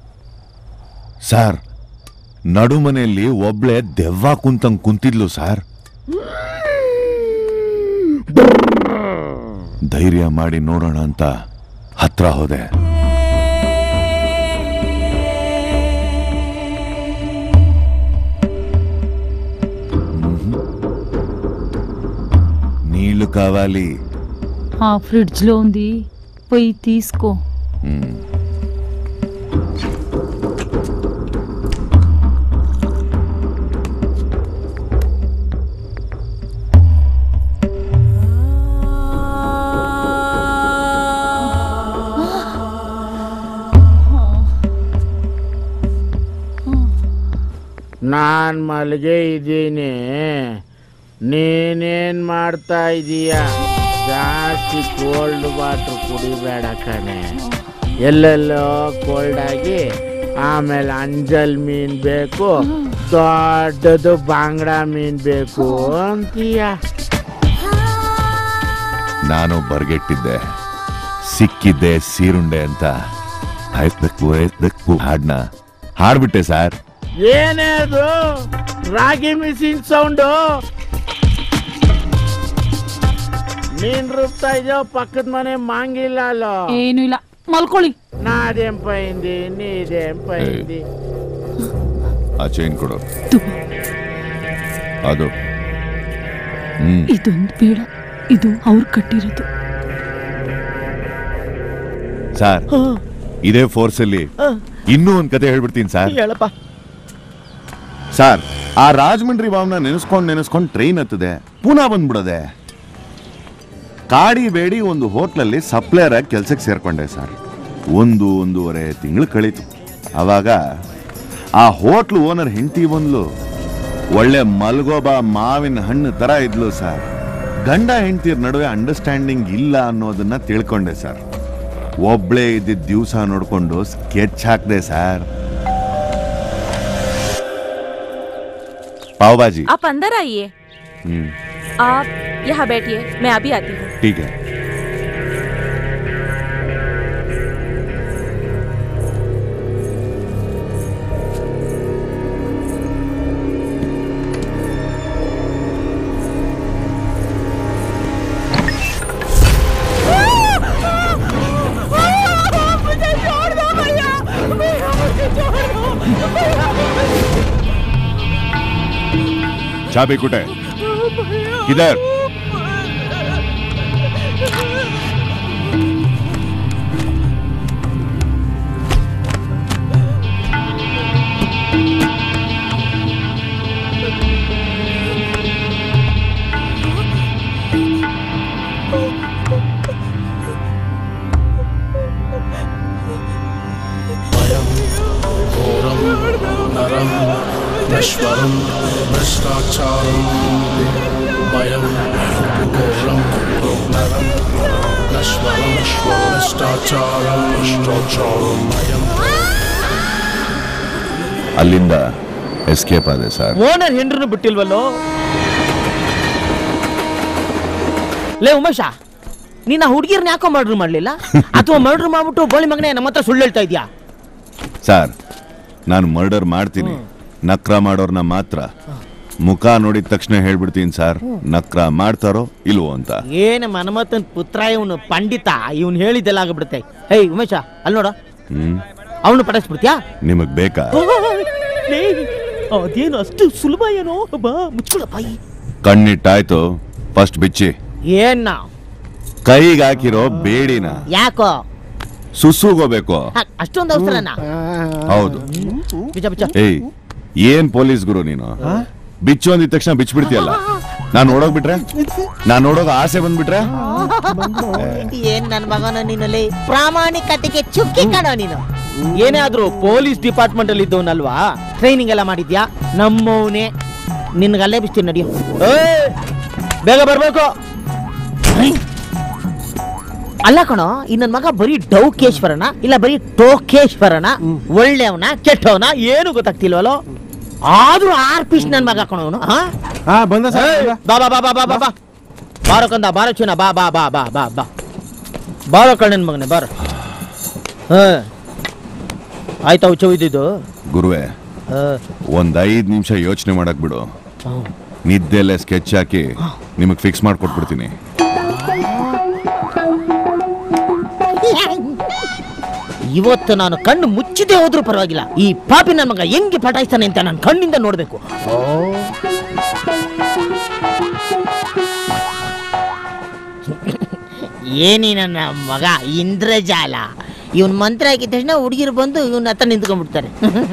ಸರ್ ನಡುಮನೆಯಲ್ಲಿ ಒಬ್ಳೆ ದೆವ್ವ ಕುಂತಂಗ್ ಕುಂತಿದ್ಲು ಸರ್ ಧೈರ್ಯ ಮಾಡಿ ನೋಡೋಣ ಅಂತ ಹತ್ರ ಹೋದೆ నీళ్లు కావాలి ఆ ఫ్రిడ్జ్ లో ఉంది పోయి తీసుకో మ్మ్. ನಾನ್ ಮಲ್ಗೆ ಇದ್ದೀನಿ ನೀನೇನ್ ಮಾಡ್ತಾ ಇದೀಯ ಜಾಸ್ತಿ ಕೋಲ್ಡ್ ವಾಟರ್ ಕುಡಿಬೇಡ ಕಣೆ ಎಲ್ಲೆಲ್ಲೋ ಕೋಲ್ಡ್ ಆಗಿ ಆಮೇಲೆ ಅಂಜಲ್ ಮೀನ್ ಬೇಕು ದೊಡ್ಡದು ಬಾಂಗ್ಡಾ ಮೀನ್ ಬೇಕು ಅಂತೀಯ ನಾನು ಬರ್ಗೆಟ್ಟಿದ್ದೆ ಸಿಕ್ಕಿದ್ದೆ ಸೀರುಂಡೆ ಅಂತ ಆಯ್ತು ಆಯ್ತು ಹಾಡ್ನ ಹಾಡ್ಬಿಟ್ಟೆ ಸರ್ ಏನೇ ಅದು ರಾಗಿ ಮಿಷಿನ್ ಸೌಂಡು ನೀನ್ ರೂಪ್ತಾ ಇದೆಯೋ ಪಕ್ಕದ ಮನೆ ಮಾಂಗಿಲ್ಲ ಅಲ್ಲೋ ಏನು ಇಲ್ಲ ಮಲ್ಕೊಳ್ಳಿ ನಾದೇಂ ಪೈಂದಿ ನೀದೇಂ ಪೈಂದಿ ಆ ಚೈನ್ ಕೊಡು ಅದು ಹ್ಮ್ ಇದೊಂದು ಬೇಡ ಇದು ಅವ್ರು ಕಟ್ಟಿರೋದು ಸರ್ ಇದೇ ಫೋರ್ಸ್ ಅಲ್ಲಿ ಇನ್ನೂ ಒಂದ್ ಕತೆ ಹೇಳ್ಬಿಡ್ತೀನಿ ಸರ್ ಹೇಳಪ್ಪ ಸರ್ ಆ ರಾಜಮಂಡ್ರಿ ಬಾವ್ನ ನೆನೆಸ್ಕೊಂಡ್ ನೆನೆಸ್ಕೊಂಡ್ ಟ್ರೈನ್ ಹತ್ತದೆ ಪುನಃ ಬಂದ್ಬಿಡದೆ ಕಾಡಿ ಬೇಡಿ ಒಂದು ಹೋಟ್ಲಲ್ಲಿ ಸಪ್ಲೈಯರ್ ಆಗಿ ಕೆಲ್ಸಕ್ಕೆ ಸೇರ್ಕೊಂಡೆ ಸರ್ ಒಂದು ಒಂದೂವರೆ ತಿಂಗಳು ಕಳೀತು ಅವಾಗ ಆ ಹೋಟ್ಲು ಓನರ್ ಹೆಂಡತಿ ಬಂದ್ಲು ಒಳ್ಳೆ ಮಲ್ಗೋಬ ಮಾವಿನ ಹಣ್ಣು ತರ ಇದ್ಲು ಸರ್ ಗಂಡ ಹೆಂಡತಿಯರ ನಡುವೆ ಅಂಡರ್ಸ್ಟ್ಯಾಂಡಿಂಗ್ ಇಲ್ಲ ಅನ್ನೋದನ್ನ ತಿಳ್ಕೊಂಡೆ ಸರ್ ಒಬ್ಳೇ ಇದ್ದಿದ್ದ ದಿವಸ ನೋಡ್ಕೊಂಡು ಸ್ಕೆಚ್ ಹಾಕ್ದೆ ಸರ್ पाव भाजी आप अंदर आइए हम्म, आप यहाँ बैठिए मैं अभी आती हूँ ठीक है मुझे छोड़ दो भैया भैया मुझे छोड़ दो चाबी कुटे किधर घोरं नरं नश्वरं भ्रष्टाचारं भयं घोरं नरं नश्वरं भ्रष्टाचारं भ्रष्टाचारं भयं ಅಲ್ಲಿಂದ ಎಸ್ಕೇಪ್ ಆದೆ ಸರ್ ಓನರ್ ಹೆಂಡ್ರನ್ನು ಬಿಟ್ಟಿಲ್ವಲ್ಲೋ ಲೇ ಉಮೇಶ ನೀನ್ ಆ ಹುಡುಗಿರ್ನ ಯಾಕೋ ಮರ್ಡರ್ ಮಾಡ್ಲಿಲ್ಲ ಅಥವಾ ಮರ್ಡರ್ ಮಾಡ್ಬಿಟ್ಟು ಬೋಳಿ ಮಗನೇ ನಮ್ಮ ಹತ್ರ ಸುಳ್ಳು ಹೇಳ್ತಾ ಇದ್ಯಾ ಸರ್ ನಾನು ಮರ್ಡರ್ ಮಾಡ್ತೀನಿ ನಕ್ರ ಮಾಡೋರ್ನ ಮಾತ್ರ ಮುಖ ನೋಡಿದ ತಕ್ಷಣ ಹೇಳ್ಬಿಡ್ತೀನಿ ಸರ್ ನಕ್ರ ಮಾಡ್ತಾರೋ ಇಲ್ವೋ ಅಂತ ಏನ ಮನ್ಮಥನ್ ಪುತ್ರ ಇವನು ಪಂಡಿತ ಇವನು ಹೇಳಿದ್ದೆಲ್ಲ ಆಗ್ಬಿಡುತ್ತೆ ಹೇ ಉಮೇಶ ಅಲ್ಲಿ ನೋಡ ಹ್ಮ್ ಅವನು ಪಡಿಸ್ಬಿಡ್ತ್ಯಾ ನಿಮಗ್ ಬೇಕಾ ಲೇ, ಅದೇನು ಅಷ್ಟು ಸುಲಭ ಏನೋ ಬಾ ಮುಚ್ಕೊಳಪ್ಪ ಈ. ಕಣ್ಣಿಟ್ಟಾಯ್ತು ಫಸ್ಟ್ ಬಿಚ್ಚಿ ಏನ್ನ ಕೈಗೆ ಹಾಕಿರೋ ಬೇಡಿನ ಯಾಕೋ ಸುಸುಗೋಬೇಕು ಹ, ಅಷ್ಟೊಂದು ಅವಸರನ ಹೌದು ಬಿಚ್ಚ ಬಿಚ್ಚ ಏಯ್ ಏನ್ ಪೊಲೀಸ್ ಗುರು ನೀನು ಬಿಚ್ಚು ಅಂದಿದ ತಕ್ಷಣ ಬಿಚ್ಬಿಡ್ತೀಯಲ್ಲ ನಾನ್ ನೋಡೋಗ್ಬಿಟ್ರೆ ನಾನ್ ನೋಡೋಗ ಆಸೆ ಬಂದ್ಬಿಟ್ರೆ ಏನ್ ನನ್ ಮಗನ ನೀನಲ್ಲಿ ಪ್ರಾಮಾಣಿಕತೆಗೆ ಚುಕ್ಕಿ ಕಣೋ ನೀನು ಏನೇ ಆದ್ರೂ ಪೊಲೀಸ್ ಡಿಪಾರ್ಟ್ಮೆಂಟ್ ಅಲ್ಲಿ ಇದ್ದವನಲ್ವಾ ಟ್ರೈನಿಂಗ್ ಎಲ್ಲ ಮಾಡಿದ್ಯಾ ನಮ್ಮವನೇ ನಿನ್ಗೆ ಅಲ್ಲೇ ಬಿಸ್ತೀನಿ ನಡಿಯೋ ಏಯ್, ಬೇಗ ಬರ್ಬೇಕು ಅಲ್ಲ ಕಣೋ ಈ ನನ್ ಮಗ ಬರೀ ಡೌಕೇಶ್ವರನ ಇಲ್ಲ ಬರೀ ಟೋಕೇಶ್ವರನ ಒಳ್ಳೆಯವನ ಕೆಟ್ಟವನ ಏನು ಗೊತ್ತಾಗ್ತಿಲ್ವಲ್ಲೋ ಆದ್ರೂ ಆರ್ ಪೀಸ್ ನನ್ ಮಗ ಕಣವನು ಹಾ ಬಂದ ಬಾ ಬಾ ಬಾ ಬಾ ಬಾ ಬಾ ಬಾ ಬಾರೋ ಕಂದ ಬಾರೋ ಚೀನ ಬಾ ಬಾ ಬಾ ಬಾ ಬಾ ಬಾ ಬಾರೋ ಕಣ್ಣನ್ ಮಗನೆ ಬಾರೋ ಹ ಆಯ್ತಾ ಹುಚ್ಚ ಇದ್ದಿದ್ದು ಗುರುವೆ ಹ. ಒಂದ್ ಐದ್ ನಿಮಿಷ ಯೋಚನೆ ಮಾಡಕ್ ಬಿಡು ನಿದ್ದೆಲ್ಲ ಸ್ಕೆಚ್ ಹಾಕಿ ನಿಮಗ್ ಫಿಕ್ಸ್ ಮಾಡ್ಕೊಟ್ಬಿಡ್ತೀನಿ ಇವತ್ತು ನಾನು ಕಣ್ಣು ಮುಚ್ಚಿದೆ ಹೋದ್ರೂ ಪರವಾಗಿಲ್ಲ ಈ ಪಾಪಿ ನನ್ನ ಮಗ ಹೆಂಗೆ ಪಟಾಯಿಸ್ತಾನೆ ಅಂತ ನಾನು ಕಣ್ಣಿಂದ ನೋಡ್ಬೇಕು ಓ ಏನಿ ನನ್ನ ಮಗ ಇಂದ್ರಜಾಲ ಇವನ್ ಮಂತ್ರ ಹಾಕಿದ ತಕ್ಷಣ ಹುಡುಗಿರು ಬಂದು ಇವನ್ ಹತ್ರ ನಿಂತ್ಕೊಂಡ್ಬಿಡ್ತಾರೆ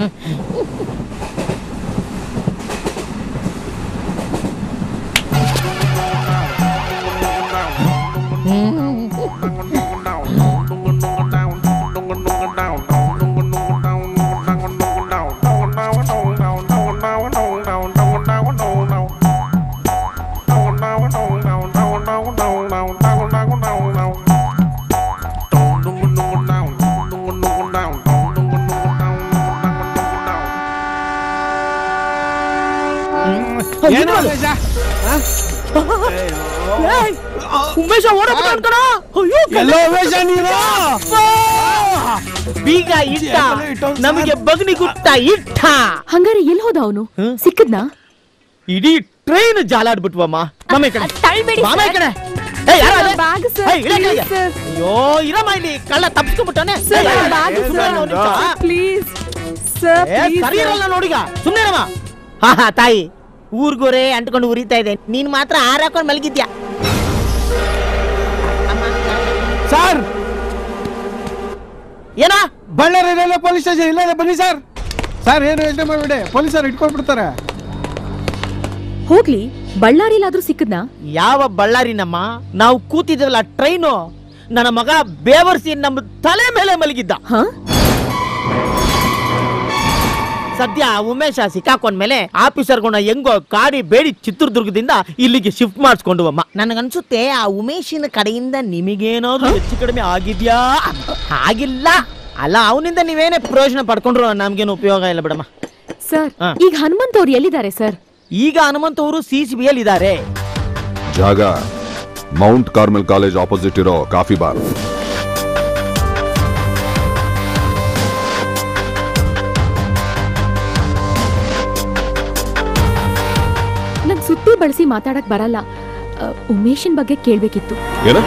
ಏನೋ ಉಮೇಶ? ಉಮೇಶ ಓಡೋಗ್ಬಿಟ್ಟ ಅನ್ಕಣ ಅಯ್ಯೋ ಎಲ್ಲೋ ಉಮೇಶ ನೀನು? ಬೀಗ ಇಟ್ಟ ನಮಗೆ ಬಗ್ನಿ ಗುಟ್ಟ ಇಟ್ಟ ಹಂಗಾರೆ ಎಲ್ಲಿ ಹೋದ ಅವನು ಸಿಕ್ಕದ್ನಾ ಇಡೀ ಟ್ರೈನ್ ಜಾಲಾಡ್ಬಿಟ್ವಮ್ಮ ಮಾಮ ಈ ಕಡೆ ತಳ್ಬೇಡಿ ಮಾಮ ಈ ಸರ್. ಕಡೆ ಏಯ್, ಯಾರೋ ಅದೇ? ಬ್ಯಾಗ್ ಸರ್, ಏಯ್, ಇಳೆ ಕೆಳಗೆ. Please sir. ಅಯ್ಯೋ ಇರಮ್ಮ ಇಲ್ಲಿ ಕಳ್ಳ ತಪ್ಪಿಸ್ಕೊಂಡ್ಬಿಟ್ಟಾನೆ sir, bag sir. Please sir please ಸರಿ ಇರಲ್ಲ ನೋಡಿಗ ಸುಮ್ಮನೆ ಹಾ ಹಾ ತಾಯಿ ಊರ್ಗೋರೆ ಅಂಟ್ಕೊಂಡು ಉರಿತಾ ಇದೆ ನೀನ್ ಮಾತ್ರ ಹಾರಾಕೊಂಡು ಮಲಗಿದ್ಯಾ ಸರ್ ಏನ ಬಳ್ಳಾರಿ ರೈಲ್ವೆ ಪೊಲೀಸ್ ಸ್ಟೇಷನ್ ಇಲ್ಲ ಬನ್ನಿ ಸರ್ ಸರ್ ಏನು ಯೋಚನೆ ಮಾಡ್ಬೇಡಿ ಪೊಲೀಸರು ಇಟ್ಕೊಂಡ್ಬಿಡ್ತಾರೆ ಹೋಗ್ಲಿ ಬಳ್ಳಾರಿಲಾದ್ರೂ ಸಿಕ್ಕದ್ನಾ ಯಾವ ಬಳ್ಳಾರಿನಮ್ಮ ನಾವು ಕೂತಿದ್ವಲ್ಲ ಟ್ರೈನು ನನ್ನ ಮಗ ಬೇವರ್ಸಿ ನಮ್ಮ ತಲೆ ಮೇಲೆ ಮಲಗಿದ್ದ ಸದ್ಯ ಉಮೇಶ ಸಿಕ್ಕಾಕೊಂಡ್ಮೇಲೆ ಆಫೀಸರ್ಗಳನ್ನ ಹೆಂಗೋ ಕಾಡಿ ಬೇಡಿ ಚಿತ್ರದುರ್ಗದಿಂದ ಇಲ್ಲಿಗೆ ಶಿಫ್ಟ್ ಮಾಡಿಸ್ಕೊಂಡು ಅಮ್ಮ ನನಗನ್ಸುತ್ತೆ ಆ ಉಮೇಶಿನ ಕಡೆಯಿಂದ ನಿಮಗೇನಾದ್ರು ಹೆಚ್ಚು ಕಡಿಮೆ ಆಗಿದ್ಯಾ ಆಗಿಲ್ಲ ಅಲ್ಲ ಅವನಿಂದ ನೀವೇನೇ ಪ್ರಯೋಜನ ಪಡ್ಕೊಂಡ್ರು ನಮ್ಗೇನು ಉಪಯೋಗ ಇಲ್ಲ ಬಿಡಮ್ಮ ಸರ್ ಹಾ. ಈಗ ಹನುಮಂತ್ ಅವ್ರು ಎಲ್ಲಿದ್ದಾರೆ ಸರ್ ಈಗ ಹನುಮಂತ್ ಅವರು ಸಿ ಸಿ ಬಿ ಇದ್ದಾರೆ ಜಾಗ ಮೌಂಟ್ ಕಾರ್ಮೆಲ್ ಕಾಲೇಜ್ ಆಪೋಸಿಟ್ ಇರೋ ಕಾಫಿ ಬಾರ್ ನಂಗ್ ಸುತ್ತಿ ಬಳಸಿ ಮಾತಾಡಕ್ ಬರಲ್ಲ ಅ, ಉಮೇಶನ್ ಬಗ್ಗೆ ಕೇಳ್ಬೇಕಿತ್ತು ಏನ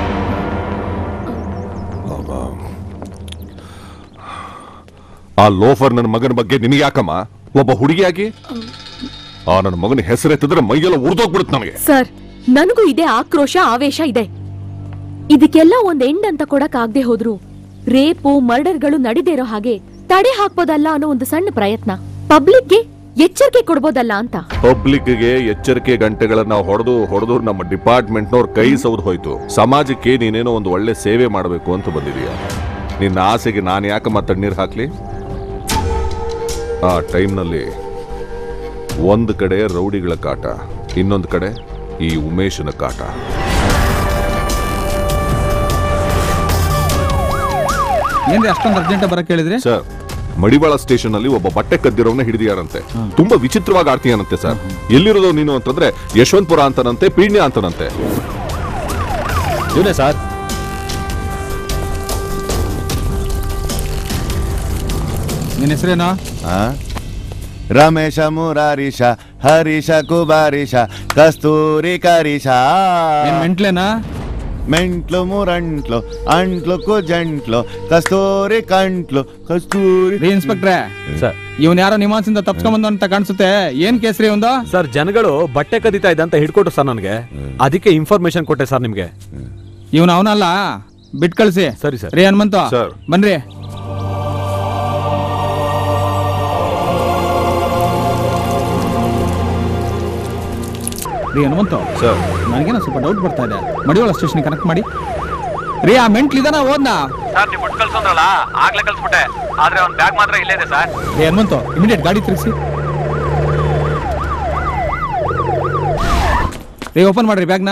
ಆ ಲೋಫರ್ ನನ್ನ ಮಗನ ಬಗ್ಗೆ ನಿನಗೆ ಯಾಕಮ್ಮ ಒಬ್ಬ ಹುಡುಗಿಯಾಗಿ ಆ ನನ್ನ ಮಗನ ಹೆಸರೆತ್ತಿದ್ರೆ ಮೈಯೆಲ್ಲ ಉರ್ದೋಗ್ಬಿಡುತ್ತೆ ನನಗೆ ಸರ್ ನನಗೂ ಇದೆ ಆಕ್ರೋಶ ಆವೇಶ ಇದೆ ಇದಕ್ಕೆಲ್ಲ ಒಂದ್ ಎಂಡ್ ಅಂತ ಕೊಡಕ್ ಆಗದೆ ಹೋದ್ರು ರೇಪು ಮರ್ಡರ್ಗಳು ನಡಿದೇ ಇರೋ ಹಾಗೆ ತಡೆ ಹಾಕ್ಬೋದಲ್ಲ ಅನ್ನೋ ಒಂದು ಸಣ್ಣ ಪ್ರಯತ್ನ ಪಬ್ಲಿಕ್ಗೆ ಎಚ್ಚರಿಕೆ ಕೊಡ್ಬೋದಲ್ಲ ಅಂತ ಪಬ್ಲಿಕ್ಗೆ ಎಚ್ಚರಿಕೆ ಗಂಟೆಗಳನ್ನ ಹೊಡೆದು ಹೊಡೆದು ನಮ್ಮ ಡಿಪಾರ್ಟ್ಮೆಂಟ್ನವ್ರ ಕೈ ಸೌದು ಹೋಯ್ತು ಸಮಾಜಕ್ಕೆ ನೀನೇನೋ ಒಂದು ಒಳ್ಳೆ ಸೇವೆ ಮಾಡಬೇಕು ಅಂತ ಬಂದಿದೀಯ ನಿನ್ನ ಆಸೆಗೆ ನಾನು ಯಾಕಮ್ಮ ತಣ್ಣೀರು ಹಾಕ್ಲಿ ಆ ಟೈಮ್ನಲ್ಲಿ ಒಂದು ಕಡೆ ರೌಡಿಗಳ ಕಾಟ ಇನ್ನೊಂದು ಕಡೆ ಈ ಉಮೇಶನ ಕಾಟ ಏನ್ರಿ ಅಷ್ಟೊಂದು ಅರ್ಜೆಂಟ್ ಬರಕ್ ಹೇಳಿದ್ರಿ ಸರ್ ಮಡಿವಾಳ ಸ್ಟೇಷನ್ ಅಲ್ಲಿ ಒಬ್ಬ ಬಟ್ಟೆ ಕದ್ದಿರೋನ್ನ ಹಿಡಿದಿಯಾರಂತೆ ತುಂಬಾ ವಿಚಿತ್ರವಾಗಿ ಆಡ್ತೀಯನಂತೆ ಸರ್ ಎಲ್ಲಿರೋದು ನೀನು ಅಂತಂದ್ರೆ ಯಶವಂತಪುರ ಅಂತನಂತೆ ಪೀಣ್ಯ ಅಂತನಂತೆ ಇವನೇ ಸರ್ ನಿನ್ನ ಹೆಸರೇನೋ ರಮೇಶ ಮುರಾರೀಶ ಹರೀಶ ಕುಬಾರೀಶ ಕಸ್ತೂರಿ ಕರೀಶ ಮೆಂಟ್ಲೇನಾ ಮೆಂಟ್ಲು ಮುರಂಟ್ಲು ಅಂಟ್ಲು ಕುಜಂಟ್ಲು ಕಸ್ತೂರಿ ಕಂಟ್ಲು ಕಸ್ತೂರಿ ರೀ ಇನ್ಸ್ಪೆಕ್ಟ್ರೆ ಇವನ್ ಯಾರೋ ನಿಮಾನ್ಸಿಂದ ತಪ್ಸ್ಕೊಂಡ್ ಅಂತ ಕಾಣಿಸುತ್ತೆ ಏನ್ ಕೇಸ್ರಿ ಒಂದು ಸರ್ ಜನಗಳು ಬಟ್ಟೆ ಕದೀತಾ ಇದೆ ಅಂತ ಹಿಡ್ಕೊಟ್ರು ಸರ್ ನನಗೆ ಅದಕ್ಕೆ ಇನ್ಫಾರ್ಮೇಶನ್ ಕೊಟ್ಟೆ ಸರ್ ನಿಮ್ಗೆ ಇವನ್ ಅವನಲ್ಲ ಬಿಟ್ ಕಳ್ಸಿ ಸರಿ ಸರ್ ರೀ ಹನುಮಂತ ಬನ್ರಿ ರೀ ಹನುಮಂತ ನನಗೇನೋ ಸ್ವಲ್ಪ ಡೌಟ್ ಬರ್ತಾ ಇದೆ ಮಡಿವಾಳ ಸ್ಟೇಷನ್ ಕನೆಕ್ಟ್ ಮಾಡಿ ರೀ ಆ ಮೆಂಟ್ಲ್ ಇದಾನ ಓದ್ನಾ ಸರ್ ನೀವು ಬಿಟ್ಟು ಕಳ್ಸಂದ್ರಲ್ಲ ಆಗ್ಲೇ ಕಳ್ಸ್ಬಿಟ್ಟೆ ಆದ್ರೆ ಅವ್ನ ಬ್ಯಾಗ್ ಮಾತ್ರ ಇಲ್ಲೇ ಇದೆ ಸರ್ ರೀ ಹನುಮಂತ ಇಮಿಡಿಯೇಟ್ ಗಾಡಿ ತಿರುಗಿಸಿ ರೀ ಓಪನ್ ಮಾಡ್ರಿ ಬ್ಯಾಗ್ನ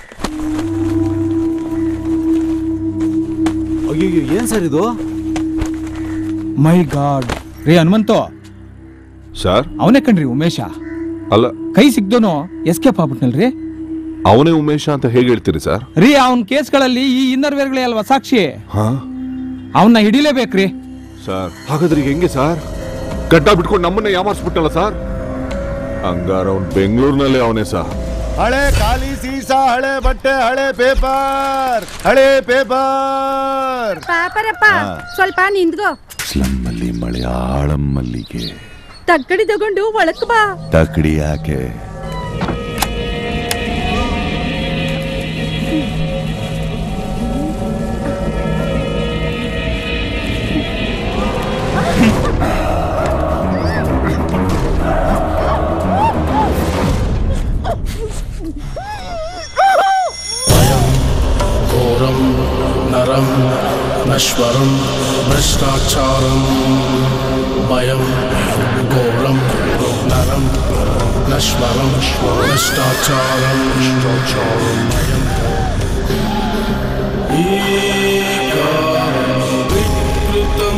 ಅಯ್ಯೋ ಏನ್ ಸರ್ ಇದು ಮೈ ಗಾಡ್ ರೀ ಹನುಮಂತು ಸರ್ ಅವನೇ ಕಣ್ರಿ ಉಮೇಶ ಅಲ್ಲ ಕೈ ಸಿಗ್ದೋನು ಎಸ್ಕೇಪ್ ಆಗ್ಬಿಟ್ನಲ್ರಿ ಅವನೇ ಉಮೇಶ ಅಂತ ಹೇಗೆ ಹೇಳ್ತೀರಿ ಸರ್ ರೀ ಅವನ್ ಕೇಸ್ಗಳಲ್ಲಿ ಈ ಇನ್ನರ್ ವೇರ್ಗಳೇ ಅಲ್ವಾ ಸಾಕ್ಷಿ ಹಾ ಅವನ್ನ ಹಿಡಿಲೇಬೇಕ್ರಿ ಸರ್ ಹಾಗಾದ್ರೆ ಈಗ ಹೆಂಗೆ ಸರ್ ಗಡ್ಡ ಬಿಟ್ಕೊಂಡು ನಮ್ಮನ್ನೇ ಯಾಮಾರಿಸ್ಬಿಟ್ಟಲ್ಲ ಸರ್ ಹಂಗಾರ ಅವ್ನು ಬೆಂಗಳೂರಿನಲ್ಲೇ ಅವನೇ ಸರ್ ಹಳೆ ಖಾಲಿ ಸೀಸಾ ಹಳೆ ಬಟ್ಟೆ ಹಳೆ ಪೇಪರ್ ಹಳೆ ಪೇಪರ್ ಪಾಪರಪ್ಪ ಹಾ. ಸ್ವಲ್ಪ ನಿಂತ್ಕೋ ಸ್ಲಮ್ಮಲ್ಲಿ ಮಲಯಾಳಂ ಮಲ್ಲಿಗೆ ತಕ್ಕಡಿ ತಗೊಂಡು ಒಳಕ್ ಬಾ ತಕಡಿ ಯಾಕೆ घोरं नरं नश्वरं भ्रष्टाचारं भयं घोरं नरं नश्वरं भ्रष्टाचारं भयं ईकारं विकृतं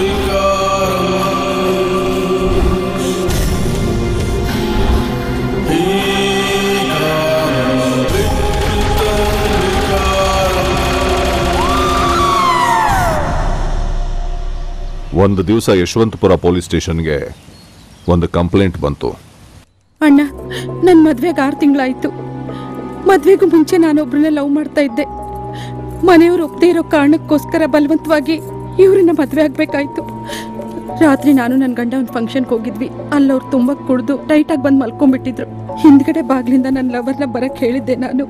ಒಂದು ದಿವಸ ಯಶವಂತಪುರ ಪೊಲೀಸ್ ಸ್ಟೇಷನ್ಗೆ ಒಂದು ಕಂಪ್ಲೇಂಟ್ ಬಂತು ಅಣ್ಣ ನನ್ ಮದ್ವೆಗೆ ಆರು ತಿಂಗಳಾಯ್ತು ಮದ್ವೆಗೂ ಮುಂಚೆ ನಾನೊಬ್ರನ್ನ ಲವ್ ಮಾಡ್ತಾ ಇದ್ದೆ ಮನೆಯವ್ರು ಒಪ್ಪದೇ ಇರೋ ಕಾರಣಕ್ಕೋಸ್ಕರ ಬಲವಂತವಾಗಿ ಇವ್ರನ್ನ ಮದ್ವೆ ಆಗ್ಬೇಕಾಯ್ತು ರಾತ್ರಿ ನಾನು ನನ್ನ ಗಂಡ ಒಂದು ಫಂಕ್ಷನ್ಗೆ ಹೋಗಿದ್ವಿ ಅಲ್ಲವ್ರು ತುಂಬಾ ಕುಡ್ದು ಟೈಟಾಗಿ ಬಂದು ಮಲ್ಕೊಂಡ್ಬಿಟ್ಟಿದ್ರು ಹಿಂದ್ಗಡೆ ಬಾಗ್ಲಿಂದ ನನ್ನ ಲವರ್ನ ಬರಕ್ ಹೇಳಿದ್ದೆ ನಾನು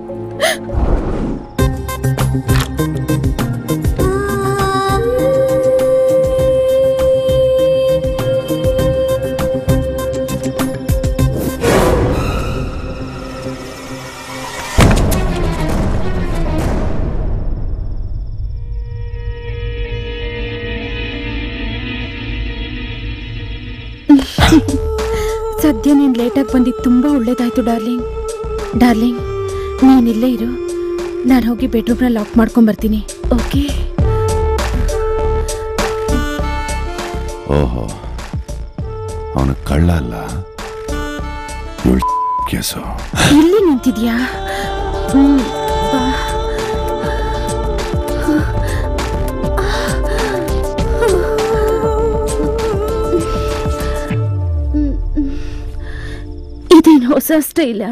ಸದ್ಯ ನೀನು ಲೇಟಾಗಿ ಬಂದಿದ್ದು ತುಂಬ ಒಳ್ಳೇದಾಯ್ತು ಡಾರ್ಲಿಂಗ್ ಡಾರ್ಲಿಂಗ್ ನೀನಿಲ್ಲೇ ಇರು ನಾನು ಹೋಗಿ ಬೆಡ್ರೂಮ್ನ ಲಾಕ್ ಮಾಡ್ಕೊಂಡ್ ಬರ್ತೀನಿ ಓಕೆ ಓಹೋ ಅವನು ಕಳ್ಳ ಅಲ್ಲ ಇವ್ಳ್ ಕೇಸು ಇಲ್ಲಿ ನಿಂತಿದ್ಯಾ ಹ್ಮ್, ಬಾ. ಇದೇನು ಹೊಸ ಸ್ಟೈಲಾ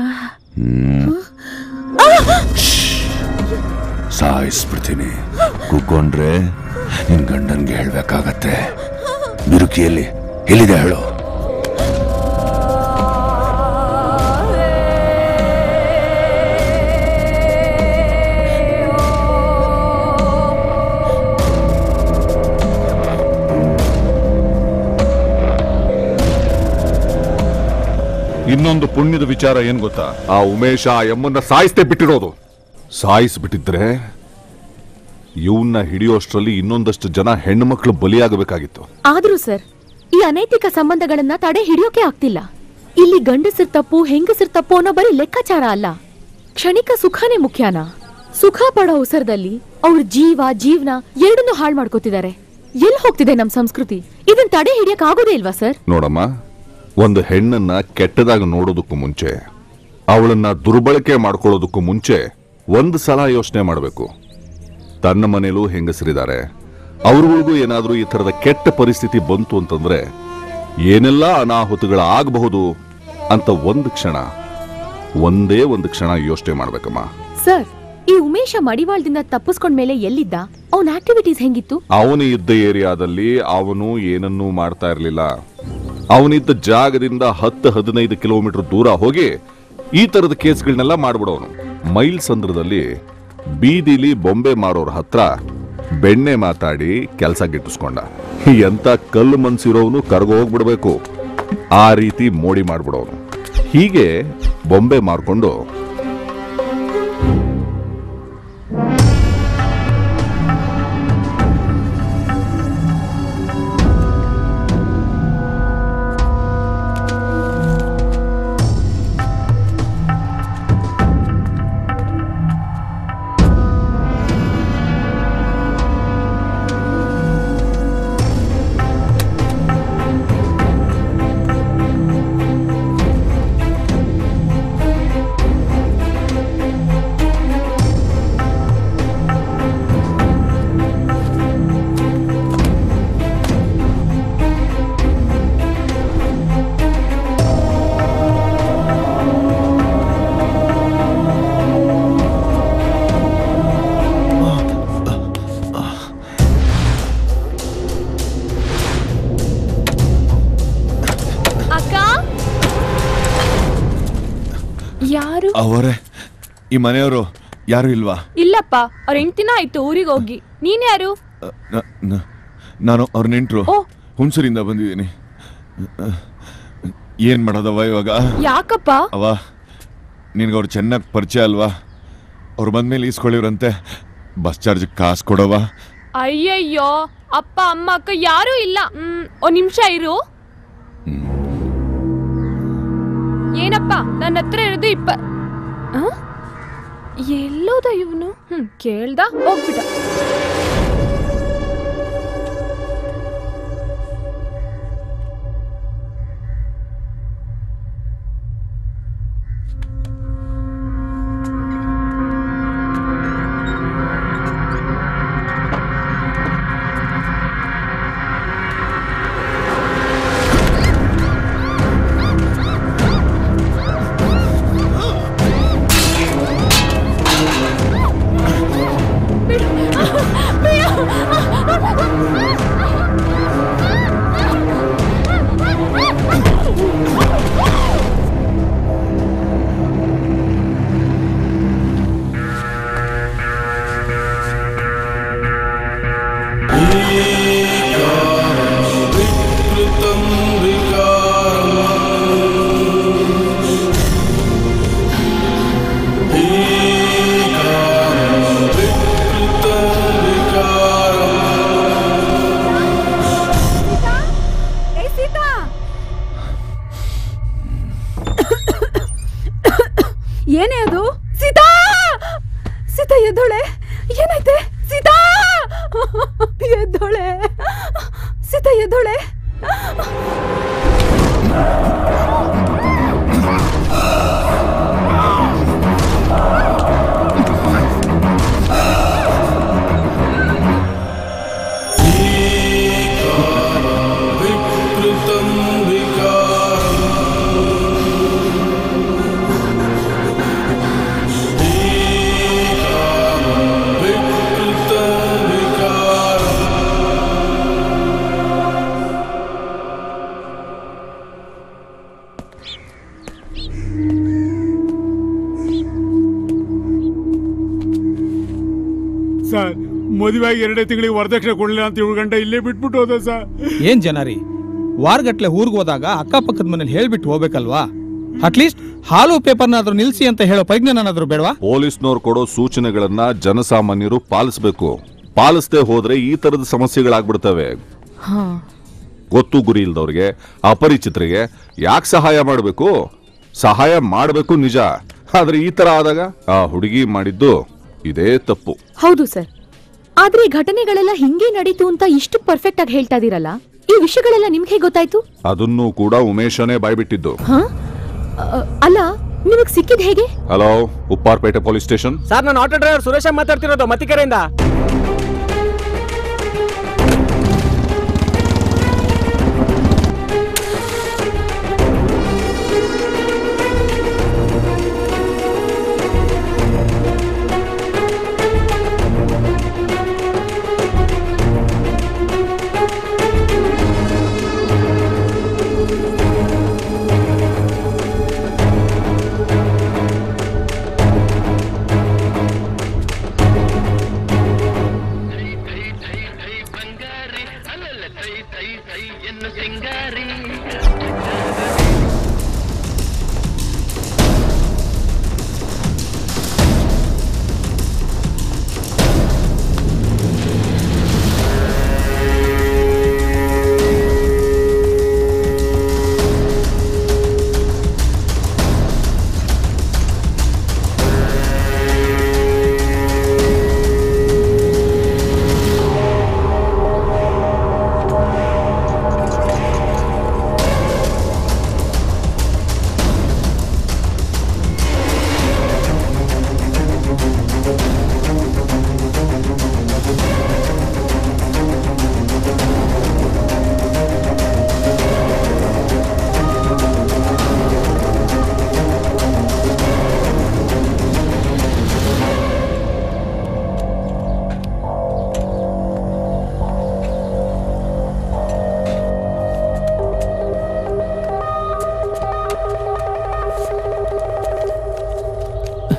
ಸಾಯಿಸ್ಬಿಡ್ತೀನಿ ಕುಕ್ಕೊಂಡ್ರೆ ನಿನ್ ಗಂಡನ್ಗೆ ಹೇಳ್ಬೇಕಾಗತ್ತೆ ಬಿರುಕಿಯಲ್ಲಿ ಎಲ್ಲಿದೆ ಹೇಳು ಇನ್ನೊಂದು ಪುಣ್ಯದ ವಿಚಾರ ಏನ್ ಗೊತ್ತಾ ಆ ಉಮೇಶ ಆ ಎಮ್ಮನ್ನ ಸಾಯಿಸ್ತೇ ಬಿಟ್ಟಿರೋದು ಸಾಯಿಸ್ಬಿಟ್ಟಿದ್ರೆ ಇವನ್ನ ಹಿಡಿಯೋಷ್ಟ್ರಲ್ಲಿ ಇನ್ನೊಂದಷ್ಟು ಜನ ಹೆಣ್ಣು ಮಕ್ಕಳು ಬಲಿಯಾಗಬೇಕಾಗಿತ್ತು ಆದ್ರೂ ಸರ್ ಈ ಅನೈತಿಕ ಸಂಬಂಧಗಳನ್ನ ತಡೆ ಹಿಡಿಯೋಕೆ ಆಗ್ತಿಲ್ಲ ಇಲ್ಲಿ ಗಂಡಸರ್ ತಪ್ಪು ಹೆಂಗಸರ್ ತಪ್ಪು ಅನ್ನೋ ಬರೀ ಲೆಕ್ಕಾಚಾರ ಅಲ್ಲ ಕ್ಷಣಿಕ ಸುಖನೇ ಮುಖ್ಯನಾ ಸುಖ ಪಡೋ ಅವಸರದಲ್ಲಿ ಅವ್ರ ಜೀವ ಜೀವನ ಎರಡನ್ನೂ ಹಾಳು ಮಾಡ್ಕೋತಿದ್ದಾರೆ ಎಲ್ಲಿ ಹೋಗ್ತಿದೆ ನಮ್ ಸಂಸ್ಕೃತಿ ಇದನ್ ತಡೆ ಹಿಡಿಯಕ್ ಆಗೋದೇ ಇಲ್ವಾ ಸರ್ ನೋಡಮ್ಮ ಒಂದು ಹೆಣ್ಣನ್ನ ಕೆಟ್ಟದಾಗ ನೋಡೋದಕ್ಕೂ ಮುಂಚೆ ಅವಳನ್ನ ದುರ್ಬಳಕೆ ಮಾಡ್ಕೊಳ್ಳೋದಕ್ಕೂ ಮುಂಚೆ ಒಂದು ಸಲ ಯೋಚನೆ ಮಾಡಬೇಕು ತನ್ನ ಮನೇಲೂ ಹೆಂಗಸರಿದ್ದಾರೆ ಅವ್ರಗಳಿಗೂ ಏನಾದ್ರೂ ಈ ತರದ ಕೆಟ್ಟ ಪರಿಸ್ಥಿತಿ ಬಂತು ಅಂತಂದ್ರೆ ಏನೆಲ್ಲ ಅನಾಹುತಗಳ ಆಗಬಹುದು ಅಂತ ಒಂದು ಕ್ಷಣ ಒಂದೇ ಒಂದು ಕ್ಷಣ ಯೋಚನೆ ಮಾಡ್ಬೇಕಮ್ಮ ಸರ್ ಈ ಉಮೇಶ ಮಡಿವಾಳದಿಂದ ತಪ್ಪಿಸ್ಕೊಂಡ್ ಮೇಲೆ ಎಲ್ಲಿದ್ದ ಅವನ ಆಕ್ಟಿವಿಟೀಸ್ ಹೆಂಗಿತ್ತು ಅವನು ಇದ್ದ ಏರಿಯಾದಲ್ಲಿ ಅವನು ಏನನ್ನೂ ಮಾಡ್ತಾ ಇರಲಿಲ್ಲ ಅವನಿದ್ದ ಜಾಗದಿಂದ ಹತ್ತು ಹದಿನೈದು ಕಿಲೋಮೀಟರ್ ದೂರ ಹೋಗಿ ಈ ತರದ ಕೇಸ್ಗಳನ್ನೆಲ್ಲ ಮಾಡ್ಬಿಡೋನು ಮೈಲ್ ಸಂದ್ರದಲ್ಲಿ ಬೀದಿಲಿ ಬೊಂಬೆ ಮಾರೋರ್ ಹತ್ರ ಬೆಣ್ಣೆ ಮಾತಾಡಿ ಕೆಲಸ ಗಿಟ್ಟಿಸ್ಕೊಂಡ ಎಂತ ಕಲ್ಲು ಮನ್ಸಿರೋನು ಕರ್ಗೋಗ್ಬಿಡ್ಬೇಕು ಆ ರೀತಿ ಮೋಡಿ ಮಾಡ್ಬಿಡೋನು ಹೀಗೆ ಬೊಂಬೆ ಮಾರ್ಕೊಂಡು ಅವರೇ ಈ ಮನೆಯವರು ಯಾರು ಇಲ್ವಾ ಇಲ್ಲಪ್ಪ ಅವ್ರ ಹೆಂಡ್ತಿನ ಆಯ್ತು ಊರಿಗೆ ಹೋಗಿ ನೀನ್ ಯಾರು ನ- ನ- ನಾನು ಅವ್ರ ನೆಂಟ್ರು ಹುಣಸೂರಿಂದ ಬಂದಿದ್ದೀನಿ ಏನ್ ಮಾಡೋದವ ಇವಾಗ ಯಾಕಪ್ಪ ಅವ ನಿನ್ಗೆ ಅವ್ರು ಚೆನ್ನಾಗಿ ಪರಿಚಯ ಅಲ್ವಾ ಅವ್ರು ಬಂದ್ಮೇಲೆ ಈಸ್ಕೊಳ್ಳಿವ್ರಂತೆ ಬಸ್ ಚಾರ್ಜ್ ಕಾಸು ಕೊಡವ ಅಯ್ಯಯ್ಯೋ ಅಪ್ಪ ಅಮ್ಮ ಅಕ್ಕ ಯಾರೂ ಇಲ್ಲ ಹ್ಮ್ ಒಂದ್ ನಿಮಿಷ ಇರು ಏನಪ್ಪ ನನ್ನ ಹತ್ರ ಇರೋದು ಇಪ್ಪ ಆ? ಎಲ್ಲೋದ ಇವನು ಹ್ಮ್ ಕೇಳ್ದ ಹೋಗ್ಬಿಟ್ಟ ಏನೇ ಅದು ಸೀತಾ ಸೀತಾ ಎದ್ದೋಳೆ ಏನೈತೆ ಸೀತಾ ಎದ್ದೋಳೆ ಸೀತಾ ಎದ್ದೋಳೆ ಸರ್ ಮದುವೆಯಾಗಿ ಎರಡೇ ತಿಂಗಳಿಗೆ ವರದಕ್ಷಿಣೆ ಕೊಡಲಿಲ್ಲ ಅಂತ ಏಳು ಗಂಟೆ ಇಲ್ಲೇ ಬಿಟ್ಬಿಟ್ಟು ಹೋದ ಸರ್ ಏನ್ ಜನ ರೀ ವಾರಗಟ್ಲೆ ಊರ್ಗ್ ಹೋದಾಗ ಅಕ್ಕಪಕ್ಕದ ಮನೇಲಿ ಹೇಳ್ಬಿಟ್ಟು ಹೋಗ್ಬೇಕಲ್ವಾ ಅಟ್ಲೀಸ್ಟ್ ಹಾಲು ಪೇಪರ್ನಾದ್ರೂ ನಿಲ್ಸಿ ಅಂತ ಹೇಳೋ ಪರಿಜ್ಞಾನಾದ್ರೂ ಬೇಡವಾ ಪೊಲೀಸ್ನವ್ರು ಕೊಡೋ ಸೂಚನೆಗಳನ್ನ ಜನಸಾಮಾನ್ಯರು ಪಾಲಿಸಬೇಕು ಪಾಲಿಸದೆ ಹೋದ್ರೆ ಈ ತರದ ಸಮಸ್ಯೆಗಳಾಗ್ಬಿಡ್ತವೆ ಗೊತ್ತು ಗುರಿ ಇಲ್ದವ್ರಿಗೆ ಅಪರಿಚಿತರಿಗೆ ಯಾಕೆ ಸಹಾಯ ಮಾಡಬೇಕು ಸಹಾಯ ಮಾಡಬೇಕು ನಿಜ ಆದ್ರೆ ಈ ತರ ಆದಾಗ ಆ ಹುಡುಗಿ ಮಾಡಿದ್ದು ಇದೇ ತಪ್ಪು ಹೌದು ಸರ್ ಆದ್ರೆ ಈ ಘಟನೆಗಳೆಲ್ಲ ಹಿಂಗೆ ನಡೀತು ಅಂತ ಇಷ್ಟು ಪರ್ಫೆಕ್ಟ್ ಆಗಿ ಹೇಳ್ತಾ ಇದೀರಲ್ಲ ಈ ವಿಷಯಗಳೆಲ್ಲ ನಿಮ್ಗೆ ಹೇಗ್ ಗೊತ್ತಾಯ್ತು ಅದನ್ನು ಕೂಡ ಉಮೇಶನೇ ಬಾಯ್ಬಿಟ್ಟಿದ್ದು ಹ? ಅ, ಅಲ್ಲ ನಿಮಗ್ ಸಿಕ್ಕಿದ್ ಹೇಗೆ hello Upparpete police station sir ನಾನು ಆಟೋ ಡ್ರೈವರ್ ಸುರೇಶ ಮಾತಾಡ್ತಿರೋದು ಮತ್ತಿಕೆರೆಯಿಂದ ಆ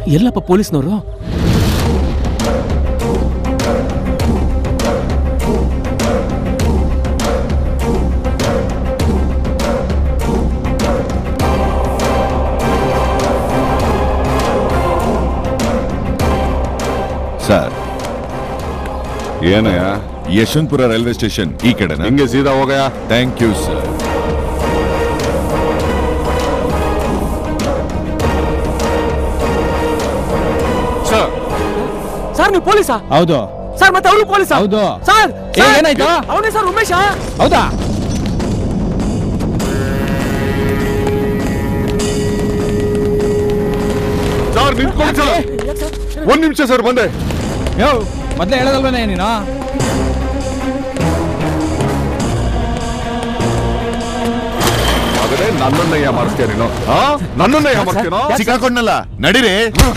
ಎಲ್ಲಪ್ಪ ಪೊಲೀಸ್ನವರು ಸರ್ ಏನಯ್ಯ ಯಶವಂತಪುರ ರೈಲ್ವೆ ಸ್ಟೇಷನ್ ಈ ಕಡೆ ಹಿಂಗೆ ಸೀದಾ ಹೋಗಯ್ಯ ಥ್ಯಾಂಕ್ ಯು ಸರ್ ಸರ್ ನೀವು ಪೊಲೀಸಾ ಹೌದು ಸರ್ ಮತ್ತೆ ಅವರು ಪೊಲೀಸಾ ಹೌದು ಸರ್ ಏ, ಏನಾಯ್ತು? ಅವನೇ ಸರ್ ಉಮೇಶ ಹೌದಾ ಸರ್ ನಿಂತ್ಕೊಳ್ಳಿ ಸರ್ ಒಂದ್ ನಿಮಿಷ ಸರ್ ಬಂದೆ ಯೋ ಮೊದ್ಲೇ ಹೇಳೋದಲ್ವೇನೆ ನೀನು ಮಗನೇ ನನ್ನನ್ನಯ್ಯ ಮಾಡಿಸ್ತೀಯ ನೀನು ಹಾ ನನ್ನನ್ನಯ್ಯ ಮಾಡ್ತೀನೋ ಸಿಕ್ಕಾಕೊಂಡ್ನಲ್ಲ ನಡೀರಿ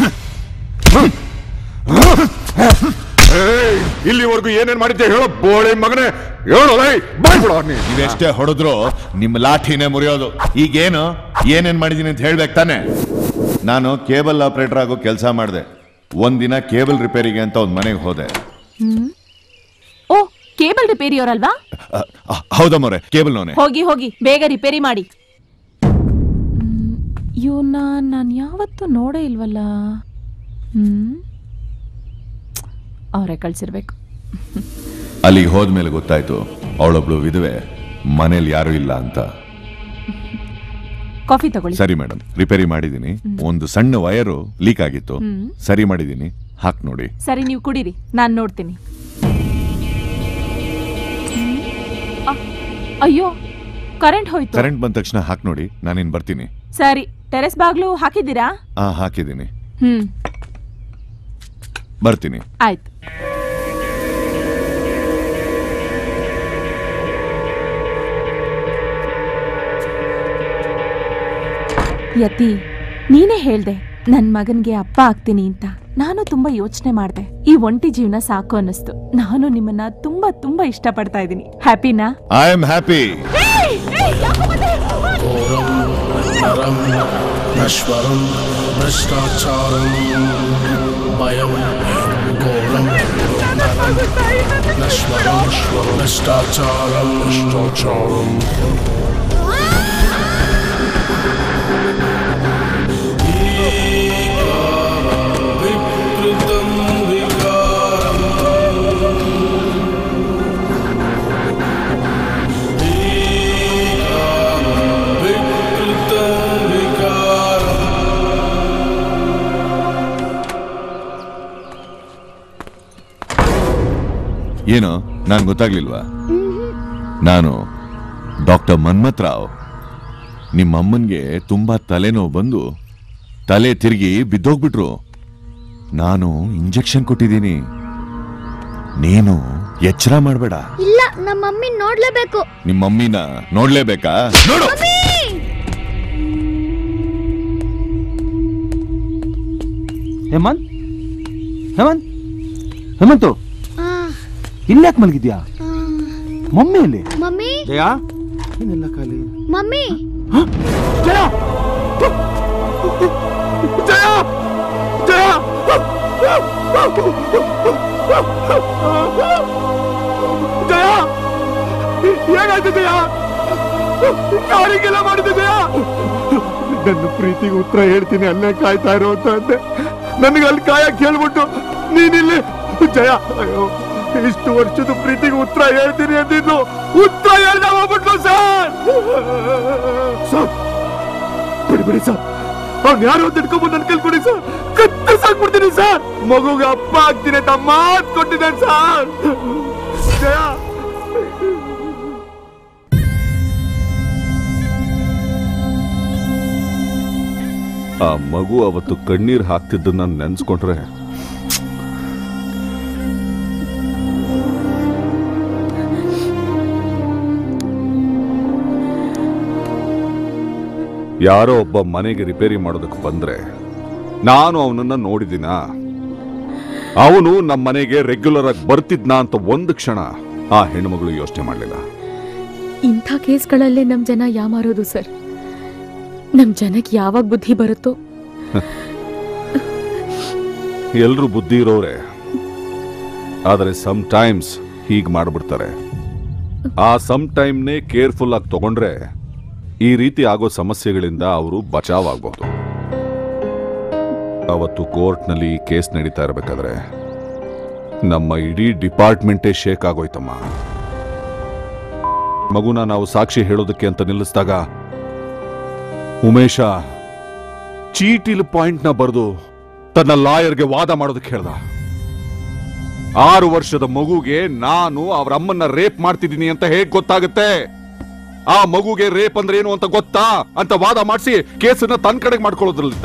ಏಯ್, ಇಲ್ಲಿವರೆಗೂ ಏನೇನ್ ಮಾಡಿದ್ದೆ ಹೇಳೋ ಬೋಳೆ ಮಗನೇ ಹೇಳೋ ಲೈ ಬಾಯ್ಬಿಡೋ ನೀವೆಷ್ಟೇ ಹೊಡೆದ್ರು ನಿಮ್ಮ ಲಾಠಿನೇ ಮುರಿಯೋದು ಈಗೇನು ಏನೇನ್ ಮಾಡಿದೀನಿ ಅಂತ ಹೇಳ್ಬೇಕು ತಾನೆ ನಾನು ಕೇಬಲ್ ಆಪರೇಟರ್ ಆಗೋ ಕೆಲಸ ಮಾಡಿದೆ ಒಂದಿನ ಕೇಬಲ್ ರಿಪೇರಿಗೆ ಅಂತ ಒಂದ್ ಮನೆಗೆ ಹೋದೆ ಹ್ಮ್ ಓ ಕೇಬಲ್ ರಿಪೇರಿಯವರಲ್ವಾ ಹೌದಮ್ಮವ್ರೆ ಕೇಬಲ್ ನೋನೆ ಹೋಗಿ ಹೋಗಿ ಬೇಗ ರಿಪೇರಿ ಮಾಡಿ ಇವನ್ನ ನಾನು ಯಾವತ್ತೂ ನೋಡೇ ಇಲ್ವಲ್ಲ ಹ್ಮ್ ಅವರೇ ಕಳ್ಸಿರ್ಬೇಕು ಅಲ್ಲಿಗೆ ಹೋದ್ಮೇಲೆ ಗೊತ್ತಾಯ್ತು ಅವಳೊಬ್ಳು ವಿಧವೆ ಮನೇಲಿ ಯಾರು ಇಲ್ಲ ಅಂತ ಕಾಫಿ ತಗೊಳ್ಳಿ ಸರಿ ಮೇಡಮ್ ರಿಪೇರಿ ಮಾಡಿದೀನಿ ಒಂದು ಸಣ್ಣ ವಯರು ಲೀಕ್ ಆಗಿತ್ತು ಹ್ಮ್. ಸರಿ ಮಾಡಿದೀನಿ ಹಾಕ್ ನೋಡಿ ಸರಿ ನೀವು ಕುಡೀರಿ ನಾನು ನೋಡ್ತೀನಿ ಹ್ಮ್. ಅ, ಅಯ್ಯೋ ಕರೆಂಟ್ ಹೋಯ್ತು ಕರೆಂಟ್ ಬಂದ ತಕ್ಷಣ ಹಾಕ್ ನೋಡಿ ನಾನಿನ್ ಬರ್ತೀನಿ ಸರಿ ಟೆರೆಸ್ ಬಾಗ್ಲು ಹಾಕಿದ್ದೀರಾ ಆ ಹಾಕಿದೀನಿ ಹ್ಮ್ ಬರ್ತೀನಿ ಆಯ್ತು ಯತಿ ನೀನೇ ಹೇಳ್ದೆ ನನ್ ಮಗನ್ಗೆ ಅಪ್ಪ ಆಗ್ತೀನಿ ಅಂತ ನಾನು ತುಂಬಾ ಯೋಚನೆ ಮಾಡ್ದೆ ಈ ಒಂಟಿ ಜೀವನ ಸಾಕು ಅನ್ನಿಸ್ತು ನಾನು ನಿಮ್ಮನ್ನ ತುಂಬಾ ತುಂಬಾ ಇಷ್ಟಪಡ್ತಾ ಇದ್ದೀನಿ ಹ್ಯಾಪಿನಾ ಐ ಆಮ್ ಹ್ಯಾಪಿ घोरं नरं नश्वरं भ्रष्टाचारं भयं घोरं नरं नश्वरं भ्रष्टाचारं भ्रष्टाचारम् विकृतं विकृतं विकारम् ಏನು ನಾನ್ ಗೊತ್ತಾಗ್ಲಿಲ್ವಾ ನಾನು ಡಾಕ್ಟರ್ ಮನ್ಮಥ್ ರಾವ್ ನಿಮ್ಮ ಅಮ್ಮನ್ಗೆ ತುಂಬಾ ತಲೆನೋವು ಬಂದು ತಲೆ ತಿರುಗಿ ಬಿದ್ದೋಗ್ಬಿಟ್ರು ನಾನು ಇಂಜೆಕ್ಷನ್ ಕೊಟ್ಟಿದ್ದೀನಿ ನೀನು ಎಚ್ಚರ ಮಾಡಬೇಡ ಇಲ್ಲ ನಮ್ಮ ಮಮ್ಮಿ ನೋಡ್ಲೇಬೇಕು ನಿಮ್ಮ ಮಮ್ಮಿನ ನೋಡ್ಲೇಬೇಕಾ ನೋಡು ಹೇಮಂತ್ ಹೇಮಂತ್ ಹೇಮಂತು ಇಲ್ಯಾಕೆ ಮಲಗಿದ್ಯಾ ಮಮ್ಮಿ ಇಲ್ಲಿ ಮಮ್ಮಿ ಜಯ ಏನೆಲ್ಲ ಖಾಲಿ ಮಮ್ಮಿ ಜಯ ಜಯ ಜಯ ಜಯ ಏನಾಯ್ತು ಜಯ ಯಾರಿಗೆಲ್ಲ ಮಾಡಿದೆ ಜಯ ನನ್ನ ಪ್ರೀತಿಗೆ ಉತ್ತರ ಹೇಳ್ತೀನಿ ಅಲ್ಲೇ ಕಾಯ್ತಾ ಇರೋ ಅಂತ ಅಂದೆ ನನಗೆ ಅಲ್ಲಿ ಕಾಯಕ್ ಹೇಳ್ಬಿಟ್ಟು ನೀನಿಲ್ಲಿ ಜಯ ಅಯ್ಯೋ ಇಷ್ಟು ವರ್ಷದ ಪ್ರೀತಿಗೆ ಉತ್ತರ ಹೇಳ್ತೀನಿ ಅಂದಿದ್ದು ಉತ್ತರ ಹೇಳ್ದ ಹೋಗ್ಬಿಟ್ಲು ಸರ್ ಸರ್ ಬಿಡಿ ಬಿಡಿ ಸರ್ ಅವ್ನು ಯಾರು ಅಂತ ಇಟ್ಕೊಂಡ್ಬಂದು ನನ್ ಕೈಲಿ ಕೊಡಿ ಸರ್ ಕತ್ತರಿಸಾಕ್ಬಿಡ್ತೀನಿ ಸರ್ ಮಗುಗೆ ಅಪ್ಪ ಆಗ್ತೀನಿ ಅಂತ ಮಾತು ಕೊಟ್ಟಿದ್ದಾನೆ ಸರ್ ಜಯ ಆ ಮಗು ಅವತ್ತು ಕಣ್ಣೀರ್ ಹಾಕ್ತಿದ್ದನ್ನ ನೆನ್ಸ್ಕೊಂಡ್ರೆ ಯಾರೋ ಒಬ್ಬ ಮನೆಗೆ ರಿಪೇರಿ ಮಾಡೋದಕ್ಕೆ ಬಂದ್ರೆ ನಾನು ಅವನನ್ನ ನೋಡಿದಿನ ಅವನು ನಮ್ಮ ಮನೆಗೆ ರೆಗ್ಯುಲರ್ ಆಗಿ ಬರ್ತಿದ್ನಾ ಅಂತ ಒಂದು ಕ್ಷಣ ಆ ಹೆಣ್ಮಗಳು ಯೋಚನೆ ಮಾಡಲಿಲ್ಲ ಇಂಥ ಕೇಸ್ಗಳಲ್ಲೇ ನಮ್ ಜನ ಯಾಮಾರೋದು ಸರ್ ನಮ್ ಜನಕ್ಕೆ ಯಾವಾಗ ಬುದ್ಧಿ ಬರುತ್ತೋ ಎಲ್ರು ಬುದ್ಧಿ ಇರೋರೆ ಆದರೆ ಸಮ್ ಟೈಮ್ಸ್ ಹೀಗ್ ಮಾಡ್ಬಿಡ್ತಾರೆ ಆ ಸಮ್ ಟೈಮ್ನೇ ಕೇರ್ಫುಲ್ ಆಗಿ ತಗೊಂಡ್ರೆ ಈ ರೀತಿ ಆಗೋ ಸಮಸ್ಯೆಗಳಿಂದ ಅವರು ಬಚಾವ್ ಆಗಬಹುದು ಅವತ್ತು ಕೋರ್ಟ್ನಲ್ಲಿ ಈ ಕೇಸ್ ನಡೀತಾ ಇರಬೇಕಾದ್ರೆ ನಮ್ಮ ಇಡೀ ಡಿಪಾರ್ಟ್ಮೆಂಟೇ ಶೇಕ್ ಆಗೋಯ್ತಮ್ಮ ಮಗುನ ನಾವು ಸಾಕ್ಷಿ ಹೇಳೋದಕ್ಕೆ ಅಂತ ನಿಲ್ಲಿಸಿದಾಗ ಉಮೇಶ ಚೀಟಿಲ್ ಪಾಯಿಂಟ್ನ ಬರೆದು ತನ್ನ ಲಾಯರ್ಗೆ ವಾದ ಮಾಡೋದಕ್ಕೆ ಹೇಳ್ದ ಆರು ವರ್ಷದ ಮಗುಗೆ ನಾನು ಅವ್ರ ಅಮ್ಮನ್ನ ರೇಪ್ ಮಾಡ್ತಿದ್ದೀನಿ ಅಂತ ಹೇಗ್ ಗೊತ್ತಾಗುತ್ತೆ ಆ ಮಗುಗೆ ರೇಪ್ ಅಂದ್ರೆ ಏನು ಅಂತ ಗೊತ್ತಾ ಅಂತ ವಾದ ಮಾಡಿಸಿ ಕೇಸನ್ನ ತನ್ನ ಕಡೆಗೆ ಮಾಡ್ಕೊಳ್ಳೋದ್ರಲ್ಲಿದ್ದ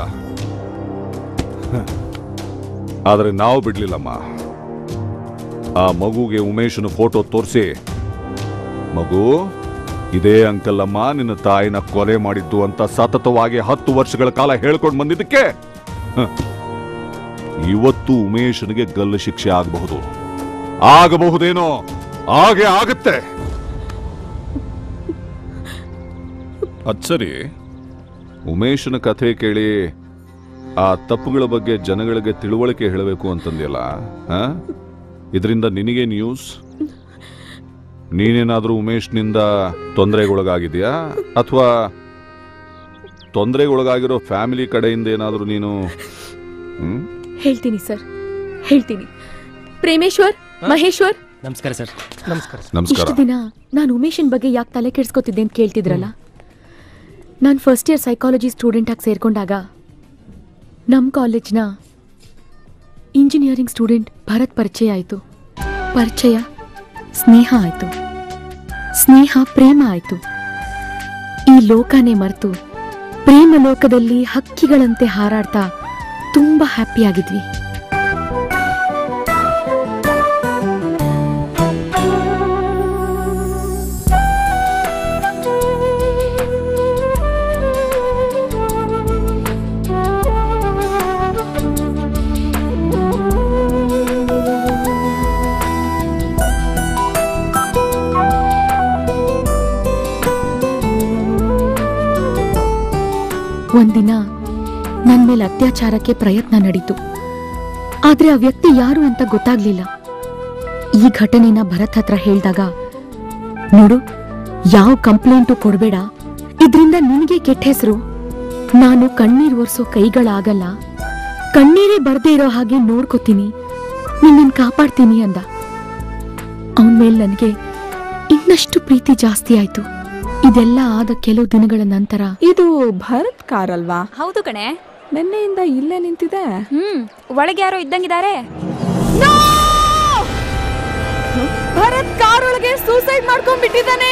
ಆದ್ರೆ ನಾವು ಬಿಡ್ಲಿಲ್ಲಮ್ಮ ಆ ಮಗುಗೆ ಉಮೇಶನ ಫೋಟೋ ತೋರಿಸಿ ಮಗು ಇದೇ ಅಂಕಲ್ ಅಮ್ಮ ನಿನ್ನ ತಾಯಿನ ಕೊಲೆ ಮಾಡಿದ್ದು ಅಂತ ಸತತವಾಗಿ ಹತ್ತು ವರ್ಷಗಳ ಕಾಲ ಹೇಳ್ಕೊಂಡು ಬಂದಿದ್ದಕ್ಕೆ ಹ, ಇವತ್ತು ಉಮೇಶನಿಗೆ ಗಲ್ಲು ಶಿಕ್ಷೆ ಆಗಬಹುದು ಆಗಬಹುದೇನೋ ಹಾಗೆ ಆಗುತ್ತೆ ಅದ್ ಸರಿ ಉಮೇಶನ ಕಥೆ ಕೇಳಿ ಆ ತಪ್ಪುಗಳ ಬಗ್ಗೆ ಜನಗಳಿಗೆ ತಿಳುವಳಿಕೆ ಹೇಳಬೇಕು ಅಂತಂದ್ಯಲ್ಲ ಇದರಿಂದ ನಿನಗೆ ನ್ಯೂಸ್ ನೀನೇನಾದ್ರೂ ಉಮೇಶ್ನಿಂದ ತೊಂದರೆಗೊಳಗಾಗಿದ್ಯಾ ಅಥವಾ ತೊಂದರೆಗೊಳಗಾಗಿರೋ ಫ್ಯಾಮಿಲಿ ಕಡೆಯಿಂದ ಏನಾದ್ರೂ ನೀನು ಹ್ಮ್ ಹೇಳ್ತೀನಿ ಸರ್ ಹೇಳ್ತೀನಿ ಪ್ರೇಮೇಶ್ವರ್ ಮಹೇಶ್ವರ್ ನಮಸ್ಕಾರ ಸರ್ ನಮಸ್ಕಾರ ನಮಸ್ಕಾರ ಇಷ್ಟು ದಿನ ನಾನು ಉಮೇಶನ್ ಬಗ್ಗೆ ಯಾಕೆ ತಲೆ ಕೆಡಿಸ್ಕೊತಿದ್ದೆ ಅಂತ ಕೇಳ್ತಿದ್ರಲ್ಲ ನಾನು ಫಸ್ಟ್ ಇಯರ್ ಸೈಕಾಲಜಿ ಸ್ಟೂಡೆಂಟ್ ಆಗಿ ಸೇರ್ಕೊಂಡಾಗ ನಮ್ಮ ಕಾಲೇಜ್ನ ಇಂಜಿನಿಯರಿಂಗ್ ಸ್ಟೂಡೆಂಟ್ ಭರತ್ ಪರಿಚಯ ಆಯಿತು ಪರಿಚಯ ಸ್ನೇಹ ಆಯಿತು ಸ್ನೇಹ ಪ್ರೇಮ ಆಯಿತು ಈ ಲೋಕನೇ ಮರೆತು ಪ್ರೇಮ ಲೋಕದಲ್ಲಿ ಹಕ್ಕಿಗಳಂತೆ ಹಾರಾಡ್ತಾ ತುಂಬಾ ಹ್ಯಾಪಿಯಾಗಿದ್ವಿ ಒಂದಿನ ನನ್ ಮೇಲೆ ಅತ್ಯಾಚಾರಕ್ಕೆ ಪ್ರಯತ್ನ ನಡೀತು ಆದ್ರೆ ಆ ವ್ಯಕ್ತಿ ಯಾರು ಅಂತ ಗೊತ್ತಾಗ್ಲಿಲ್ಲ ಈ ಘಟನೆನ ಭರತ್ ಹತ್ರ ಹೇಳ್ದಾಗ ನೋಡು ಯಾವ ಕಂಪ್ಲೇಂಟು ಕೊಡ್ಬೇಡ ಇದ್ರಿಂದ ನಿನಗೆ ಕೆಟ್ಟ ಹೆಸರು ನಾನು ಕಣ್ಣೀರ್ ಒರೆಸೋ ಕೈಗಳಾಗಲ್ಲ ಕಣ್ಣೀರೇ ಬರ್ದೇ ಇರೋ ಹಾಗೆ ನೋಡ್ಕೋತೀನಿ ನಿನ್ನನ್ ಕಾಪಾಡ್ತೀನಿ ಅಂದ ಅವನ್ ಮೇಲೆ ನನಗೆ ಇನ್ನಷ್ಟು ಪ್ರೀತಿ ಜಾಸ್ತಿ ಆಯ್ತು ಇದೆಲ್ಲ ಆದ ಕೆಲವು ದಿನಗಳ ನಂತರ ಇದು ಭರತ್ ಕಾರ್ ಅಲ್ವಾ ಹೌದು ಕಣೆ ನಿನ್ನೆಯಿಂದ ಇಲ್ಲೇ ನಿಂತಿದೆ ಹ್ಮ್ ಒಳಗೆ ಯಾರೋ ಇದ್ದಂಗಿದ್ದಾರೆ ಭರತ್ ಕಾರ್ ಒಳಗೆ ಸೂಸೈಡ್ ಮಾಡ್ಕೊಂಡ್ಬಿಟ್ಟಿದ್ದಾನೆ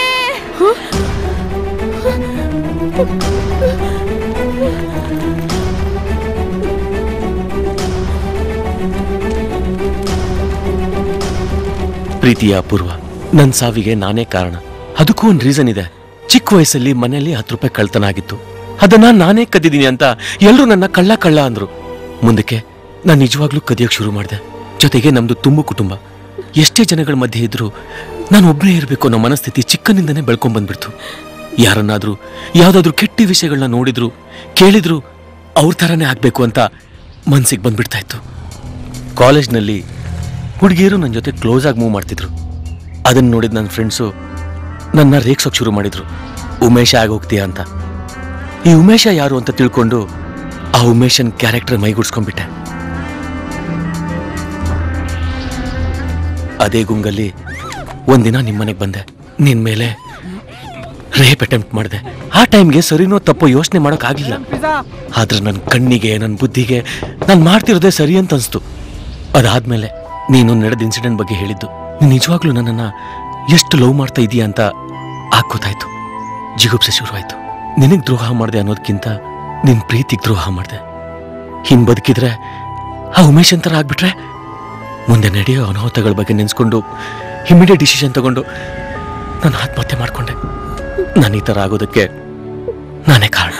ಪ್ರೀತಿಯ ಅಪೂರ್ವ ನನ್ನ ಸಾವಿಗೆ ನಾನೇ ಕಾರಣ ಅದಕ್ಕೂ ಒಂದು ರೀಸನ್ ಇದೆ ಚಿಕ್ಕ ವಯಸ್ಸಲ್ಲಿ ಮನೆಯಲ್ಲಿ ಹತ್ತು ರೂಪಾಯಿ ಕಳ್ತನ ಆಗಿತ್ತು ಅದನ್ನ ನಾನೇ ಕದ್ದಿದ್ದೀನಿ ಅಂತ ಎಲ್ಲರೂ ನನ್ನ ಕಳ್ಳ ಕಳ್ಳ ಅಂದ್ರು ಮುಂದಕ್ಕೆ ನಾನು ನಿಜವಾಗ್ಲೂ ಕದಿಯೋಕ್ ಶುರು ಮಾಡಿದೆ ಜೊತೆಗೆ ನಮ್ದು ತುಂಬು ಕುಟುಂಬ ಎಷ್ಟೇ ಜನಗಳ ಮಧ್ಯೆ ಇದ್ರು ನಾನು ಒಬ್ಬನೇ ಇರಬೇಕು ಅನ್ನೋ ಮನಸ್ಥಿತಿ ಚಿಕ್ಕನಿಂದನೇ ಬೆಳ್ಕೊಂಡ್ ಬಂದ್ಬಿಡ್ತು ಯಾರನ್ನಾದ್ರೂ ಯಾವ್ದಾದ್ರೂ ಕೆಟ್ಟ ವಿಷಯಗಳನ್ನ ನೋಡಿದ್ರು ಕೇಳಿದ್ರು ಅವ್ರ ಥರನೇ ಆಗ್ಬೇಕು ಅಂತ ಮನ್ಸಿಗೆ ಬಂದ್ಬಿಡ್ತಾ ಇತ್ತು ಕಾಲೇಜ್ನಲ್ಲಿ ಹುಡುಗಿಯರು ನನ್ನ ಜೊತೆ ಕ್ಲೋಸ್ ಆಗಿ ಮೂವ್ ಮಾಡ್ತಿದ್ರು ಅದನ್ನ ನೋಡಿದ ನನ್ನ ಫ್ರೆಂಡ್ಸು ನನ್ನ ರೇಗ್ಸೋಕ್ ಶುರು ಮಾಡಿದ್ರು ಉಮೇಶ ಆಗೋಗ್ತೀಯ ಅಂತ ಈ ಉಮೇಶ ಯಾರು ಅಂತ ತಿಳ್ಕೊಂಡು ಆ ಉಮೇಶನ್ ಕ್ಯಾರೆಕ್ಟರ್ ಮೈಗೂಡ್ಸ್ಕೊಂಡ್ಬಿಟ್ಟೆ ಅದೇ ಗುಂಗಲ್ಲಿ ಒಂದಿನ ನಿಮ್ಮನೆಗೆ ಬಂದೆ ನಿನ್ ಮೇಲೆ ರೇಪ್ ಅಟೆಂಪ್ಟ್ ಮಾಡಿದೆ ಆ ಟೈಮ್ಗೆ ಸರಿನೋ ತಪ್ಪೋ ಯೋಚನೆ ಮಾಡೋಕ್ಕಾಗಲಿಲ್ಲ ಆದ್ರೆ ನನ್ನ ಕಣ್ಣಿಗೆ ನನ್ನ ಬುದ್ಧಿಗೆ ನಾನು ಮಾಡ್ತಿರೋದೇ ಸರಿ ಅಂತ ಅನ್ಸ್ತು ಅದಾದ್ಮೇಲೆ ನೀನು ನಡೆದ ಇನ್ಸಿಡೆಂಟ್ ಬಗ್ಗೆ ಹೇಳಿದ್ದು ನೀನು ನಿಜವಾಗ್ಲೂ ನನ್ನನ್ನ ಎಷ್ಟು ಲವ್ ಮಾಡ್ತಾ ಇದೀಯ ಅಂತ ಆಗ ಗೊತ್ತಾಯ್ತು ಜಿಗುಪ್ಸೆ ಶುರುವಾಯ್ತು ನಿನಗ್ ದ್ರೋಹ ಮಾಡಿದೆ ಅನ್ನೋದಕ್ಕಿಂತ ನಿನ್ ಪ್ರೀತಿಗೆ ದ್ರೋಹ ಮಾಡಿದೆ ಹಿಂಗ್ ಬದುಕಿದ್ರೆ ಆ ಉಮೇಶ್ ಅಂತರ ಆಗ್ಬಿಟ್ರೆ ಮುಂದೆ ನಡೆಯೋ ಅನಾಹುತಗಳ ಬಗ್ಗೆ ನೆನೆಸ್ಕೊಂಡು ಇಮಿಡಿಯೇಟ್ ಡಿಸಿಷನ್ ತಗೊಂಡು ನಾನು ಆತ್ಮಹತ್ಯೆ ಮಾಡ್ಕೊಂಡೆ ನಾನು ಈ ಥರ ಆಗೋದಕ್ಕೆ ನಾನೇ ಕಾರಣ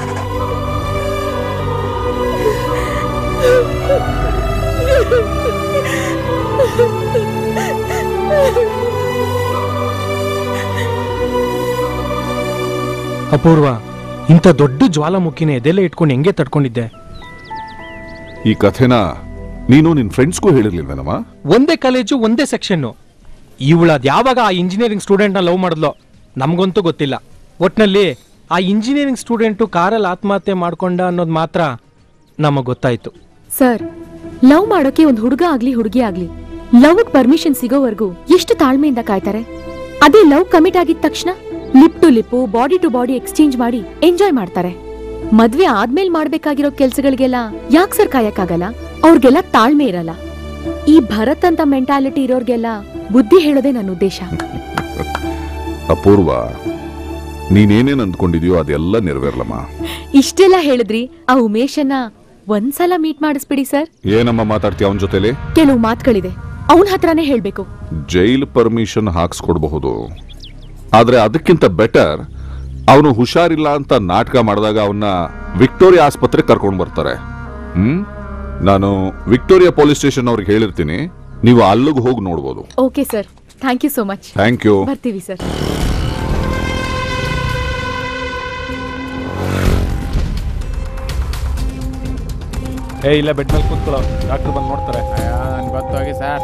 ಅಪೂರ್ವ ಇಂಥ ದೊಡ್ಡ ಜ್ವಾಲಾಮುಖಿನ ಎದೆಲ್ಲ ಇಟ್ಕೊಂಡು ಹೆಂಗೆ ತಡ್ಕೊಂಡಿದ್ದೆ ಈ ಕಥೆನ ನೀನು ನಿನ್ ಫ್ರೆಂಡ್ಸ್ಗೂ ಹೇಳಿರ್ಲಿಲ್ವೇನಮ್ಮ ಒಂದೇ ಕಾಲೇಜು ಒಂದೇ ಸೆಕ್ಷನ್ನು ಇವಳದ್ ಯಾವಾಗ ಆ ಇಂಜಿನಿಯರಿಂಗ್ ಸ್ಟೂಡೆಂಟ್ನ ಲವ್ ಮಾಡಿದ್ಲೋ ನಮಗಂತೂ ಗೊತ್ತಿಲ್ಲ ಒಟ್ನಲ್ಲಿ ಆ ಇಂಜಿನಿಯರಿಂಗ್ ಸ್ಟೂಡೆಂಟು ಕಾರಲ್ಲಿ ಆತ್ಮಹತ್ಯೆ ಮಾಡ್ಕೊಂಡ ಅನ್ನೋದು ಮಾತ್ರ ನಮಗೆ ಗೊತ್ತಾಯ್ತು ಸರ್ ಲವ್ ಮಾಡೋಕೆ ಒಂದ್ ಹುಡುಗ ಆಗ್ಲಿ ಹುಡುಗಿ ಆಗ್ಲಿ ಲವ್ ಪರ್ಮಿಷನ್ ಸಿಗೋವರೆಗೂ ಎಷ್ಟು ತಾಳ್ಮೆಯಿಂದ ಕಾಯ್ತಾರೆ ಅದೇ ಲವ್ ಕಮಿಟ್ ಆಗಿದ ತಕ್ಷಣ lip to lip body to body exchange ಮಾಡಿ ಎಂಜಾಯ್ ಮಾಡ್ತಾರೆ ಮದ್ವೆ ಆದ್ಮೇಲೆ ಮಾಡ್ಬೇಕಾಗಿರೋ ಕೆಲ್ಸಗಳಿಗೆಲ್ಲ ಯಾಕ್ ಸರ್ ಕಾಯಕ್ಕಾಗಲ್ಲ ಅವ್ರಿಗೆಲ್ಲ ತಾಳ್ಮೆ ಇರಲ್ಲ ಈ ಭರತ್ ಅಂತ ಮೆಂಟಾಲಿಟಿ ಇರೋರ್ಗೆಲ್ಲ ಬುದ್ಧಿ ಹೇಳೋದೇ ನನ್ನ ಉದ್ದೇಶ ಅಪೂರ್ವ ನೀನೇನೇನ್ ಅಂದ್ಕೊಂಡಿದ್ಯೋ ಅದೆಲ್ಲ ನೆರವೇರ್ಲಮ್ಮ ಇಷ್ಟೆಲ್ಲ ಹೇಳಿದ್ರಿ ಆ ಉಮೇಶನ್ನ ಒಂದ್ಸಲ ಮೀಟ್ ಮಾಡಿಸ್ಬಿಡಿ ಸರ್ ಏನಮ್ಮ ಮಾತಾಡ್ತೀಯ ಅವನ ಜೊತೆಲಿ ಕೆಲವು ಮಾತುಗಳಿದೆ ಅವನ ಹತ್ರನೇ ಹೇಳ್ಬೇಕು ಜೈಲ್ ಪರ್ಮಿಷನ್ ಹಾಕ್ಸ್ಕೊಡ್ಬಹುದು ಆದ್ರೆ ಅದಕ್ಕಿಂತ ಬೆಟರ್ ಅವನು ಹುಷಾರಿಲ್ಲ ಅಂತ ನಾಟಕ ಮಾಡಿದಾಗ ಅವನ್ನ ವಿಕ್ಟೋರಿಯಾ ಆಸ್ಪತ್ರೆ ಕರ್ಕೊಂಡು ಬರ್ತಾರೆ ಹ್ಮ್ ನಾನು ವಿಕ್ಟೋರಿಯಾ ಪೊಲೀಸ್ ಸ್ಟೇಷನ್ ಅವ್ರಿಗೆ ಹೇಳಿರ್ತೀನಿ ನೀವು ಅಲ್ಲಿಗೆ ಹೋಗಿ ನೋಡ್ಬೋದು okay sir thank you so much Thank you. ಬರ್ತೀವಿ ಸರ್ ಏ ಇಲ್ಲ ಬೆಡ್ ಮೇಲೆ ಕೂತ್ಕೊಳ್ಳೋ ಡಾಕ್ಟರ್ ಬಂದು ನೋಡ್ತಾರೆ ನನ್ಗೆ ಗೊತ್ತೋಗಿ ಸರ್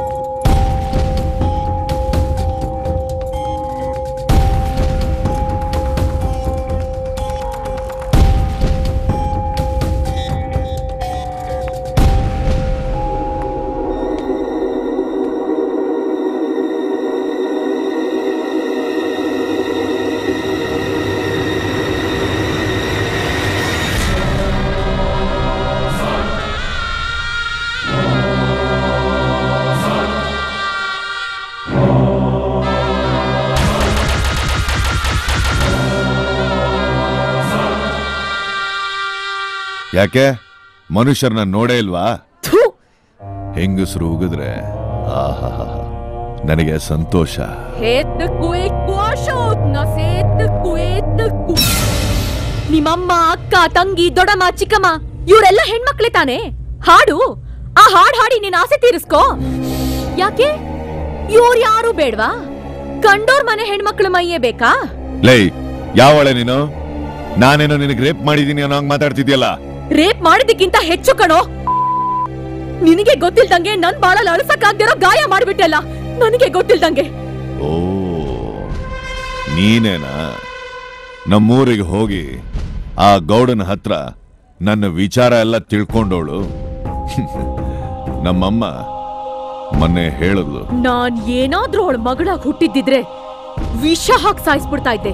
ಯಾಕೆ ಮನುಷ್ಯರನ್ನ ನೋಡೇ ಇಲ್ವಾ ಹೆಂಗಸರು ಉಗಿದ್ರೆ ಆಹಾಹಾ. ನನಗೆ ಸಂತೋಷ ನಿಮ್ಮಮ್ಮ ಅಕ್ಕ ತಂಗಿ ದೊಡಮ್ಮ ಚಿಕ್ಕಮ್ಮ ಇವರೆಲ್ಲ ಹೆಣ್ಮಕ್ಳೇ ತಾನೆ ಹಾಡು ಆ ಹಾಡ್ ಹಾಡಿ ನೀನ್ ಆಸೆ ತೀರಿಸ್ಕೋ ಯಾಕೆ ಇವ್ರು ಯಾರು ಬೇಡ್ವಾ ಕಂಡೋರ್ ಮನೆ ಹೆಣ್ಮಕ್ಳು ಮೈಯೇ ಬೇಕಾ ಲೈ ಯಾವಳೆ ನೀನು ನಾನೇನೋ ನಿನಗೆ ರೇಪ್ ಮಾಡಿದೀನಿ ಅನ್ನೋ ಹಂಗ್ ಮಾತಾಡ್ತಿದ್ಯಲ್ಲ ರೇಪ್ ಮಾಡಿದ್ದಕ್ಕಿಂತ ಹೆಚ್ಚು ಕಣೋ ನಿನಗೆ ಗೊತ್ತಿಲ್ದಂಗೆ ನನ್ ಬಾಳಲ್ಲಿ ಅಳಸಕ್ಕಾಗ್ದಿರೋ ಗಾಯ ಮಾಡ್ಬಿಟ್ಟಲ್ಲ ನನಗೆ ಗೊತ್ತಿಲ್ದಂಗೆ ಓ ನೀನೇನಾ ನಮ್ಮೂರಿಗೆ ಹೋಗಿ ಆ ಗೌಡನ ಹತ್ರ ನನ್ನ ವಿಚಾರ ಎಲ್ಲ ತಿಳ್ಕೊಂಡೋಳು ನಮ್ಮಮ್ಮ ಮೊನ್ನೆ ಹೇಳಿದ್ಲು ನಾನ್ ಏನಾದ್ರೂ ಅವಳ ಮಗಳಾಗ್ ಹುಟ್ಟಿದ್ದಿದ್ರೆ ವಿಷ ಹಾಕಿ ಸಾಯಿಸ್ಬಿಡ್ತಾ ಇದ್ದೆ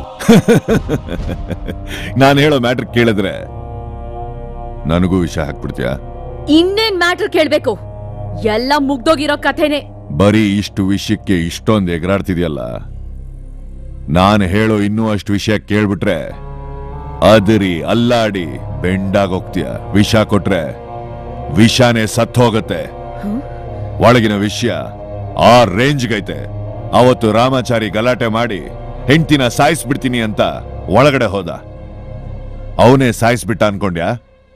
ನಾನು ಹೇಳೋ ಮ್ಯಾಟ್ರ್ ಕೇಳಿದ್ರೆ ನನಗೂ ವಿಷ ಹಾಕ್ಬಿಡ್ತೀಯಾ ಇನ್ನೇನ್ ಮ್ಯಾಟ್ರ್ ಕೇಳ್ಬೇಕು ಎಲ್ಲ ಮುಗ್ದೋಗಿರೋ ಕಥೆನೆ ಬರೀ ಇಷ್ಟು ವಿಷಯಕ್ಕೆ ಇಷ್ಟೊಂದು ಎಗರಾಡ್ತಿದ್ಯಲ್ಲ ನಾನು ಹೇಳೋ ಇನ್ನೂ ಅಷ್ಟು ವಿಷಯ ಕೇಳ್ಬಿಟ್ರೆ ಅದರಿ ಅಲ್ಲಾಡಿ ಬೆಂಡಾಗೋಗ್ತೀಯ ವಿಷ ಕೊಟ್ರೆ ವಿಷಾನೇ ಸತ್ ಹೋಗತ್ತೆ ಒಳಗಿನ ವಿಷಯ ಆ ರೇಂಜ್ಗೈತೆ ಅವತ್ತು ರಾಮಾಚಾರಿ ಗಲಾಟೆ ಮಾಡಿ ಹೆಂಡ್ತಿನ ಸಾಯಿಸ್ಬಿಡ್ತೀನಿ ಅಂತ ಒಳಗಡೆ ಹೋದ ಅವನೇ ಸಾಯಿಸ್ಬಿಟ್ಟ ಅನ್ಕೊಂಡ್ಯಾ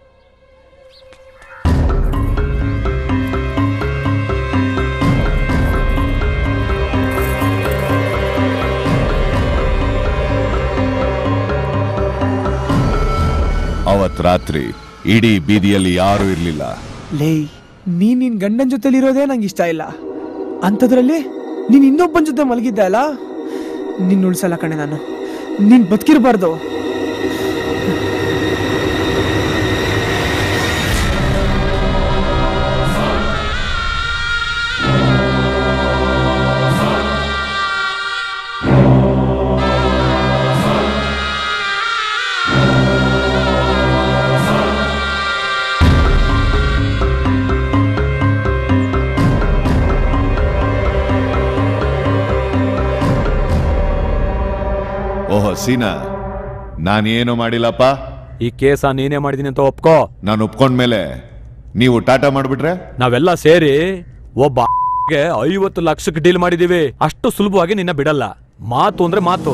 ಅವತ್ ರಾತ್ರಿ ಇಡೀ ಬೀದಿಯಲ್ಲಿ ಯಾರೂ ಇರ್ಲಿಲ್ಲ ಲೇ ನೀನ್ ನಿನ್ ಗಂಡನ ಜೊತೆಲಿ ಇರೋದೇ ನಂಗೆ ಇಷ್ಟ ಇಲ್ಲ ಅಂಥದ್ರಲ್ಲಿ ನೀನ್ ಇನ್ನೊಬ್ಬನ ಜೊತೆ ಮಲಗಿದ್ದೆ ಅಲ್ಲ ನಿನ್ನ ಉಳ್ಸಲ್ಲ ಕಣೆ ನಾನು ನೀನ್ ಬದುಕಿರ್ಬಾರ್ದು ಓಹೋ ಸೀನಾ ನಾನೇನು ಮಾಡಿಲ್ಲಪ್ಪ ಈ ಕೇಸ ನೀನೇ ಮಾಡಿದೀನಿ ಅಂತ ಒಪ್ಕೋ ನಾನು ಒಪ್ಕೊಂಡ್ಮೇಲೆ ನೀವು ಟಾಟಾ ಮಾಡ್ಬಿಟ್ರೆ ನಾವೆಲ್ಲ ಸೇರಿ ಒಬ್ಬ ಗೆ ಐವತ್ತು ಲಕ್ಷಕ್ಕೆ ಡೀಲ್ ಮಾಡಿದೀವಿ ಅಷ್ಟು ಸುಲಭವಾಗಿ ನಿನ್ನ ಬಿಡಲ್ಲ ಮಾತು ಅಂದ್ರೆ ಮಾತು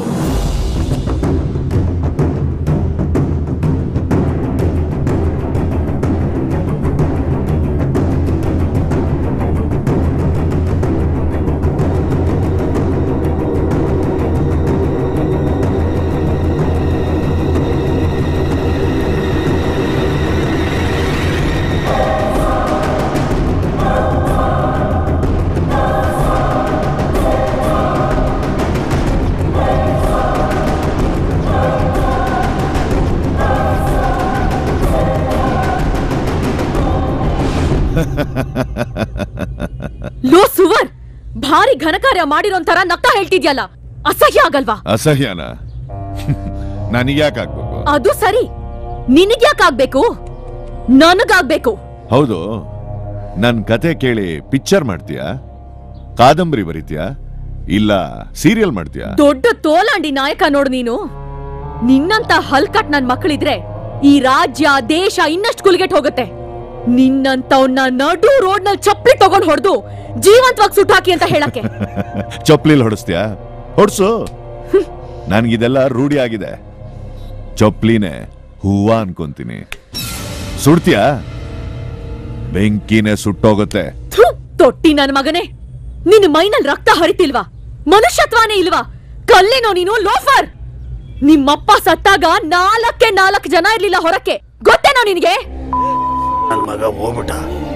ಭಾರಿ ಘನಕಾರ್ಯ ಮಾಡಿರೋನ್ ತರ ನಗ್ತಾ ಹೇಳ್ತಿದ್ಯಲ್ಲ ಅಸಹ್ಯ ಆಗಲ್ವಾ ಅಸಹ್ಯನ ನನಗ್ಯಾಕಾಗ್ಬೇಕು ಅದು ಸರಿ ನಿನಗ್ಯಾಕಾಗ್ಬೇಕು ನನಗಾಗ್ಬೇಕು ಹೌದು ನನ್ ಕತೆ ಕೇಳಿ ಪಿಕ್ಚರ್ ಮಾಡ್ತೀಯಾ ಕಾದಂಬರಿ ಬರೀತೀಯಾ ಇಲ್ಲ ಸೀರಿಯಲ್ ಮಾಡ್ತೀಯಾ ದೊಡ್ಡ ತೋಲಾಂಡಿ ನಾಯಕ ನೋಡು ನೀನು ನಿನ್ನಂತ ಹಲ್ಕಟ್ ನನ್ ಮಕ್ಕಳಿದ್ರೆ ಈ ರಾಜ್ಯ ದೇಶ ಇನ್ನಷ್ಟು ಕುಲ್ಗೆಟ್ ಹೋಗುತ್ತೆ ನಿನ್ನಂತವ್ನ ನಡು ರೋಡ್ ನಲ್ಲಿ ಚಪ್ಪಲಿ ತಗೊಂಡ್ ಹೊಡೆದು ಜೀವಂತವಾಗಿ ಸುಟ್ಟಾಕಿ ಅಂತ ಹೇಳಕ್ಕೆ ಚೊಪ್ಲಿಲ್ ಹೊಡಿಸ್ತೀಯಾ ಹೊಡ್ಸು ನನ್ಗಿದೆಲ್ಲ ರೂಢಿ ಆಗಿದೆ ಚೊಪ್ಲಿನೇ ಹೂವ ಅನ್ಕೊಂತೀನಿ ಸುಡ್ತೀಯಾ ಬೆಂಕಿನೇ ಸುಟ್ಟೋಗುತ್ತೆ ಥು, ತೊಟ್ಟಿ ನನ್ ಮಗನೇ ನಿನ್ನ ಮೈನಲ್ಲಿ ರಕ್ತ ಹರಿತಿಲ್ವಾ ಮನುಷ್ಯತ್ವಾನೇ ಇಲ್ವಾ ಕಲ್ಲೇನೋ ನೀನು ಲೋಫರ್ ನಿಮ್ಮಪ್ಪ ಸತ್ತಾಗ ನಾಲ್ಕೆ ನಾಲ್ಕು ಜನ ಇರ್ಲಿಲ್ಲ ಹೊರಕ್ಕೆ ಗೊತ್ತೇನೋ ನಿನಗೆ ನನ್ ಮಗ ಹೋಗ್ಬಿಟ್ಟ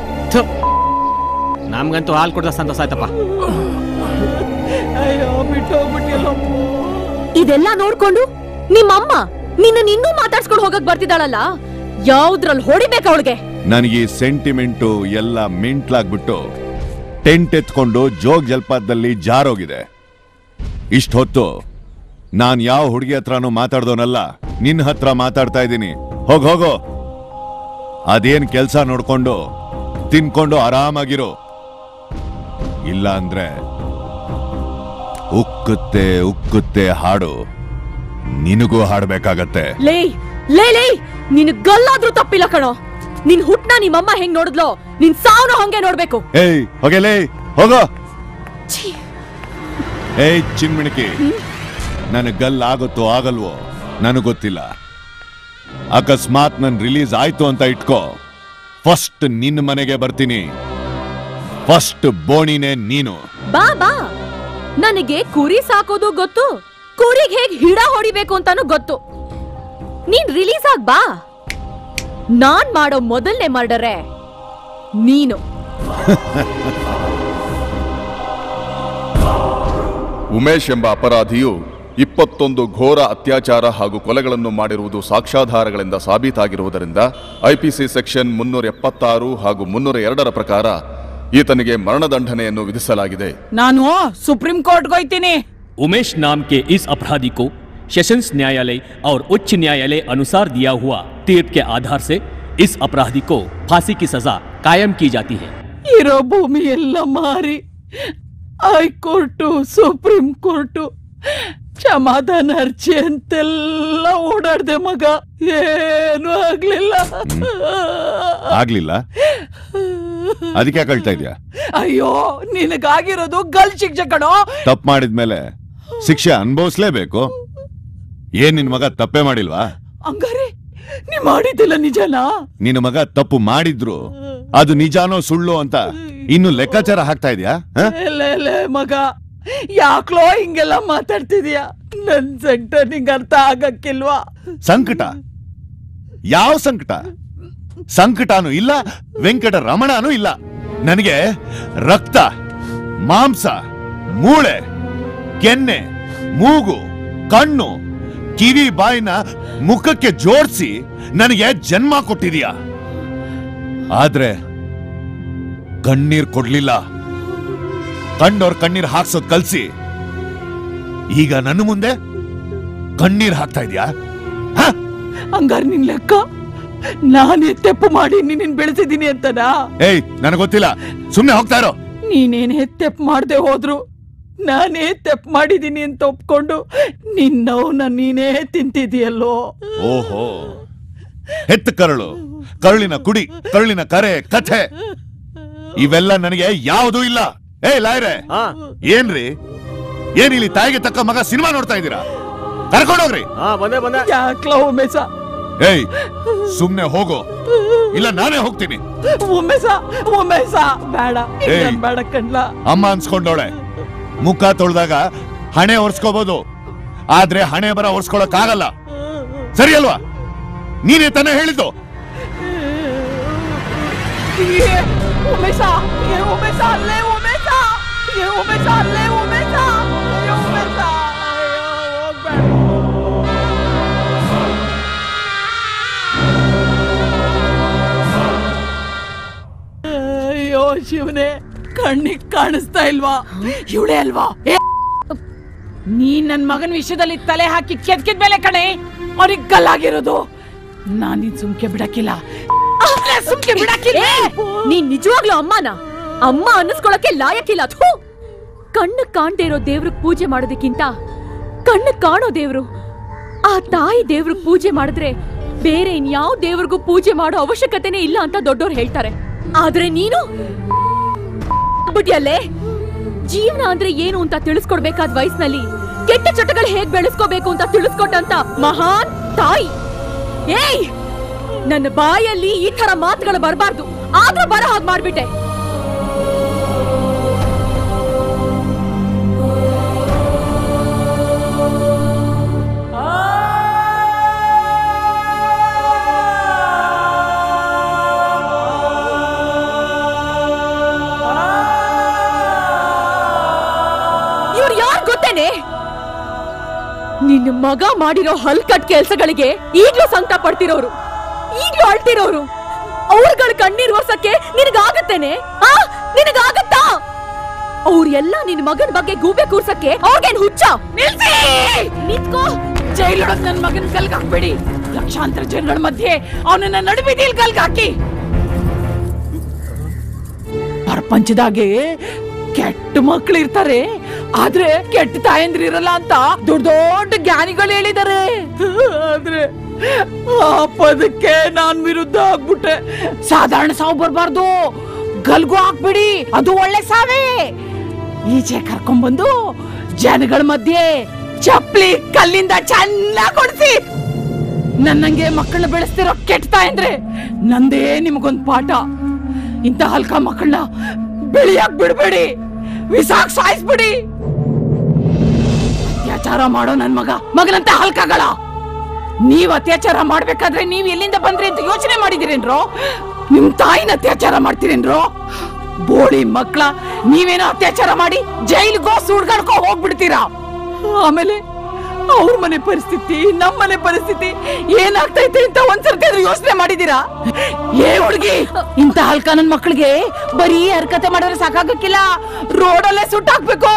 ನಮ್ಗಂತೂ ಹಾಲು ಕೊಡ್ದ ಸಂತೋಷ ಆಯ್ತಪ್ಪ ಅಯ್ಯೋ ಬಿಟ್ಟು ಹೋಗ್ಬಿಟ್ಟಿಲ್ಲ ಇದೆಲ್ಲ ನೋಡ್ಕೊಂಡು ನಿಮ್ಮಮ್ಮ ನಿನ್ನ ಇನ್ನೂ ಮಾತಾಡ್ಸ್ಕೊಂಡು ಹೋಗಕ್ ಬರ್ತಿದ್ದಾಳಲ್ಲ ಯಾವ್ದ್ರಲ್ಲಿ ಹೊಡಿಬೇಕ ಅವಳಿಗೆ ನನಗೆ ಸೆಂಟಿಮೆಂಟು ಎಲ್ಲ ಮಿಂಟ್ಲಾಗ್ಬಿಟ್ಟು ಟೆಂಟ್ ಎತ್ಕೊಂಡು ಜೋಗ್ ಜಲಪಾತದಲ್ಲಿ ಜಾರೋಗಿದೆ ಇಷ್ಟ ಹೊತ್ತು ನಾನ್ ಯಾವ ಹುಡುಗಿ ಹತ್ರನೂ ಮಾತಾಡ್ದೋನಲ್ಲ ನಿನ್ನ ಹತ್ರ ಮಾತಾಡ್ತಾ ಇದ್ದೀನಿ ಹೋಗ್ ಹೋಗೋ ಅದೇನ್ ಕೆಲ್ಸ ನೋಡ್ಕೊಂಡು ತಿನ್ಕೊಂಡು ಆರಾಮಾಗಿರು ಇಲ್ಲ ಅಂದ್ರೆ ಉಕ್ಕುತ್ತೆ ಉಕ್ಕುತ್ತೆ ಹಾಡು ನಿನಗೂ ಹಾಡ್ಬೇಕಾಗತ್ತೆ ಲೇ ಲೇ ಲೇ ನಿನ್ ಗಲ್ಲಾದ್ರೂ ತಪ್ಪಿಲ್ಲ ಕಣೋ ನಿನ್ ಹುಟ್ನ ನಿಮ್ಮಮ್ಮ ಹೆಂಗ್ ನೋಡಿದ್ಲೋ ನಿನ್ ಸಾವ್ನ ಹಂಗೆ ನೋಡ್ಬೇಕು ಏಯ್ ಹೋಗೆಲೇ ಹೋಗೋ ಏಯ್ ಚಿನ್ಮಿಣಿಕಿ ನನಗೆ ಗಲ್ ಆಗುತ್ತೋ ಆಗಲ್ವೋ ನನಗೆ ಗೊತ್ತಿಲ್ಲ ಅಕಸ್ಮಾತ್ ನನ್ ರಿಲೀಸ್ ಆಯ್ತು ಅಂತ ಇಟ್ಕೋ ಫಸ್ಟ್ ನಿನ್ನ ಮನೆಗೆ ಬರ್ತೀನಿ ಫಸ್ಟ್ ಬೋಣಿನೇ ನೀನು ಬಾ ಬಾ ನನಗೆ ಕುರಿ ಸಾಕೋದು ಗೊತ್ತು ಕುರಿಗ್ ಹೇಗ್ ಹಿಡ ಹೊಡಿಬೇಕು ಅಂತಾನು ಗೊತ್ತು ನೀನ್ ರಿಲೀಸ್ ಆಗ್ ಬಾ ನಾನ್ ಮಾಡೋ ಮೊದಲನೇ ಮರ್ಡರೇ ನೀನು ಉಮೇಶ್ ಎಂಬ ಅಪರಾಧಿಯು ಇಪ್ಪತ್ತೊಂದು ಘೋರ ಅತ್ಯಾಚಾರ ಹಾಗೂ ಕೊಲೆಗಳನ್ನು ಮಾಡಿರುವುದು ಸಾಕ್ಷ್ಯಾಧಾರಗಳಿಂದ ಸಾಬೀತಾಗಿರುವುದರಿಂದ ಐಪಿಸಿ ಸೆಕ್ಷನ್ ಮುನ್ನೂರ ಎಪ್ಪತ್ತಾರು ಹಾಗೂ ಮುನ್ನೂರ ಎರಡರ ಪ್ರಕಾರ ಈತನಿಗೆ ಮರಣದಂಡನೆಯನ್ನು ವಿಧಿಸಲಾಗಿದೆ ನಾನು ಸುಪ್ರೀಂ ಕೋರ್ಟ್ಗೆ ಹೋಯ್ತೀನಿ उमेश नाम के इस अपराधी को सेशंस न्यायालय और उच्च न्यायालय अनुसार दिया हुआ तीर्थ के आधार से इस अपराधी को फांसी की सजा कायम की जाती है ಇರೋ ಭೂಮಿ ಎಲ್ಲ ಮಾರಿ ಹೈಕೋರ್ಟು ಸುಪ್ರೀಂ ಕೋರ್ಟು ಸಮಾಧಾನ ಅರ್ಜಿ ಅಂತೆಲ್ಲ ಓಡಾಡ್ದೆ ಮಗ ಏನು ಆಗ್ಲಿಲ್ಲ ಆಗ್ಲಿಲ್ಲ ಅದಕ್ಕೆ ಕಳ್ತಾ ಇದ್ಯಾ ಅಯ್ಯೋ ನಿನಗಾಗಿರೋದು ಗಲ್ ಶಿಕ್ಷೆ ಕಣೋ ತಪ್ಪು ಮಾಡಿದ್ಮೇಲೆ ಶಿಕ್ಷೆ ಅನುಭವಿಸ್ಲೇಬೇಕು ಏನ್ ನಿನ್ ಮಗ ತಪ್ಪೇ ಮಾಡಿಲ್ವಾ ಹಂಗಾರೆ ನೀ ಮಾಡಿದ್ದಿಲ್ಲ ನಿಜನಾ ನಿನ್ನ ಮಗ ತಪ್ಪು ಮಾಡಿದ್ರು ಅದು ನಿಜಾನೋ ಸುಳ್ಳು ಅಂತ ಇನ್ನು ಲೆಕ್ಕಾಚಾರ ಹಾಕ್ತಾ ಇದೆಯಾ ಲೇ, ಲೇ, ಮಗ ಯಾಕ್ಲೋ ಹಿಂಗೆಲ್ಲ ಮಾತಾಡ್ತಿದ್ಯಾ ನನ್ ಸಂಕಟ ನಿಂಗೆ ಅರ್ಥ ಆಗಕ್ಕಿಲ್ವಾ ಸಂಕಟ ಯಾವ ಸಂಕಟ ಸಂಕಟನೂ ಇಲ್ಲ ವೆಂಕಟ ರಮಣನೂ ಇಲ್ಲ ನನಗೆ ರಕ್ತ ಮಾಂಸ ಮೂಳೆ ಕೆನ್ನೆ ಮೂಗು ಕಣ್ಣು ಕಿವಿ ಬಾಯಿನ ಮುಖಕ್ಕೆ ಜೋಡಿಸಿ ನನಗೆ ಜನ್ಮ ಕೊಟ್ಟಿದೀಯ ಆದ್ರೆ ಕಣ್ಣೀರ್ ಕೊಡ್ಲಿಲ್ಲ ಕಂಡೋರ್ ಕಣ್ಣೀರ್ ಹಾಕ್ಸೋದ್ ಕಲ್ಸಿ ಈಗ ನನ್ನ ಮುಂದೆ ಕಣ್ಣೀರ್ ಹಾಕ್ತಾ ಇದೀಯಾ ಹಂಗಾರೆ ನಿನ್ ಲೆಕ್ಕ ನಾನೇ ತಪ್ಪು ಮಾಡಿ ನಿನ್ನ ಬೆಳೆಸಿದೀನಿ ಅಂತನಾ ಏಯ್ ನನಗೆ ಗೊತ್ತಿಲ್ಲ ಸುಮ್ನೆ ಹೋಗ್ತಾ ಇರೋ ನೀನೇನೇ ತೆಪ್ಪು ಮಾಡದೆ ಹೋದ್ರು ನಾನೇ ತೆಪ್ಪು ಮಾಡಿದೀನಿ ಅಂತ ಒಪ್ಕೊಂಡು ನಿನ್ನವನ್ನ ನೀನೇ ತಿಂತಿದೀಯಲ್ಲೋ ಓಹೋ ಹೆತ್ತ ಕರಳು ಕರುಳಿನ ಕುಡಿ ಕರುಳಿನ ಕರೆ ಕಥೆ ಇವೆಲ್ಲ ನನಗೆ ಯಾವುದೂ ಇಲ್ಲ ಏ ಲಾಯ್ರೆ ಏನ್ರಿ ಏನ್ ಇಲ್ಲಿ ತಾಯಿಗೆ ತಕ್ಕ ಮಗ ಸಿನಿಮಾ ನೋಡ್ತಾ ಇದ್ದೀರಾ ಕರ್ಕೊಂಡೋಗ್ರಿ ಬಂದೆ ಬಂದೆ ಯಾಕ್ಲ ಉಮೇಶ ಏಯ್ ಸುಮ್ನೆ ಹೋಗು ಇಲ್ಲ ನಾನೇ ಹೋಗ್ತೀನಿ ಉಮೇಶ ಉಮೇಶ ಬೇಡ ಏಯ್. ನನ್ ಬೇಡ ಕಣ್ಲ ಅಮ್ಮ ಅನ್ಸ್ಕೊಂಡೋಳೆ ಮುಖ ತೊಳ್ದಾಗ ಹಣೆ ಒರ್ಸ್ಕೋಬಹುದು ಆದ್ರೆ ಹಣೆ ಬರ ಒರ್ಸ್ಕೊಳಕ್ ಆಗಲ್ಲ ಸರಿ ಅಲ್ವಾ ನೀನೇ ತಾನೇ ಹೇಳಿದ್ದು ಏ, ಉಮೇಶ ಏ ಉಮೇಶ ಅಲ್ಲೇ ಉಮೇಶ ಏ ಉಮೇಶ ಅಲ್ಲೇ ಉಮೇಶ ಏ ಉಮೇಶ ಅಯ್ಯೋ, ಹೋಗ್ಬೇಡ. ಅಯ್ಯೋ ಶಿವನೇ ಕಣ್ಣಿಗ್ ಕಾಣಿಸ್ತಾ ಇಲ್ವಾ ಇವಳೇ ಅಲ್ವಾ ಏ, ನೀ ನನ್ ಮಗನ ವಿಷಯದಲ್ಲಿ ತಲೆ ಹಾಕಿ ಕೆದ್ಕಿದ ಮೇಲೆ ಕಣೆ ಅವ್ರಿಗೆ ಗಲ್ಲಾಗಿರೋದು ನಾನ್ ನಿನ್ ಸುಮ್ಕೆ ಬಿಡಕ್ಕಿಲ್ಲ ಅವ್ನ ಸುಮ್ಕೆ ಬಿಡಕ್ಕಿಲ್ಲ ನೀನ್ ನಿಜವಾಗ್ಲೂ ಅಮ್ಮನ ಅಮ್ಮ ಅನ್ನಿಸ್ಕೊಳಕ್ಕೆ ಲಾಯಕ್ಕಿಲ್ಲ ಥು ಕಣ್ಣು ಕಾಣ್ದೇ ಇರೋ ದೇವ್ರಿಗೆ ಪೂಜೆ ಮಾಡೋದಕ್ಕಿಂತ ಕಣ್ಣು ಕಾಣೋ ದೇವ್ರು ಆ ತಾಯಿ ದೇವ್ರಿಗೆ ಪೂಜೆ ಮಾಡಿದ್ರೆ ಬೇರೆ ಇನ್ಯಾವ ದೇವ್ರಿಗೂ ಪೂಜೆ ಮಾಡೋ ಅವಶ್ಯಕತೆನೇ ಇಲ್ಲ ಅಂತ ದೊಡ್ಡೋರು ಹೇಳ್ತಾರೆ ಆದ್ರೆ ನೀನು ಬಿಟ್ಯಲ್ಲೇ ಜೀವನ ಅಂದ್ರೆ ಏನು ಅಂತ ತಿಳಿಸ್ಕೊಡ್ಬೇಕಾದ ವಯಸ್ಸಿನಲ್ಲಿ ಕೆಟ್ಟ ಚಟಗಳು ಹೇಗ್ ಬೆಳೆಸ್ಕೋಬೇಕು ಅಂತ ತಿಳಿಸ್ಕೊಟ್ಟಂತ ಮಹಾನ್ ತಾಯಿ ಏಯ್ ನನ್ನ ಬಾಯಲ್ಲಿ ಈ ತರ ಮಾತುಗಳು ಬರಬಾರ್ದು ಆದ್ರೂ ಬರ ಹಾಗೆ ಮಾಡ್ಬಿಟ್ಟೆ ಇವ್ರು ಯಾರು ಗೊತ್ತೇನೆ ನಿನ್ನ ಮಗ ಮಾಡಿರೋ ಹಲ್ಕಟ್ ಕೆಲ್ಸಗಳಿಗೆ ಈಗ್ಲೂ ಸಂಕಟ ಪಡ್ತಿರೋರು ಈಗ್ಲೂ ಅಳ್ತಿರೋರು ಅವ್ರಗಳ ಕಣ್ಣೀರ್ ಒರ್ಸಕ್ಕೆ ನಿನಗಾಗತ್ತೇನೆ ಆ ನಿನಗಾಗತ್ತಾ ಅವ್ರೆಲ್ಲ ನಿನ್ ಮಗನ್ ಬಗ್ಗೆ ಗೂಬೆ ಕೂರ್ಸಕ್ಕೆ ಅವ್ರಿಗೇನ್ ಹುಚ್ಚ ನಿಲ್ಸಿ ನಿಂತ್ಕೋ ಜೈಲೊಳಗ್ ನನ್ ಮಗನ್ ಕಲ್ಗ್ ಹಾಕ್ಬೇಡಿ ಲಕ್ಷಾಂತರ ಜನಗಳ ಮಧ್ಯೆ ಅವನನ್ನ ನಡುಬೀದಿಲ್ ಕಲ್ಗ್ ಹಾಕಿ ಪ್ರಪಂಚದಾಗೆ ಕೆಟ್ಟ ಮಕ್ಳು ಇರ್ತಾರೆ ಆದ್ರೆ ಕೆಟ್ಟ ತಾಯಂದ್ರ ಇರಲ್ಲ ಅಂತ ದೊಡ್ಡ ದೊಡ್ಡ ಜ್ಞಾನಿಗಳು ಹೇಳಿದ್ದಾರೆ ಆದ್ರೆ ಆ ಪದಕ್ಕೆ ನಾನ್ ವಿರುದ್ಧ ಆಗ್ಬಿಟ್ಟೆ ಸಾಧಾರಣ ಸಾವು ಬರ್ಬಾರ್ದು ಗಲ್ಗು ಹಾಕ್ಬಿಡಿ ಅದು ಒಳ್ಳೆ ಸಾವೇ ಈಚೆ ಕರ್ಕೊಂಡ್ಬಂದು ಜನಗಳ ಮಧ್ಯೆ ಚಪ್ಲಿ ಕಲ್ಲಿಂದ ಚೆನ್ನಾಗ್ ಕೊಡ್ಸಿ ನನ್ನಂಗೆ ಮಕ್ಕಳನ್ನ ಬೆಳೆಸ್ತಿರೋ ಕೆಟ್ಟ ಅಂದ್ರೆ ನಂದೇ ನಿಮಗೊಂದ್ ಪಾಠ ಇಂಥ ಹಲ್ಕ ಮಕ್ಕಳನ್ನ ಬೆಳೆಯಾಕ್ ಬಿಡ್ಬೇಡಿ ವಿಸಾಕ್ ಸಾಯಿಸ್ಬಿಡಿ ಅತ್ಯಾಚಾರ ಮಾಡೋ ನನ್ ಮಗ ಮಗನಂತ ಹಲ್ಕಗಳ ನೀವ್ ಅತ್ಯಾಚಾರ ಮಾಡ್ಬೇಕಾದ್ರೆ ನೀವ್ ಎಲ್ಲಿಂದ ಬಂದ್ರಿ ಅಂತ ಯೋಚನೆ ಮಾಡಿದಿರೇನ್ರೋ ನಿಮ್ ತಾಯಿನ ಅತ್ಯಾಚಾರ ಮಾಡ್ತೀರೇನ್ರೋ ಬೋಳಿ ಮಕ್ಳ ನೀವೇನೋ ಅತ್ಯಾಚಾರ ಮಾಡಿ ಜೈಲಿಗೋ ಸುಡ್ಗಾಡ್ಕೋ ಹೋಗ್ಬಿಡ್ತೀರಾ ಆಮೇಲೆ ಅವ್ರ ಮನೆ ಪರಿಸ್ಥಿತಿ ನಮ್ಮ ಮನೆ ಪರಿಸ್ಥಿತಿ ಏನಾಗ್ತೈತೆ ಅಂತ ಒಂದ್ಸರ್ತಿ ಆದ್ರೂ ಯೋಚನೆ ಮಾಡಿದೀರಾ ಏ ಹುಡುಗಿ ಇಂತ ಹಲ್ಕ ನನ್ ಮಕ್ಳಿಗೆ ಬರೀ ಹರ್ಕತೆ ಮಾಡಿದ್ರೆ ಸಾಕಾಗಕ್ಕಿಲ್ಲ ರೋಡಲ್ಲೇ ಸುಟ್ಟಾಕ್ಬೇಕು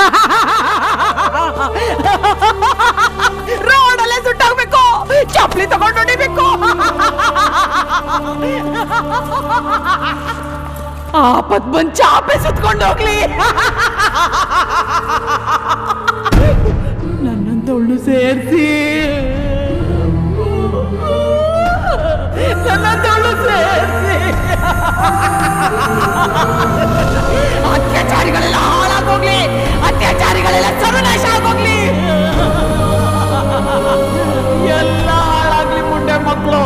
ರೋಡಲ್ಲೇ ಸುಟ್ಟಾಕ್ಬೇಕು ಚಪ್ಲಿ ತಗೊಂಡು ಹೊಡಿಬೇಕು ಆಪತ್ ಬಂದ್ ಚಾಪೆ ಸುತ್ಕೊಂಡು ಹೋಗ್ಲಿ ನನ್ನಂತವಳು ಸೇರಿಸಿ ನನ್ನಂತವಳು ಸೇರಿಸಿ ಅತ್ಯಾಚಾರಿಗಳೆಲ್ಲ ಹಾಳಾಗೋಗ್ಲಿ ಅತ್ಯಾಚಾರಿಗಳೆಲ್ಲ ಸರ್ವನಾಶ ಆಗೋಗ್ಲಿ ಎಲ್ಲ ಹಾಳಾಗ್ಲಿ ಮುಂಡೆ ಮಕ್ಕಳು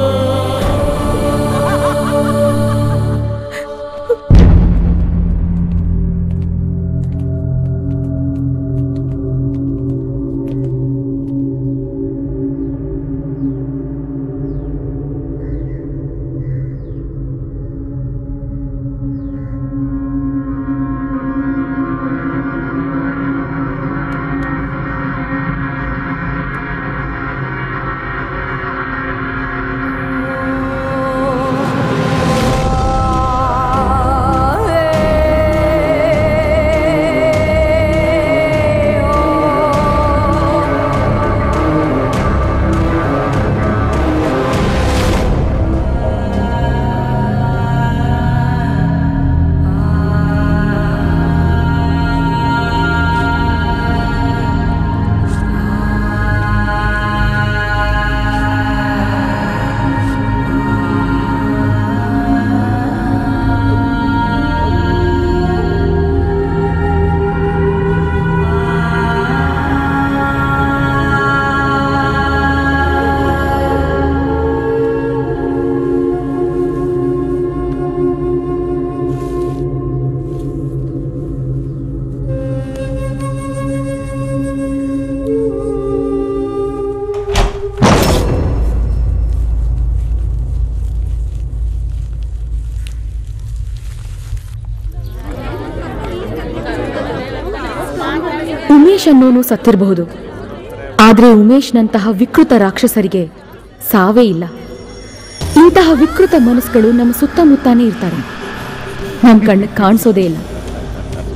ಉಮೇಶ್ ಅನ್ನೋನು ಸತ್ತಿರಬಹುದು ಆದ್ರೆ ಉಮೇಶ್ನಂತಹ ವಿಕೃತ ರಾಕ್ಷಸರಿಗೆ ಸಾವೇ ಇಲ್ಲ ಇಂತಹ ವಿಕೃತ ಮನಸ್ಸುಗಳು ನಮ್ಮ ಸುತ್ತಮುತ್ತಾನೇ ಇರ್ತಾರೆ ನಮ್ ಕಣ್ಣಿಗೆ ಕಾಣಿಸೋದೇ ಇಲ್ಲ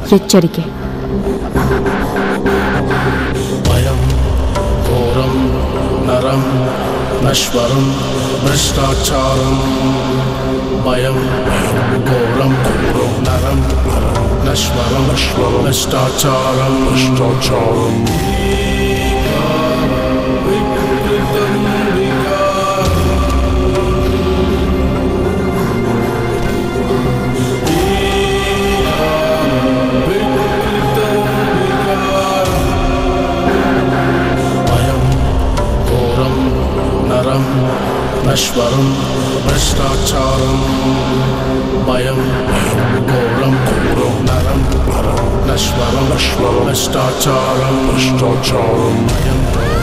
ಎಚ್ಚರಿಕೆ भयं घोरं नरं नश्वरं भ्रष्टाचारं भयं घोरं नरं नश्वरं भ्रष्टाचारं भ्रष्टाचारम् घोरं नरं नश्वरं भ्रष्टाचारं भयं घोरं नरं नश्वरं भ्रष्टाचारं भ्रष्टाचारं भयं